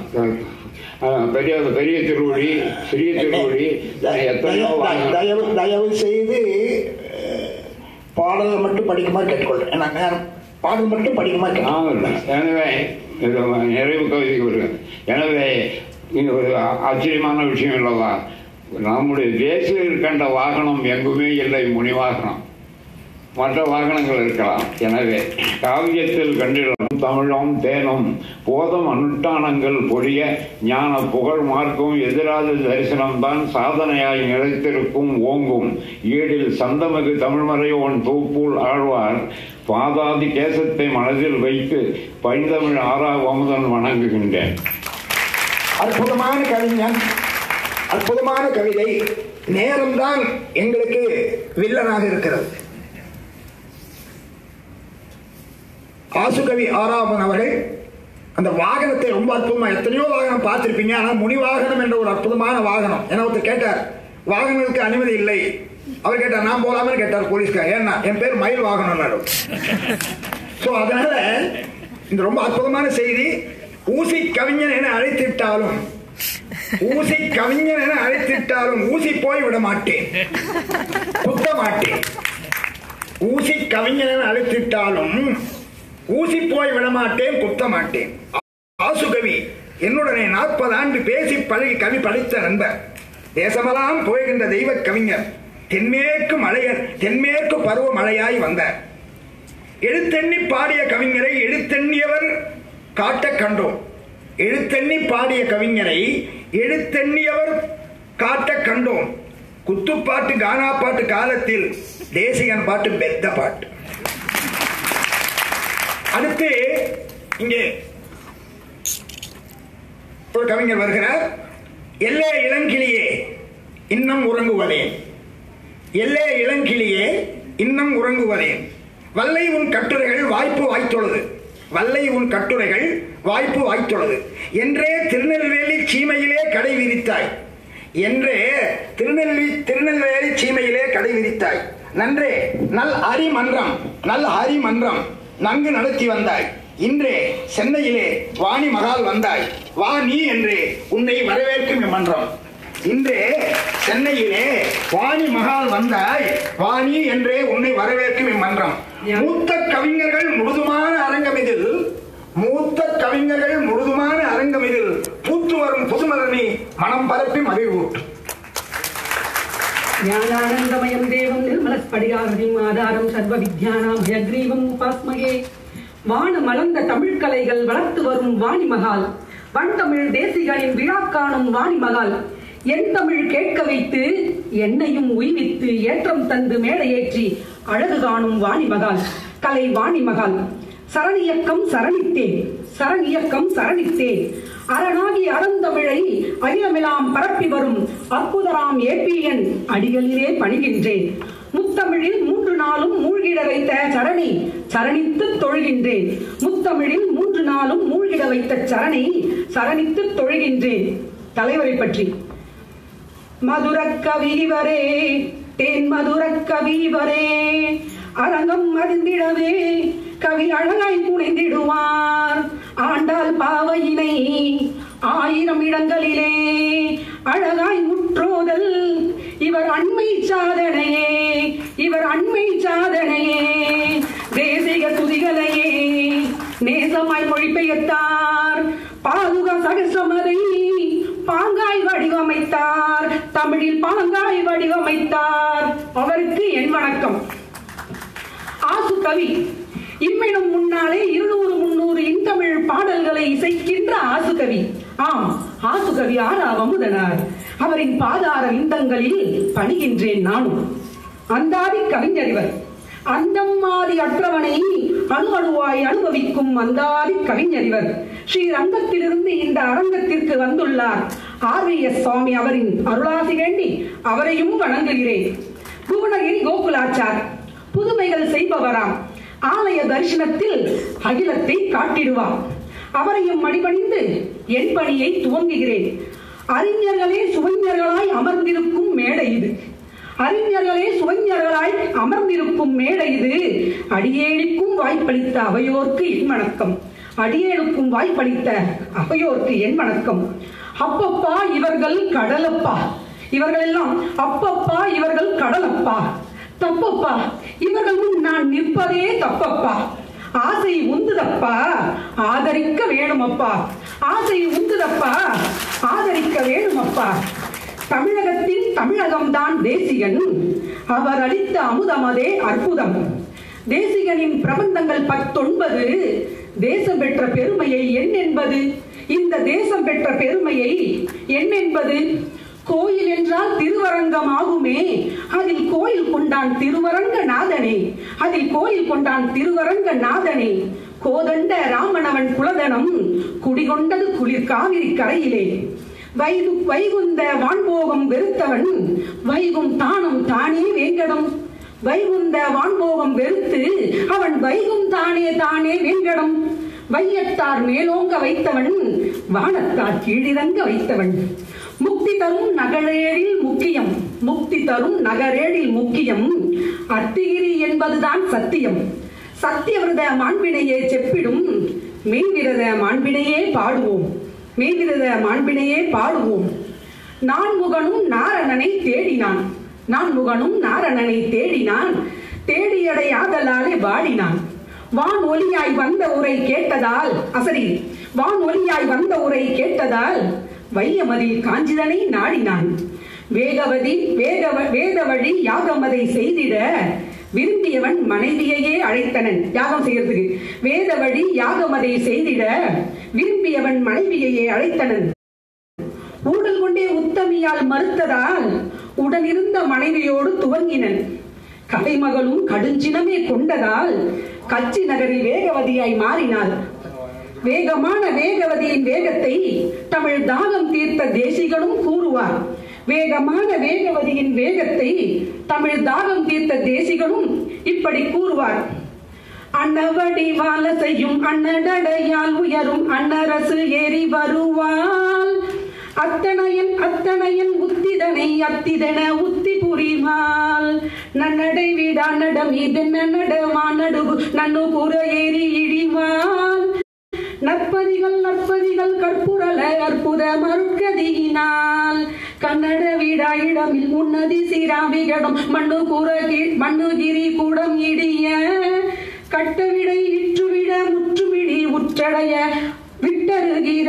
அ- பெரிய பெரிய திருவடி சிறிய திருவடி எத்தனையோ தயவு- வாகனம் தயவு தயவு செய்து அஹ், பாடலை மட்டும் படிக்குமாறு கேட்டுக்கொள்றேன் ஏன்னா நேரம் பாடல் மட்டும் படிக்குமாறு கேட்டுக்கொள்றேன். ஆமாம் எனவே இது நிறைவு கவிதைக்கு வருகிறது எனவே இது ஒரு ஆச்சரியமான விஷயம் இல்லவா நம்முடைய தேசியர்கள் கண்ட வாகனம் எங்குமே இல்லை முனி வாகனம் மற்ற வாகனங்கள் இருக்கலாம் எனவே காவியத்தில் கண்டிடும் தமிழும் தேனும் போதம் அனுஷ்டானங்கள் பொழிய ஞான புகழ் மார்க்கும் எதிராத தரிசனம்தான் சாதனையாய் நிலைத்திருக்கும் ஓங்கும் ஈடில் சந்தமிகு தமிழ்மறையோன் தூப்பூல் ஆழ்வார் பாதாதி கேசத்தை மனதில் வைத்து பைந்தமிழ் ஆறா அமுதன் வணங்குகின்றேன் அற்புதமான கவிஞன் அற்புதமான கவிதை நேரம்தான் எங்களுக்கு வில்லனாக இருக்கிறது ஆசுகவி ஆறாமன் அவர்கள் அந்த வாகனத்தை ரொம்ப அற்புதமா எத்தனையோ வாகனம் பார்த்திருப்பீங்க ஆனால் முனி வாகனம் என்ற ஒரு அற்புதமான வாகனம் என ஒருத்தர் கேட்டார் வாகனங்களுக்கு அனுமதி இல்லை அவர் கேட்டார் நான் போலாமே கேட்டார் போலீஸ்கார் ஏன்னா என் பேர் மயில் வாகனம் ஸோ அதனால இந்த ரொம்ப அற்புதமான செய்தி ஊசி கவிஞன் என அழைத்திட்டாலும் ஊசி கவிஞன் என அழைத்திட்டாலும் ஊசி போய் விட மாட்டேன் குத்த மாட்டேன் ஊசி கவிஞன் என அழைத்திட்டாலும் ஊசி போய் விட மாட்டேன் குத்த மாட்டேன் ஆசுகவி என்னுடனே நாற்பது ஆண்டு பேசி பழகி கவி படித்த நண்பர் தேசமெல்லாம் போகின்ற தெய்வ கவிஞர் தென்மேற்கு மலையர் தென்மேற்கு பருவ மழையாய் வந்தார் எழுத்தெண்ணி பாடிய கவிஞரை எழுத்தெண்ணியவர் காட்ட கண்டோம் எழுத்தெண்ணி பாடிய கவிஞரை எழுத்தெண்ணியவர் காட்ட கண்டோம் குத்துப்பாட்டு கானா பாட்டு காலத்தில் தேசிகன் பாட்டு பெத்த பாட்டு அடுத்து இங்கே ஒரு கவிஞர் வருகிறார் எல்லே இளங்கிளியே இன்னும் உறங்குவதேன் எல்லே இளங்கிளியே இன்னும் உறங்குவதேன் வல்லை உன் கட்டுரைகள் வாய்ப்பு வாய்த்துள்ளது வல்லை உன் கட்டுரைகள் வாய்ப்பு வாய்த்துள்ளது என்றே திருநெல்வேலி சீமையிலே கடை விரித்தாய் என்றே திருநெல்வேலி திருநெல்வேலி சீமையிலே கடை விரித்தாய் நன்றே நல் ஹரிமன்றம் நல் ஹரிமன்றம் நன்கு நடத்தி வந்தாய் இன்றே சென்னையிலே வாணி மகால் வந்தாய் வா நீ என்றே உன்னை வரவேற்கும் இம்மன்றம் இன்றே சென்னையிலே வாணி மகால் வந்தாய் வாணி என்றே உன்னை வரவேற்கும் இம்மன்றம் மூத்த கவிஞர்கள் முழுதுமான அரங்கம் இதில் மூத்த கவிஞர்கள் முழுதுமான அரங்கம் இதில் பூத்து வரும் புதுமலர்னி மனம் பரப்பி மகிழ்வூட்டும் ஞானானந்தமயம் தேவம் நிர்மலஸ்படிகாரதிம் ஆதாரம் சர்வ வித்யானாம் ஹயக்ரீவம் உபாஸ்மகே வான மலர்ந்த தமிழ் கலைகள் வளர்த்து வரும் வாணி மகால் வண்டமிழ் தேசிகளின் விழா காணும் வாணி மகால் என் தமிழ் கேட்க வைத்து என்னையும் உய்வித்து ஏற்றம் தந்து மேடையேற்றி அழகு காணும் வாணி மகால் கலை வாணி மகால் சரணியக்கம் சரணித்தேன் சரணியக்கம் சரணித்தேன் அரணாகி அறந்தமிழை அகிலமெல்லாம் பரப்பி வரும் அற்புதராம் ஏபிஎன் அடிகளிலே பணிகின்றேன் முத்தமிழில் மூன்று நாளும் மூழ்கிட வைத்த சரணி சரணித்து தொழுகின்றேன் முத்தமிழில் மூன்று நாளும் மூழ்கிட வைத்த சரணி சரணித்து தொழுகின்றேன் தலைவரை பற்றி மதுரக் கவிவரே தேன் மதுரக் கவிவரே அரங்கம் அறிந்திடவே கவி அழகாய் புனைந்திடுவார் ஆண்டாள் பாவையினை ஆயிரம் இடங்களிலே அழகாய் முற்றோதல் இவர் அண்மை சாதனையே இவர் அண்மை சாதனையே தேசிக துதிகளையே நேசமாய் மொழிபெயர்த்தார் பாதுக சகசமதை பாங்காய் வடிவமைத்தார் தமிழில் பாங்காய் வடிவமைத்தார் அவருக்கு என் வணக்கம் ஆசு கவி இம்மிடம் முன்னாலே இருநூறு முன்னூறு இன்தமிழ் பாடல்களை இசைக்கின்ற ஆசு கவி ஆம் ஆசு கவி ஆரா அமுதனார் அவரின் பாதார விந்தங்களில் பணிகின்றேன் நானும் அந்தாதி கவிஞரிவர் அந்தம்மாதி அற்றவனை அணு அணுவாய் அனுபவிக்கும் அந்தாதி கவிஞரிவர் ஸ்ரீரங்கத்திலிருந்து இந்த அரங்கத்திற்கு வந்துள்ளார் ஆர் வி எஸ் சுவாமி அவரின் அருளாசி வேண்டி அவரையும் வணங்குகிறேன் புவனகிரி கோகுலாச்சார் புதுமைகள் செய்பவராம் ஆலய தரிசனத்தில் அகிலத்தை காட்டிடுவார் அவரையும் மடிபணிந்து என் பணியை துவங்குகிறேன் அறிஞர்களே சுவைஞர்களாய் அமர்ந்திருக்கும் மேடை இது அறிஞர்களே சுவைஞர்களாய் அமர்ந்திருக்கும் மேடை இது அடியேனுக்கும் வாய்ப்பளித்த அவையோர்க்கு என் வணக்கம் அடியேனுக்கும் வாய்ப்பளித்த அவையோர்க்கு என் வணக்கம் அப்பப்பா இவர்கள் கடலப்பா இவர்கள் எல்லாம் அப்பப்பா இவர்கள் கடலப்பா தப்பப்பா இவர்கள் முன் நான் நிற்பதே தப்பப்பா ஆசை உந்துதப்பா ஆதரிக்க வேணுமப்பா ஆசை உந்துதப்பா ஆதரிக்க வேணுமப்பா தமிழகத்தின் தமிழகம்தான் தேசிகன் அவர் அளித்த அமுதமதே அற்புதம் தேசிகனின் பிரபந்தங்கள் பத்தொன்பது தேசம் பெற்ற பெருமையை என் என்பது இந்த தேசம் பெற்ற பெருமையை என் என்பது கோயில் என்றால் திருவரங்கம் ஆகுமே அதில் கோயில் கொண்டான் திருவரங்க நாதனே அதில் கோயில் கொண்டான் திருவரங்க நாதனே கோதண்ட ராமனவன் குலதனம் குடிகொண்டது குளிர் காவிரி கரையிலே வைகு வைகுந்த வான்போகம் வெறுத்தவன் வைகும் தானும் தானே வேங்கடம் வைகுந்த வான்போகம் வெறுத்து அவன் வைகும் தானே தானே வேங்கடம் வையத்தார் மேலோங்க வைத்தவன் வானத்தார் கீழிறங்க வைத்தவன் முக்தி தரும் நகரேடில் முக்கியம் முக்தி தரும் நகரேடில் முக்கியம் அத்திகிரி என்பதுதான் சத்தியம் சத்தியவிரத மாண்பினையே செப்பிடும் மெய்விரத மாண்பினையே பாடுவோம் மெய்விரத மாண்பினையே பாடுவோம் நான்முகனும் நாரணனை தேடினான் நான்முகனும் நாரணனை தேடினான் தேடியடையாதலாலே வாடினான் வான் ஒலியாய் வந்த உரை கேட்டதால் அசரி வான் ஒலியாய் வந்த உரை கேட்டதால் வையமதில் காஞ்சிதனை நாடினான் வேகவதி வேக வேதவழி யாகமதை செய்திட விரும்பியவன் மனைவியையே அழைத்தனன் யாகம் செய்யறதுக்கு வேதவழி யாகமதை செய்திட விரும்பியவன் மனைவியையே அழைத்தனன் ஊடல் கொண்டே உத்தமியால் மறுத்ததால் உடனிருந்த மனைவியோடு துவங்கினன் கலைமகளும் கடுஞ்சினமே கொண்டதால் கச்சி நகரில் வேகவதியாய் மாறினாள் வேகமான வேகவதியின் வேகத்தை தமிழ் தாகம் தீர்த்த தேசிகளும் கூறுவார் வேகமான வேகவதியின் வேகத்தை தமிழ் தாகம் தீர்த்த தேசிகளும் இப்படி கூறுவார் அன்னவடி வாழ செய்யும் அன்னடடையால் உயரும் அன்னரசு ஏறி வருவாள் அத்தனையன் அத்தனையன் உத்திதனை அத்திதன உத்தி புரிவாள் நன்னடை வீடா நடம் இதென்ன நடமா நடுவு நன்னு புற ஏறி இழிவாள் நற்பதிகள் நற்பதிகள் கற்புரல அற்புத மறுக்கதியினால் கன்னட வீடாயிடமில் முன்னதி சீராவிகடம் மண்ணு குறகி மண்ணுகிரி கூடம் இடிய கட்டவிடை இற்றுவிட முற்றுமிடி உற்றடைய விட்டருகிற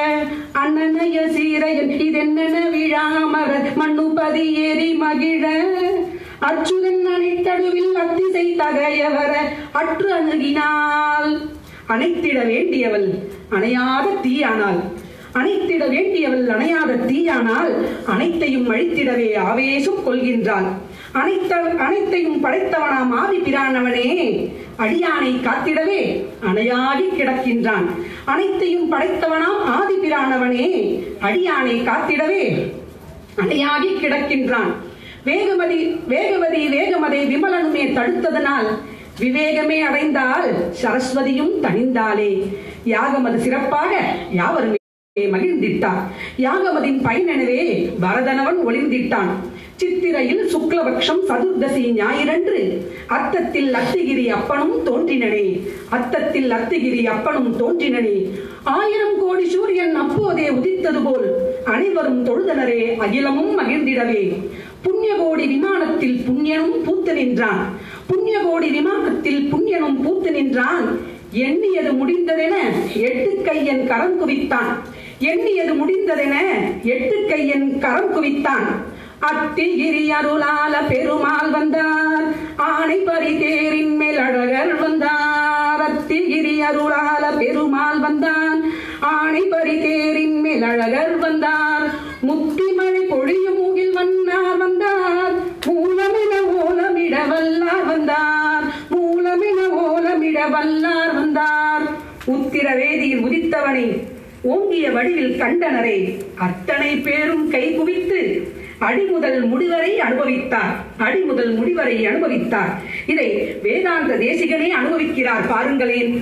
அண்ணனைய சீரையன் இதென்ன விழாமர மண்ணுபதி ஏறி மகிழ அச்சுதன் அனைத்தடுவில் அத்திசை தகையவர அற்று அணுகினாள் அணைத்திட வேண்டியவள் அணையாத தீயானாள் அணைத்திட வேண்டியவள் அணையாத தீயானால் அனைத்தையும் அழித்திடவே ஆவேசம் கொள்கின்றாள் அனைத்த அனைத்தையும் படைத்தவனாம் ஆதி பிரானவனே அடியானை காத்திடவே அணையாகி கிடக்கின்றான் அனைத்தையும் படைத்தவனாம் ஆதி பிரானவனே அடியானை காத்திடவே அணையாகி கிடக்கின்றான் வேகமதி வேகவதி வேகமதை விமலனுமே தடுத்ததனால் விவேகமே அடைந்தால் சரஸ்வதியும் தணிந்தாளே யாகமது சிறப்பாக யாவருமே மகிழ்ந்திட்டார் யாகமதின் பயனெனவே பரதனவன் ஒளிர்ந்திட்டான் சித்திரையில் சுக்லபக்ஷம் சதுர்தசி ஞாயிறன்று அத்தத்தில் அத்திகிரி அப்பனும் தோன்றினனே அத்தத்தில் அத்திகிரி அப்பனும் தோன்றினனே ஆயிரம் கோடி சூரியன் அப்போதே உதித்தது போல் அனைவரும் தொழுதனரே அகிலமும் மகிழ்ந்திடவே புண்ணியகோடி விமானத்தில் புண்ணியனும் பூத்து நின்றான் புண்ணியகோடி விமானத்தில் புண்ணியனும் பூத்து நின்றான் எண்ணியது முடிந்ததென எட்டு கையன் கரம் குவித்தான் எண்ணியது முடிந்ததென எட்டு கையன் கரம் குவித்தான் அத்திகிரி அருளால பெருமாள் வந்தார் ஆணை பறி தேரின் மேல் அழகர் வந்தார் அத்திகிரி அருளால பெருமாள் வந்தான் ஆணை பறி தேரின் மேல் அழகர் வந்தார் முத்தி மழை பொழியும் முகில் வந்தார் வந்தார் மூலமென ஓலமிட வல்லார் வந்தார் மூலமென ஓலமிட வல்லார் வந்தார் உத்திர வேதியில் உதித்தவனை ஓங்கிய வடிவில் கண்டனரே அத்தனை பேரும் கை குவித்து அடிமுதல் முடிவரை அனுபவித்தார் அடிமுதல் முடிவரை அனுபவித்தார் இதை வேதாந்த தேசிகனே அனுபவிக்கிறார் பாருங்களேன்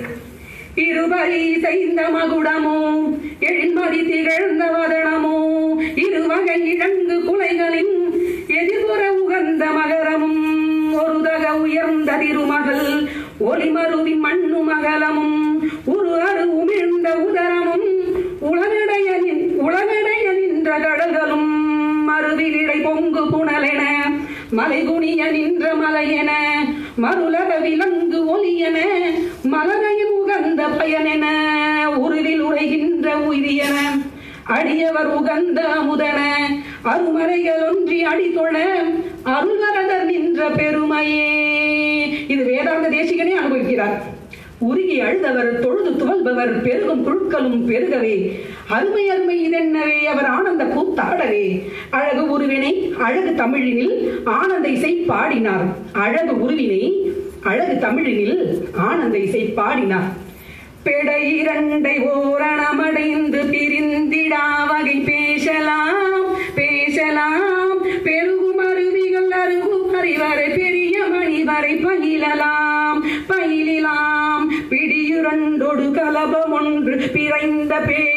இருவரி செய்த மகுடமோ எழில்மதி திகழ்ந்த வதனமோ இருவகை இழங்கு குலைகளின் எதிர்புற உகந்த மகரமும் ஒருதக உயர்ந்த திருமகள் ஒளிமருவி மண்ணு மகலமும் ஒரு அரு உமிழ்ந்த உதரமும் உளநடைய நின்- உளநடைய நின்ற கடல்களும் மறுவிடை பொங்கு புனலென மலைகுனிய நின்ற மலையென மருளக விலங்கு ஒலியென மலரையின் உகந்த பயனென உருவில் உரைகின்ற உயிரியன அடியவர் உகந்த அமுதன அருமறைகள் ஒன்றி அடித்தொழ அருள்வரதர் நின்ற பெருமையே இது வேதாந்த தேசிகனே அனுபவிக்கிறார் உருகி அழுதவர் தொழுது துவல்பவர் பெருகும் புழுக்களும் பெருகவே அருமை அருமை இதென்னவே அவர் ஆனந்த கூத்தாடவே அழகு உருவினை அழகு தமிழினில் ஆனந்த இசை பாடினார் அழகு உருவினை அழகு தமிழினில் ஆனந்த இசை பாடினார் பெடை இரண்டை ஓரணமடைந்து பிரிந்திடா வகை பேசலாம் பேசலாம் பெருகும் அருவிகள் அருகும் அறிவரை பெரிய மணி வரை பயிலலாம் பயிலிலாம் பிடியுரண்டொடு கலபம் ஒன்று பிறைந்த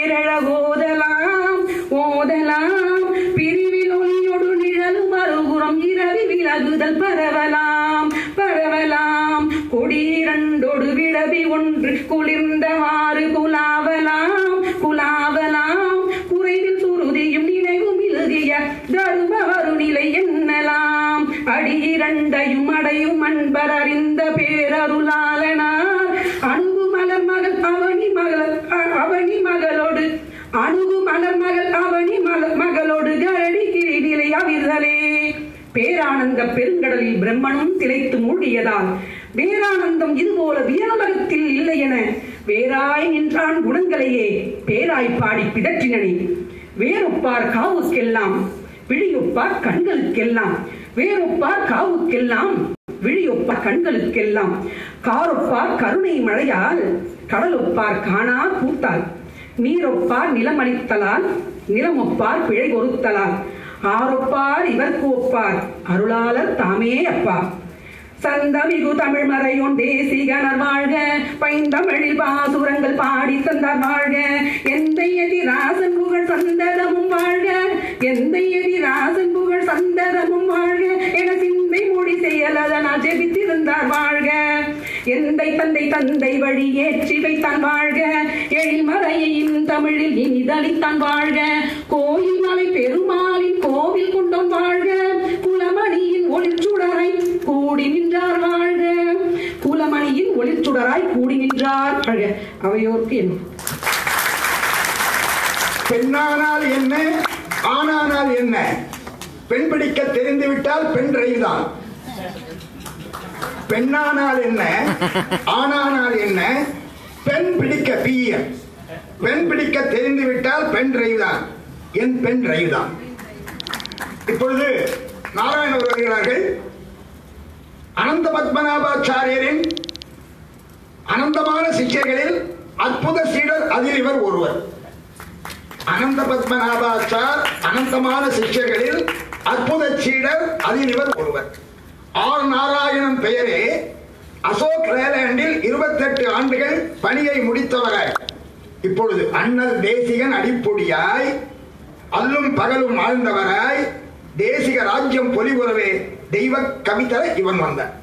பேரழகோதலாம் ஓதலாம் பிரிவில் ஒளியொடு நிழலும் மறுபுறம் இரவி விலகுதல் பரவலாம் பரவலாம் கொடிரண்டொடு விடவி ஒன்று குளிர்ந்தவாறு குலாவலாம் குலாவலாம் குறைவில் சுருதியும் நினைவும் இழுகிய தருமவரு நிலை என்னலாம் அடியிரண்டையும் அடையும் அன்பர் அறிந்த பேரருளாளனார் அணுகு மலர் மகள் அவனி மகள் அ- அவனி மகளோடு அணுகு மலர் மகள் அவனி மல- மகளோடு கரடி கிரி நிலை அவிர்தலே பேரானந்த பெருங்கடலில் பிரம்மனும் திளைத்து மூடியதால் வேறானந்தம் இதுபோல வியனுலகத்தில் இல்லை என வேறாய் நின்றான் குணங்களையே பேராய் பாடி பிதற்றினனே வேறொப்பார் காவுக்கெல்லாம் விழியொப்பார் கண்களுக்கெல்லாம் வேறொப்பார் காவுக்கெல்லாம் விழியொப்பார் கண்களுக்கெல்லாம் காரொப்பார் கருணை மழையால் கடலொப்பார் காணா கூத்தால் நீரொப்பார் நிலமளித்தலால் நிலமொப்பார் பிழை பொறுத்தலால் ஆரொப்பார் இவர்க்கு ஒப்பார் அருளாளர் தாமே அப்பா சந்தமிகு தமிழ் மறையோன் தேசிகனர் வாழ்க பைந்தமிழில் பாசுரங்கள் பாடி தந்தார் வாழ்க எந்த எதிராசன் புகழ் சந்ததமும் வாழ்க எந்த எதிராசன் புகழ் சந்ததமும் வாழ்க என சிந்தை மொழி செயலதனால் ஜெபித்திருந்தார் வாழ்க எந்தை தந்தை தந்தை வழி ஏற்றி வைத்தான் வாழ்க எழில்மறையின் தமிழில் இனிதளித்தான் வாழ்க கோயில் மலை பெருமாளின் கோவில் கொண்டோன் வாழ்க குலமணியின் ஒளிச்சுடரை கூடி நின்றார் வாழ்க குலமணியின் ஒளிச்சுடராய் கூடி நின்றார் வாழ்க அவையோர்க்கு என்ன பெண்ணானால் என்ன ஆணானால் என்ன பெண் பிடிக்க தெரிந்துவிட்டால் பெண் ரயில்தான் பெண்ணானால் என்ன ஆணானால் என்ன பெண் பிடிக்க பிய பெண் பிடிக்க தெரிந்துவிட்டால் பெண் ரயில்தான் என் பெண் ரயில்தான் இப்பொழுது நாராயணர் வருகிறார்கள் அனந்த பத்மநாபாச்சாரியரின் அனந்தமான சிஷ்யர்களில் அற்புத சீடர் அதில் இவர் ஒருவர் அனந்த பத்மநாபாச்சார் அனந்தமான சிஷ்யர்களில் அற்புத சீடர் அதில் இவர் ஒருவர் ஆர் நாராயணன் பெயரே அசோக் லேலாண்டில் இருபத்தெட்டு ஆண்டுகள் பணியை முடித்தவராய் இப்பொழுது அண்ணல் தேசிகன் அடிப்பொடியாய் அல்லும் பகலும் ஆழ்ந்தவராய் தேசிக ராஜ்யம் பொலிபுறவே தெய்வ கவிதர இவன் வந்தார்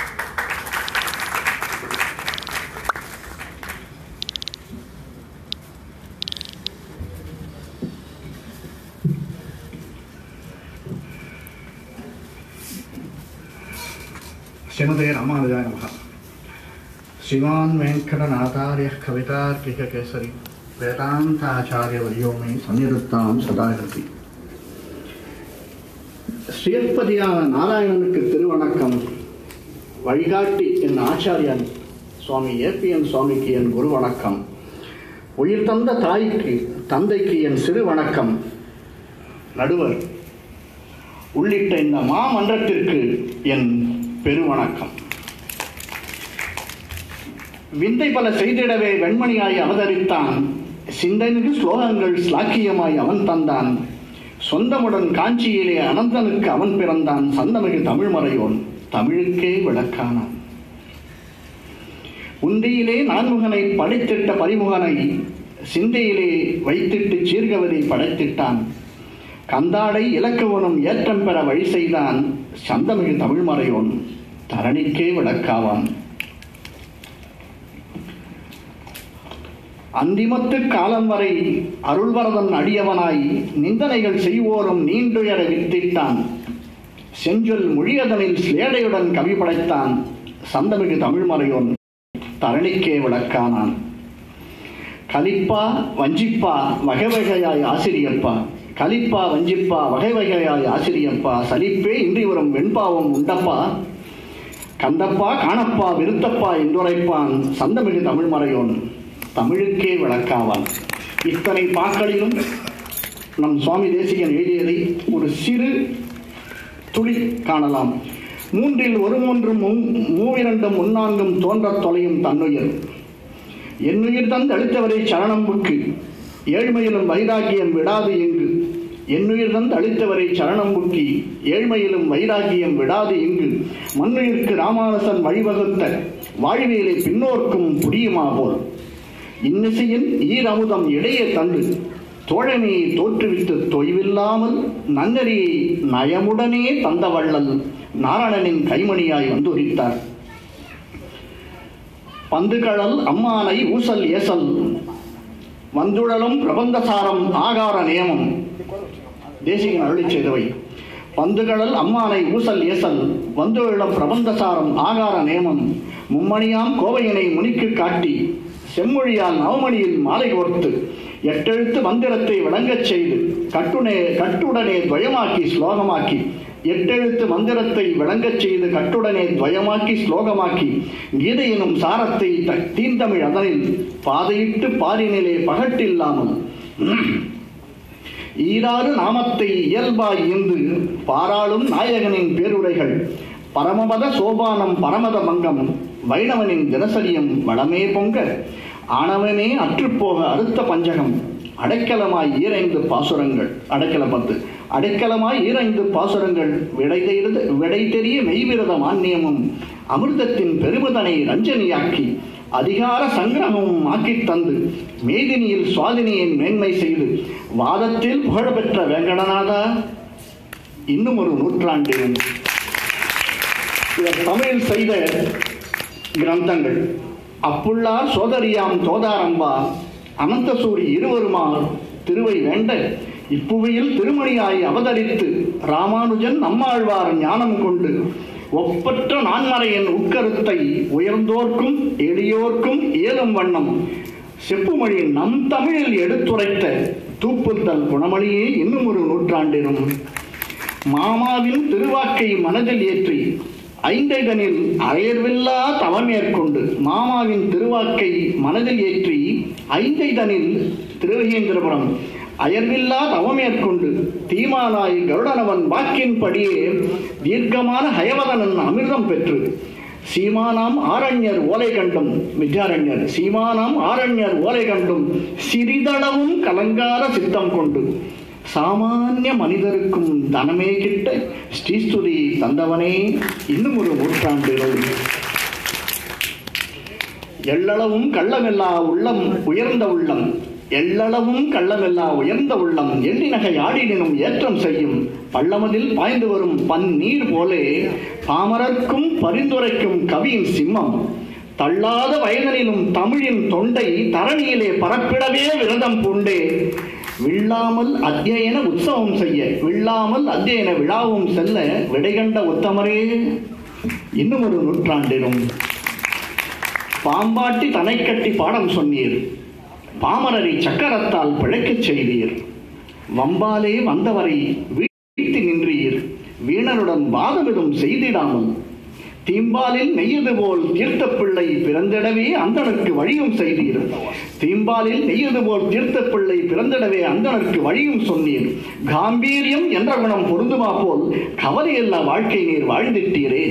श्रीमते रामानुजाय नमः श्रीमान् वेङ्कटनाथार्यः कवितार्किककेसरी वेदान्ताचार्यवर्यो मे सन्निरुत्तां सदा हृति ஸ்ரீயப்பதியான நாராயணனுக்கு திருவணக்கம் வழிகாட்டி என் ஆச்சாரியன் சுவாமி ஏபிஎன் சுவாமிக்கு என் குரு வணக்கம் உயிர் தந்த தாய்க்கு தந்தைக்கு என் சிறு வணக்கம் நடுவர் உள்ளிட்ட இந்த மாமன்றத்திற்கு என் பெருவணக்கம் விந்தை பல செய்திடவே வெண்மணியாய் அவதரித்தான் சிந்தனைக்கு ஸ்லோகங்கள் ஸ்லாக்கியமாய் அவன் தந்தான் சொந்தமுடன் காஞ்சியிலே அனந்தனுக்கு அவன் பிறந்தான் சந்தமிகு தமிழ்மறையோன் தமிழுக்கே விளக்கானான் உந்தியிலே நான்முகனை படைத்திட்ட பரிமுகனை சிந்தையிலே வைத்திட்டு சீர்கவதை படைத்திட்டான் கந்தாடை இலக்குவனும் ஏற்றம் பெற வழி செய்தான் சந்தமிகு தமிழ்மறையோன் தரணிக்கே விளக்காவான் அந்திமத்து காலம் வரை அருள்வரதன் அடியவனாய் நிந்தனைகள் செய்வோரும் நீண்டுயர வித்திட்டான் செஞ்சொல் மொழியதனில் சிலேடையுடன் கவி படைத்தான் சந்தமிகு தமிழ்மறையோன் தரணிக்கே விளக்கானான் கலிப்பா வஞ்சிப்பா வகை வகையாய் ஆசிரியப்பா கலிப்பா வஞ்சிப்பா வகை வகையாய் ஆசிரியப்பா சலிப்பே இன்றி வரும் வெண்பாவம் உண்டப்பா கந்தப்பா காணப்பா விருத்தப்பா என்றுரைப்பான் சந்தமிகு தமிழ்மறையோன் தமிழுக்கே விளக்காவான் இத்தனை பாக்களிலும் நம் சுவாமி தேசிகன் எழுதியதை ஒரு சிறு துளி காணலாம் மூன்றில் ஒரு மூன்றும் மூ- மூவிரண்டும் முன்னான்கும் தோன்றத் தொலையும் தன்னுயிர் என்னுயிர் தந்து அளித்தவரை சரணம்புக்கு ஏழ்மையிலும் வைராகியம் விடாது இங்கு என்னுயிர் தந்து அளித்தவரை சரணம்புக்கி ஏழ்மையிலும் வைராகியம் விடாது இங்கு மண்ணுயிர்க்கு ராமானுசன் வழிவகுத்த வாழ்வியலை பின்னோர்க்கும் புரியுமா போல் இன்னிசையின் ஈரமுதம் இடையே தந்து தோழமையை தோற்றுவித்து தொய்வில்லாமல் நன்னறியை நயமுடனே தந்த வள்ளல் நாராயணனின் கைமணியாய் வந்துரித்தார் பந்துகழல் அம்மானை ஊசல் ஏசல் வந்துழலும் பிரபந்தசாரம் ஆகார நியமம் தேசிகன் அருளிச் செய்தவை பந்துகழல் அம்மானை ஊசல் ஏசல் வந்துழலும் பிரபந்தசாரம் ஆகார நேமம் மும்மணியாம் கோவையினை முனிக்கு காட்டி செம்மொழியால் நவமணியில் மாலை கோர்த்து எட்டெழுத்து மந்திரத்தை விளங்கச் செய்து கட்டுனே கட்டுடனே துவயமாக்கி ஸ்லோகமாக்கி எட்டெழுத்து மந்திரத்தை விளங்கச் செய்து கட்டுடனே துவயமாக்கி ஸ்லோகமாக்கி கீதை எனும் சாரத்தை த- தீந்தமிழ் அதனில் பாதையிட்டு பாரினிலே பகட்டில்லாமல் ஈராறு நாமத்தை இயல்பாய் ஈந்து பாராளும் நாயகனின் பேருரைகள் பரமபத சோபானம் பரமத மங்கம் வைணவனின் தினசரியம் வளமே பொங்க ஆணவமே அற்றுப்போக அறுத்த பஞ்சகம் அடைக்கலமாய் ஈரைந்து பாசுரங்கள் அடைக்கல பத்து அடைக்கலமாய் ஈரைந்து பாசுரங்கள் விடை தெரிந்த விடை தெரிய மெய்விரத மானியமும் அமிர்தத்தின் பெருமிதனை ரஞ்சனியாக்கி அதிகார சங்கிரகமும் ஆக்கித் தந்து மேதினியில் சுவாதினியின் மேன்மை செய்து வாதத்தில் புகழ்பெற்ற வெங்கடநாதா இன்னும் ஒரு நூற்றாண்டிலும் இவர் தமிழில் செய்த கிரந்தங்கள் அப்புள்ளார் சோதரியாம் தோதாரம்பா அனந்தசூரி இருவருமார் திருவை வேண்ட இப்புவியில் திருமணியாய் அவதரித்து ராமானுஜன் நம்மாழ்வார் ஞானம் கொண்டு ஒப்பற்ற நான்மறையின் உட்கருத்தை உயர்ந்தோர்க்கும் எளியோர்க்கும் இயலும் வண்ணம் செப்புமொழி நம் தமிழில் எடுத்துரைத்த தூப்புத்தல் குணமொழியே இன்னும் ஒரு நூற்றாண்டிலும் மாமாவின் திருவாக்கை மனதில் ஏற்றி ஐந்தைதனில் அயர்வில்லா தவமேற்கொண்டு மாமாவின் திருவாக்கை மனதில் ஏற்றி ஐந்தைதனில் திருவகேந்திரபுரம் அயர்வில்லா தவமேற்கொண்டு தீமானாய் கருடனவன் வாக்கின்படியே தீர்க்கமான ஹயவதனன் அமிர்தம் பெற்று சீமானாம் ஆரண்யர் ஓலை கண்டும் வித்யாரண்யர் சீமானாம் ஆரண்யர் ஓலை கண்டும் சிறிதளவும் கலங்கார சித்தம் கொண்டு சாமானிய மனிதருக்கும் தனமே கிட்ட ஸ்ரீஸ்துதி தந்தவனே இன்னும் ஒரு நூற்றாண்டிலும் எள்ளளவும் கள்ளமெல்லா உள்ளம் உயர்ந்த உள்ளம் எள்ளளவும் கள்ளமெல்லா உயர்ந்த உள்ளம் எள்ளினகை ஆடினும் ஏற்றம் செய்யும் பள்ளமதில் பாய்ந்து வரும் பன் நீர் போலே பாமரர்க்கும் பரிந்துரைக்கும் கவியின் சிம்மம் தள்ளாத வயதனிலும் தமிழின் தொண்டை தரணியிலே பரப்பிடவே விரதம் பூண்டே வில்லாமல் அத்தியன உற்சவம் செய்ய வில்லாமல் அத்தியன விழாவும் செல்ல விடைகண்ட உத்தமரே இன்னும் ஒரு நூற்றாண்டிலும் பாம்பாட்டி தனை கட்டி பாடம் சொன்னீர் பாமரரை சக்கரத்தால் பிழைக்கச் செய்தீர் வம்பாலே வந்தவரை வீழ்த்தி நின்றீர் வீணருடன் வாதமிடும் செய்திடாமல் தீம்பாலில் நெய்யது போல் தீர்த்த பிள்ளை பிறந்திடவே அந்தனருக்கு வழியும் செய்தீர் தீம்பாலில் நெய்யது போல் தீர்த்த பிள்ளை பிறந்திடவே அந்தனருக்கு வழியும் சொன்னீர் காம்பீரியம் என்ற குணம் பொருந்துமா போல் கவலையில்லா வாழ்க்கை நீர் வாழ்ந்திட்டீரே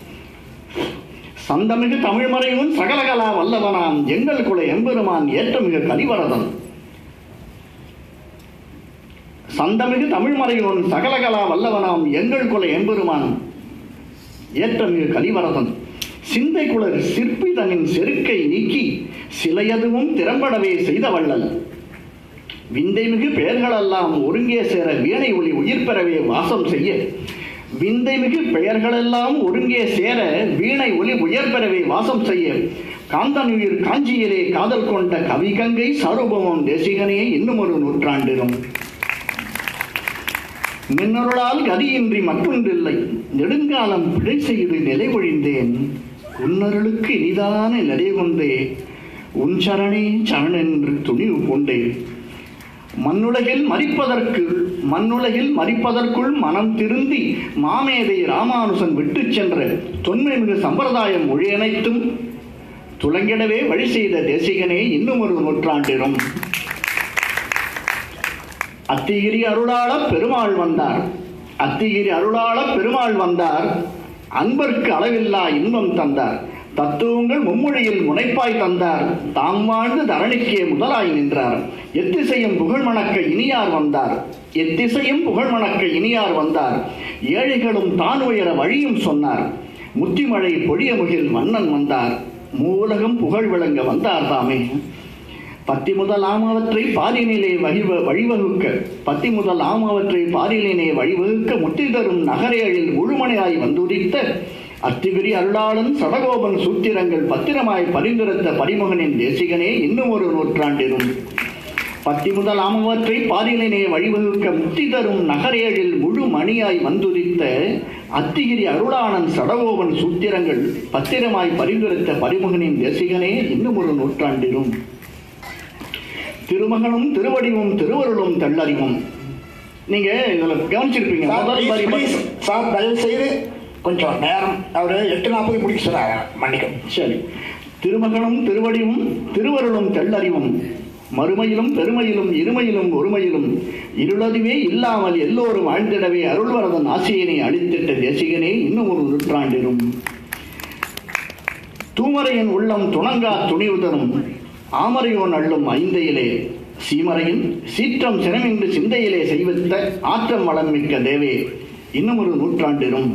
சந்தமிகு தமிழ்மறையும் சகலகலா வல்லவனாம் எங்கள் குல எம்பெருமான் ஏற்றமிகு கலிவரதன் சந்தமிகு தமிழ்மறையோன் சகலகலா வல்லவனாம் எங்கள் குல எம்பெருமான் ஏற்றமிகு கலிவரதன் சிந்தை குளர் சிற்பிதனின் செருக்கை நீக்கி சிலையதுவும் திறம்படவே செய்த வள்ளல் விந்தைமிகு பெயர்களெல்லாம் ஒருங்கே சேர வீணை ஒளி உயிர் பெறவே வாசம் செய்ய விந்தைமிகு பெயர்களெல்லாம் ஒருங்கே சேர வீணை ஒளி உயர் பெறவே வாசம் செய்ய காந்தனுயிர் காஞ்சியிலே காதல் கொண்ட கவிகங்கை சாரூபமம் தேசிகனே இன்னும் ஒரு நூற்றாண்டிலும் மின்னருளால் கதியின்றி மற்றொன்றில்லை நெடுங்காலம் பிழை செய்து நிலை ஒழிந்தேன் உன்னருளுக்கு இனிதான நிலை கொண்டே உன் சரணே சரணென்று துணிவு கொண்டேன் மண்ணுலகில் மறிப்பதற்கு மண்ணுலகில் மறிப்பதற்குள் மனம் திருந்தி மாமேதை ராமானுசன் விட்டு சென்ற தொன்மைமிகு சம்பிரதாயம் மொழியனைத்தும் துலங்கிடவே வழி செய்த தேசிகனே இன்னும் ஒரு நூற்றாண்டிலும் அத்திகிரி அருளாள பெருமாள் வந்தார் அத்திகிரி அருளாள பெருமாள் வந்தார் அன்பர்க்கு அளவில்லா இன்பம் தந்தார் தத்துவங்கள் மும்மொழியில் முனைப்பாய் தந்தார் தாம் வாழ்ந்து தரணிக்கே முதலாய் நின்றார் எத்திசையும் புகழ் மணக்க இனியார் வந்தார் எத்திசையும் புகழ் மணக்க இனியார் வந்தார் ஏழைகளும் தான் உயர வழியும் சொன்னார் முத்திமழை பொழியமுகில் மன்னன் வந்தார் மூலகம் புகழ் விளங்க வந்தார் தாமே பத்தி முதல் ஆமவற்றை பாலினிலே வழிவ வழிவகுக்க பத்தி முதல் ஆமவற்றை பாலினிலே வழிவகுக்க முத்தி தரும் நகரேழில் முழுமனையாய் வந்துரித்த அத்திகிரி அருளாளன் சடகோபன் சூத்திரங்கள் பத்திரமாய் பரிந்துரைத்த பரிமுகனின் தேசிகனே இன்னும் ஒரு நூற்றாண்டிலும் பத்தி முதல் ஆமவற்றை பாலினிலே வழிவகுக்க முத்தி தரும் நகரேழில் முழு மணியாய் வந்துரித்த அத்திகிரி அருளானன் சடகோபன் சூத்திரங்கள் பத்திரமாய் பரிந்துரைத்த பரிமுகனின் தேசிகனே இன்னும் ஒரு நூற்றாண்டிலும் திருமகனும் திருவடிவும் திருவருளும் தள்ளறிவும் நீங்க இதுல கவனிச்சிருப்பீங்க சார், முதல் please, வரி please, மட்டும். சார் தயவு செய்து கொஞ்சம் நேரம் அவர் எட்டு நாற்பது முடிக்க சொன்னாங்க மன்னிக்கும் சரி திருமகனும் திருவடிவும் திருவருளும் தெள்ளறிவும் மறுமையிலும் பெருமையிலும் இருமையிலும் ஒருமையிலும் இருளதுவே இல்லாமல் எல்லோரும் வாழ்ந்திடவே அருள்வரதன் ஆசியினை அளித்திட்ட தேசிகனே இன்னும் ஒரு நூற்றாண்டிலும் தூமரையின் உள்ளம் துணங்கா துணிவுதரும் ஆமரையோன் அள்ளும் ஐந்தையிலே சீமறையின் சீற்றம் சிரமின்றி சிந்தையிலே செய்வித்த ஆற்றம் வளம் மிக்க தேவே இன்னும் ஒரு நூற்றாண்டிலும்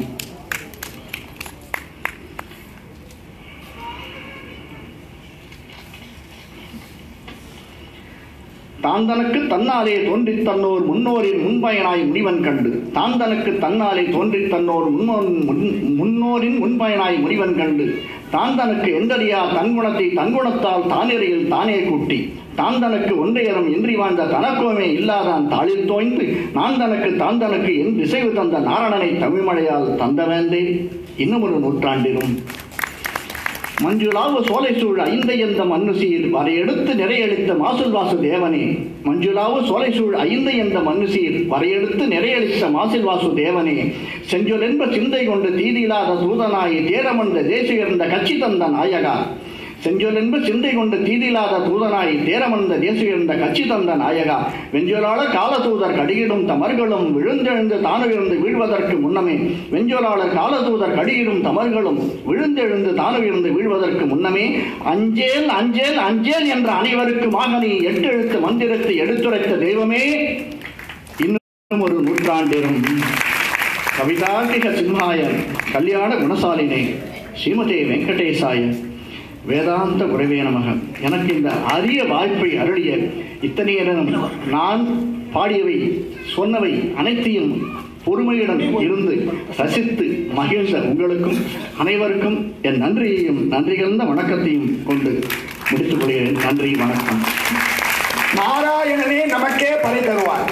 தான் தனக்கு தன்னாலே தோன்றித் தன்னோர் முன்னோரின் முன்பயனாய் முனிவன் கண்டு தான் தனக்கு தன்னாலே தோன்றித் தன்னோர் முன்னோர் முன்- முன்னோரின் முன்பயனாய் முனிவன் கண்டு தான் தனக்கு எந்தறியா தன்குணத்தை தன்குணத்தால் தானிறையில் தானே கூட்டி தான் தனக்கு ஒன்றையரம் இன்றி வாழ்ந்த தனக்கோமே இல்லாதான் தாளில் தோய்ந்து நான் தனக்கு தான் தனக்கு என் திசைவு தந்த நாரணனை தமிழ்மழையால் தந்தவேந்தே இன்னும் ஒரு நூற்றாண்டிலும் மஞ்சுளாவு சோலை சூழ் ஐந்தை எந்த மன்னுசீர் வரையெடுத்து நிறையளித்த மாசுல் வாசு தேவனே மஞ்சுளாவு சோலை சூழ் ஐந்தை எந்த மன்னுசீர் வரையெடுத்து நிறையளித்த மாசில் வாசு தேவனே செஞ்சொலென்ப சிந்தை கொண்டு தீதியில்லாத தூதனாய் தேரமந்த தேசிகர்ந்த கட்சி தந்த நாயகா செஞ்சொலென்ப சிந்தை கொண்டு தீதியில்லாத தூதனாய் தேரமந்த தேசிகர்ந்த கட்சி தந்த நாயகா வெஞ்சொலாள காலதூதர் கடியிடும் தமர்களும் விழுந்தெழுந்து தானுயர்ந்து வீழ்வதற்கு முன்னமே வெஞ்சொலாளர் காலதூதர் கடியிடும் தமர்களும் விழுந்தெழுந்து தானுயர்ந்து வீழ்வதற்கு முன்னமே அஞ்சேல் அஞ்சேல் அஞ்சேல் என்ற அனைவருக்குமாக நீ எட்டெழுத்து மந்திரத்தை எடுத்துரைத்த தெய்வமே இன்னும் ஒரு நூற்றாண்டிலும் கவிதார்த்திக சிம்ஹாய கல்யாண குணசாலினே ஸ்ரீமதே வெங்கடேசாய வேதாந்த குறைவே நமக எனக்கு இந்த அரிய வாய்ப்பை அருளிய இத்தனை நேரம் நான் பாடியவை சொன்னவை அனைத்தையும் பொறுமையுடன் இருந்து ரசித்து மகிழ்ந்த உங்களுக்கும் அனைவருக்கும் என் நன்றியையும் நன்றி கலந்த வணக்கத்தையும் கொண்டு முடித்துக் கொள்கிறேன் நன்றி வணக்கம் நாராயணனே நமக்கே பறை தருவார்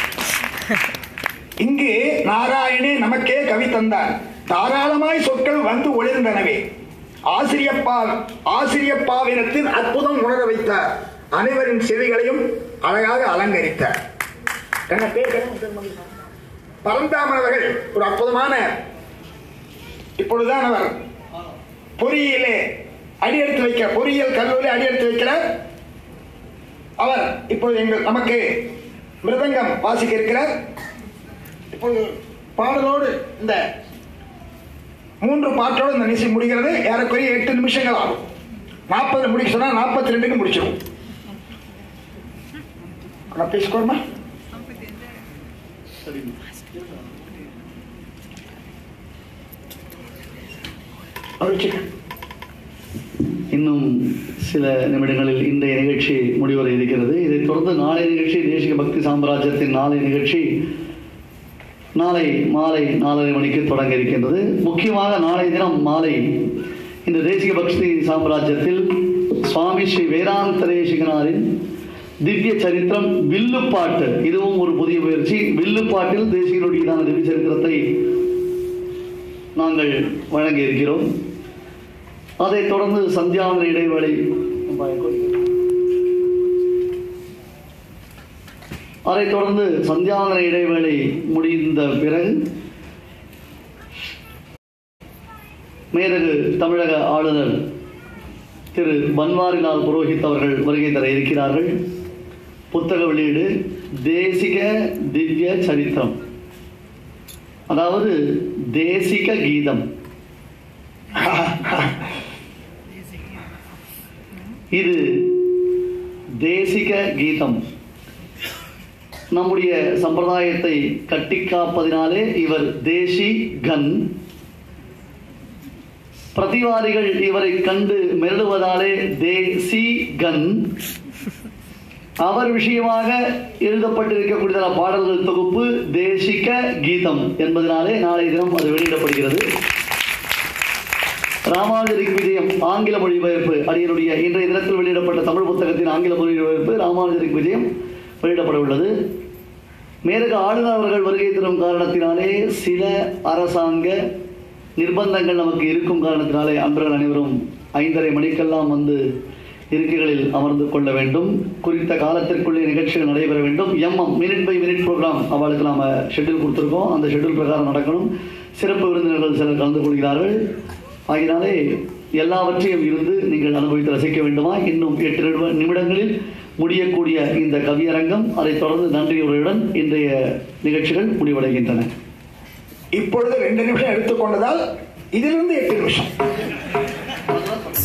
இங்கு நாராயணே நமக்கே கவி தந்தார் தாராளமாய் சொற்கள் வந்து ஒளிர்ந்தனவே ஆசிரியப்பா ஆசிரியப்பாவினத்தின் அற்புதம் உணர வைத்தார் அனைவரின் செவிகளையும் அழகாக அலங்கரித்தார் என்ன பேர் என்ன? பரந்தாமன் அவர்கள் ஒரு அற்புதமான இப்பொழுதுதான் அவர் பொறியியலே அடியெடுத்து வைக்க பொறியியல் கல்லூரி அடியெடுத்து வைக்கிறார் அவர் இப்பொழுது எங்கள் நமக்கு மிருதங்கம் வாசிக்க இருக்கிறார் இப்பொழுது பாடலோடு இந்த மூன்று பாட்டோடு இந்த நிசை முடிகிறது ஏறக்குறைய எட்டு நிமிஷங்கள் ஆகும் நாற்பது முடிக்க சொன்னா நாற்பத்தி ரெண்டுக்கு முடிச்சிடும் பேசிக்கோமா அவர் இன்னும் சில நிமிடங்களில் இன்றைய நிகழ்ச்சி முடிவர இருக்கிறது இதைத் தொடர்ந்து நாளை நிகழ்ச்சி தேசிய பக்தி சாம்ராஜ்யத்தின் நாளை நிகழ்ச்சி நாளை மாலை நாலரை மணிக்கு தொடங்க இருக்கின்றது முக்கியமாக நாளை தினம் மாலை இந்த தேசிய பக்தி சாம்ராஜ்யத்தில் சுவாமி ஸ்ரீ வேதாந்தரேசிகனாரின் திவ்ய சரித்திரம் வில்லுப்பாட்டு இதுவும் ஒரு புதிய முயற்சி வில்லுப்பாட்டில் தேசியனுடையதான திவ்ய சரித்திரத்தை நாங்கள் வழங்க இருக்கிறோம் அதைத் தொடர்ந்து சந்தியாவன இடைவேளை அதைத் தொடர்ந்து சந்தியாவன இடைவேளை முடிந்த பிறகு மேதகு தமிழக ஆளுநர் திரு பன்வாரிலால் புரோஹித் அவர்கள் வருகை தர இருக்கிறார்கள் புத்தக வெளியீடு தேசிக திவ்ய சரித்திரம் அதாவது தேசிக கீதம் இது தேசிக கீதம் நம்முடைய சம்பிரதாயத்தை கட்டி காப்பதினாலே இவர் தேசி கன் பிரதிவாதிகள் இவரை கண்டு மெருடுவதாலே தேசி கன் அவர் விஷயமாக எழுதப்பட்டிருக்கக்கூடிய பாடல்கள் தொகுப்பு தேசிக கீதம் என்பதனாலே நாளை தினம் அது வெளியிடப்படுகிறது ராமானுஜரிக் விஜயம் ஆங்கில மொழிபெயர்ப்பு அடியனுடைய இன்றைய தினத்தில் வெளியிடப்பட்ட தமிழ் புத்தகத்தின் ஆங்கில மொழிபெயர்ப்பு ராமானுஜரிக் விஜயம் வெளியிடப்பட உள்ளது மேலக ஆளுநர் அவர்கள் வருகை தரும் காரணத்தினாலே சில அரசாங்க நிர்பந்தங்கள் நமக்கு இருக்கும் காரணத்தினாலே அன்பர்கள் அனைவரும் ஐந்தரை மணிக்கெல்லாம் வந்து இருக்கைகளில் அமர்ந்து கொள்ள வேண்டும் குறித்த காலத்திற்குள்ளே நிகழ்ச்சிகள் நடைபெற வேண்டும் எம்எம் மினிட் பை மினிட் ப்ரோக்ராம் அவளுக்கு நாம் ஷெட்யூல் கொடுத்துருக்கோம் அந்த ஷெட்யூல் பிரகாரம் நடக்கணும் சிறப்பு விருந்தினர்கள் சிலர் கலந்து கொள்கிறார்கள் ஆகினாலே எல்லாவற்றையும் இருந்து நீங்கள் அனுபவித்து ரசிக்க வேண்டுமா இன்னும் எட்டு நிமிட- நிமிடங்களில் முடியக்கூடிய இந்த கவியரங்கம் அதைத் தொடர்ந்து நன்றியுரையுடன் இன்றைய நிகழ்ச்சிகள் முடிவடைகின்றன இப்பொழுது ரெண்டு நிமிஷம் எடுத்துக்கொண்டதால் இதிலிருந்து எட்டு நிமிஷம்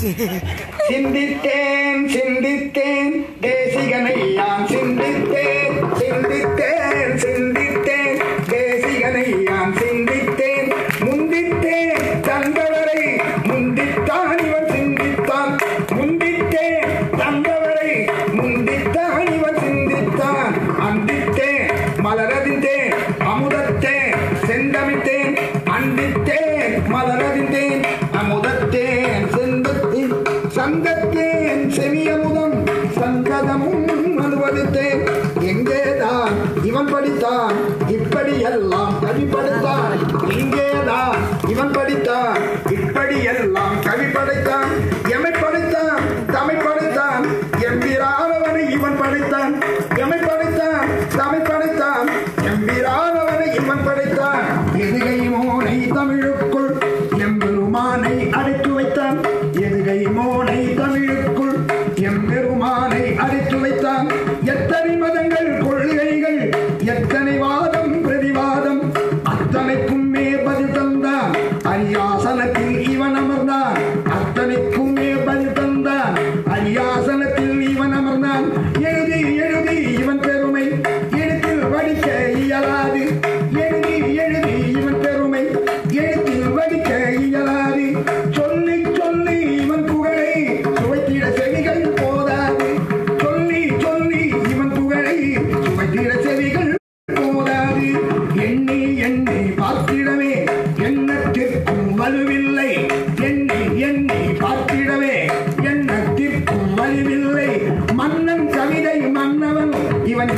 சிந்தித்தேன் சிந்தித்தேன் தேசிகனை யான் சிந்தித்தேன் சிந்தித்தேன் சிந்தித்தேன் தேசிகனை யான் சிந்தித்தேன் முந்தித்தேன் தந்தவரை முந்தித்தான் இவன் சிந்தித்தான் முந்தித்தேன் தந்தவரை முந்தித்தான் இவன் சிந்தித்தான் அந்தித்தேன் மலரதிந்தேன் அமுதத்தேன் செந்தமித்தேன் அந்தித்தேன் மலரதிந்தேன் அமுதத்தேன் செந்தத்தேன் சங்கத்தேன் செவியமுதம் சங்கதமும் அனுபவித்தேன் எங்கேதான் இவன் படித்தான் இப்படி எல்லாம் கவி படைத்தான் இங்கேதான் இவன் படித்தான் இப்படி எல்லாம் கவி படைத்தான் எமை படைத்தான் தமை படைத்தான் எம்பிரானவனை இவன் படைத்தான் எமை படைத்தான் தமை படைத்தான் எம்பிரானவனை இவன் படைத்தான் எதுகை மோனை தமிழுக்குள் எம்பெருமானை அடைத்து வைத்தான் எதுகை மோனை தமிழுக்குள் எம்பெருமானை அடைத்து வைத்தான் எத்தனை மதங்கள் கொள்கைகள் எத்தனை வாதம் பிரதிவாதம் அத்தனைக்கும் மே பதில் தந்தான் அரியாசனத்தில் இவன் அமர்ந்தான் அத்தனைக்கும் மே பதில் தந்தான் அரியாசனத்தில் இவன் அமர்ந்தான் எழுதி எழுதி இவன் பெருமை எழுத்தில் வடிக்க இயலாது எழுதி எழுதி இவன் பெருமை எழுத்தில் வடிக்க இயலாது சொல்லி சொல்லி இவன் புகழை சுவைத்திட செவிகள் போதாது சொல்லி சொல்லி இவன் புகழை சுவைத்திட செவிகள் போதாது எண்ணி எண்ணி பார்த்திடவே எண்ணத்திற்கும் வலுவில்லை எண்ணி எண்ணி பார்த்திடவே எண்ணத்திற்கும் வலுவில்லை மன்னன் கவிதை மன்னவன் இவன்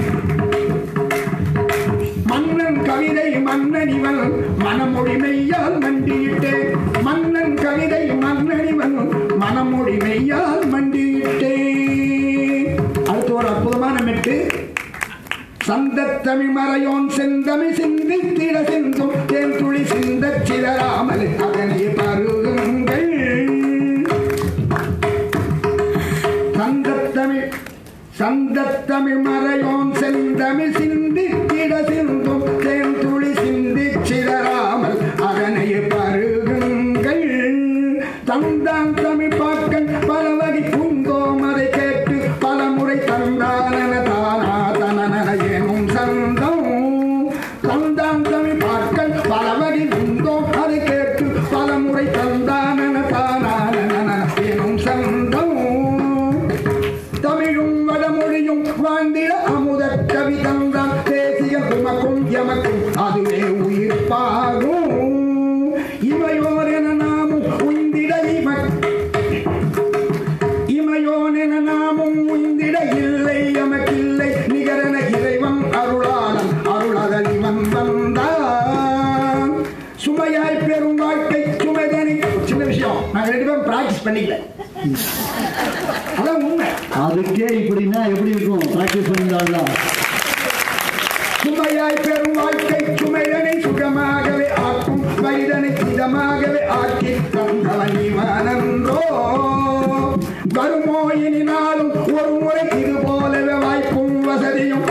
மன்னன் கவிதை மன்னன் இவன் மனமொழி மெய்யால் மண்டியிட்டே மன்னன் கவிதை மன்னன் இவன் மனமொழி மெய்யால் மண்டியிட்டே அடுத்து ஒரு அற்புதமான மெட்டு சந்தத்தமிழ் மறையோன் செந்தமிழ் சிந்தித்திட சிந்தும் தேன் துளி சிந்தச் சிதறாமல் அதனை பருகுங்கள் சந்தத்தமிழ் சந்தத்தமிழ் மறையோன் செந்தமிழ் சிந்தித்திட சிந்தும் தேன் துளி சிந்திச் சிதறாமல் அதனை பருகுங்கள் தந்தான் தமிழ் பாக்கன் பல வகை புந்தோம் அதை கேட்டு பல முறை தந்தானன தானா தனன எனும் சந்தம் தந்தான் தமிழ் பாக்கன் பல வகை புந்தோம் அதை கேட்டு பல முறை தந்தானன தானான எனும் சந்தம் தமிழும் வடமொழியும் வாழ்ந்திட அமுத கவி தந்தான் தேசிய உமக்கும் எமக்கும் அதுவே உயிர்ப்பாகும் இமையோர் என நாமும் உந்திட இவன் இமையோன் என நாமும் உந்திட இல்லை எமக்கில்லை நிகரன இறைவன் அருளாளன் அருளதல் இவன் வந்தான் சுமையாய் பெரும் வாழ்க்கை சுமைதனி சின்ன விஷயம் நாங்க ரெண்டு பேரும் பிராக்டிஸ் பண்ணிக்கல அதான் உண்மை அதுக்கே இப்படின்னா எப்படி இருக்கும் பிராக்டிஸ் பண்ணியிருந்தாங்களா சுமையாய் பெரும் வாழ்க்கை சுமைதனை சுகமாகவே ஆக்கும் வைதனை இதமாகவே ஆக்கி தந்தவன் இவனன்றோ வருமோ இனினாலும் ஒரு முறை இது போலவே வாய்ப்பும் வசதியும்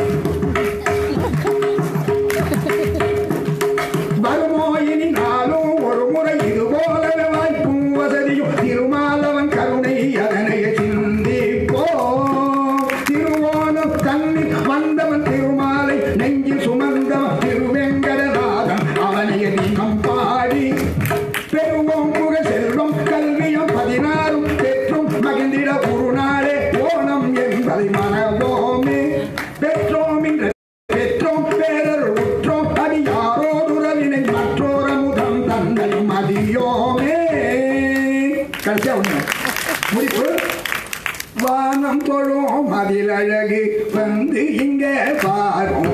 வருமோ இனினாலும் ஒரு முறை இது போலவே வாய்ப்பும் வசதியும் திருமாலவன் கருணை அதனை சிந்திப்போ திருவோணம் தன்னில் வந்தவன் திருமாலை நெஞ்சில் சுமந்தவன் திருவெங்கடநாதன் அவனைய நீகம் பாடி பெருவோம் புக செல்வம் கல்வியும் பதினாறும் பெற்றும் மகிழ்ந்திட குருநாளே ஓணம் என்பதை மனவோமே பெற்றோம் என்ற பெற்றோம் பேரர் உற்றோம் அது யாரோடுறவினை மற்றோர் அமுதம் தந்தை மதியோமே கடைசியா ஒண்ணு முடிப்பு வானம் தொழும் அதில் அழகு வந்து இங்கே பாரும்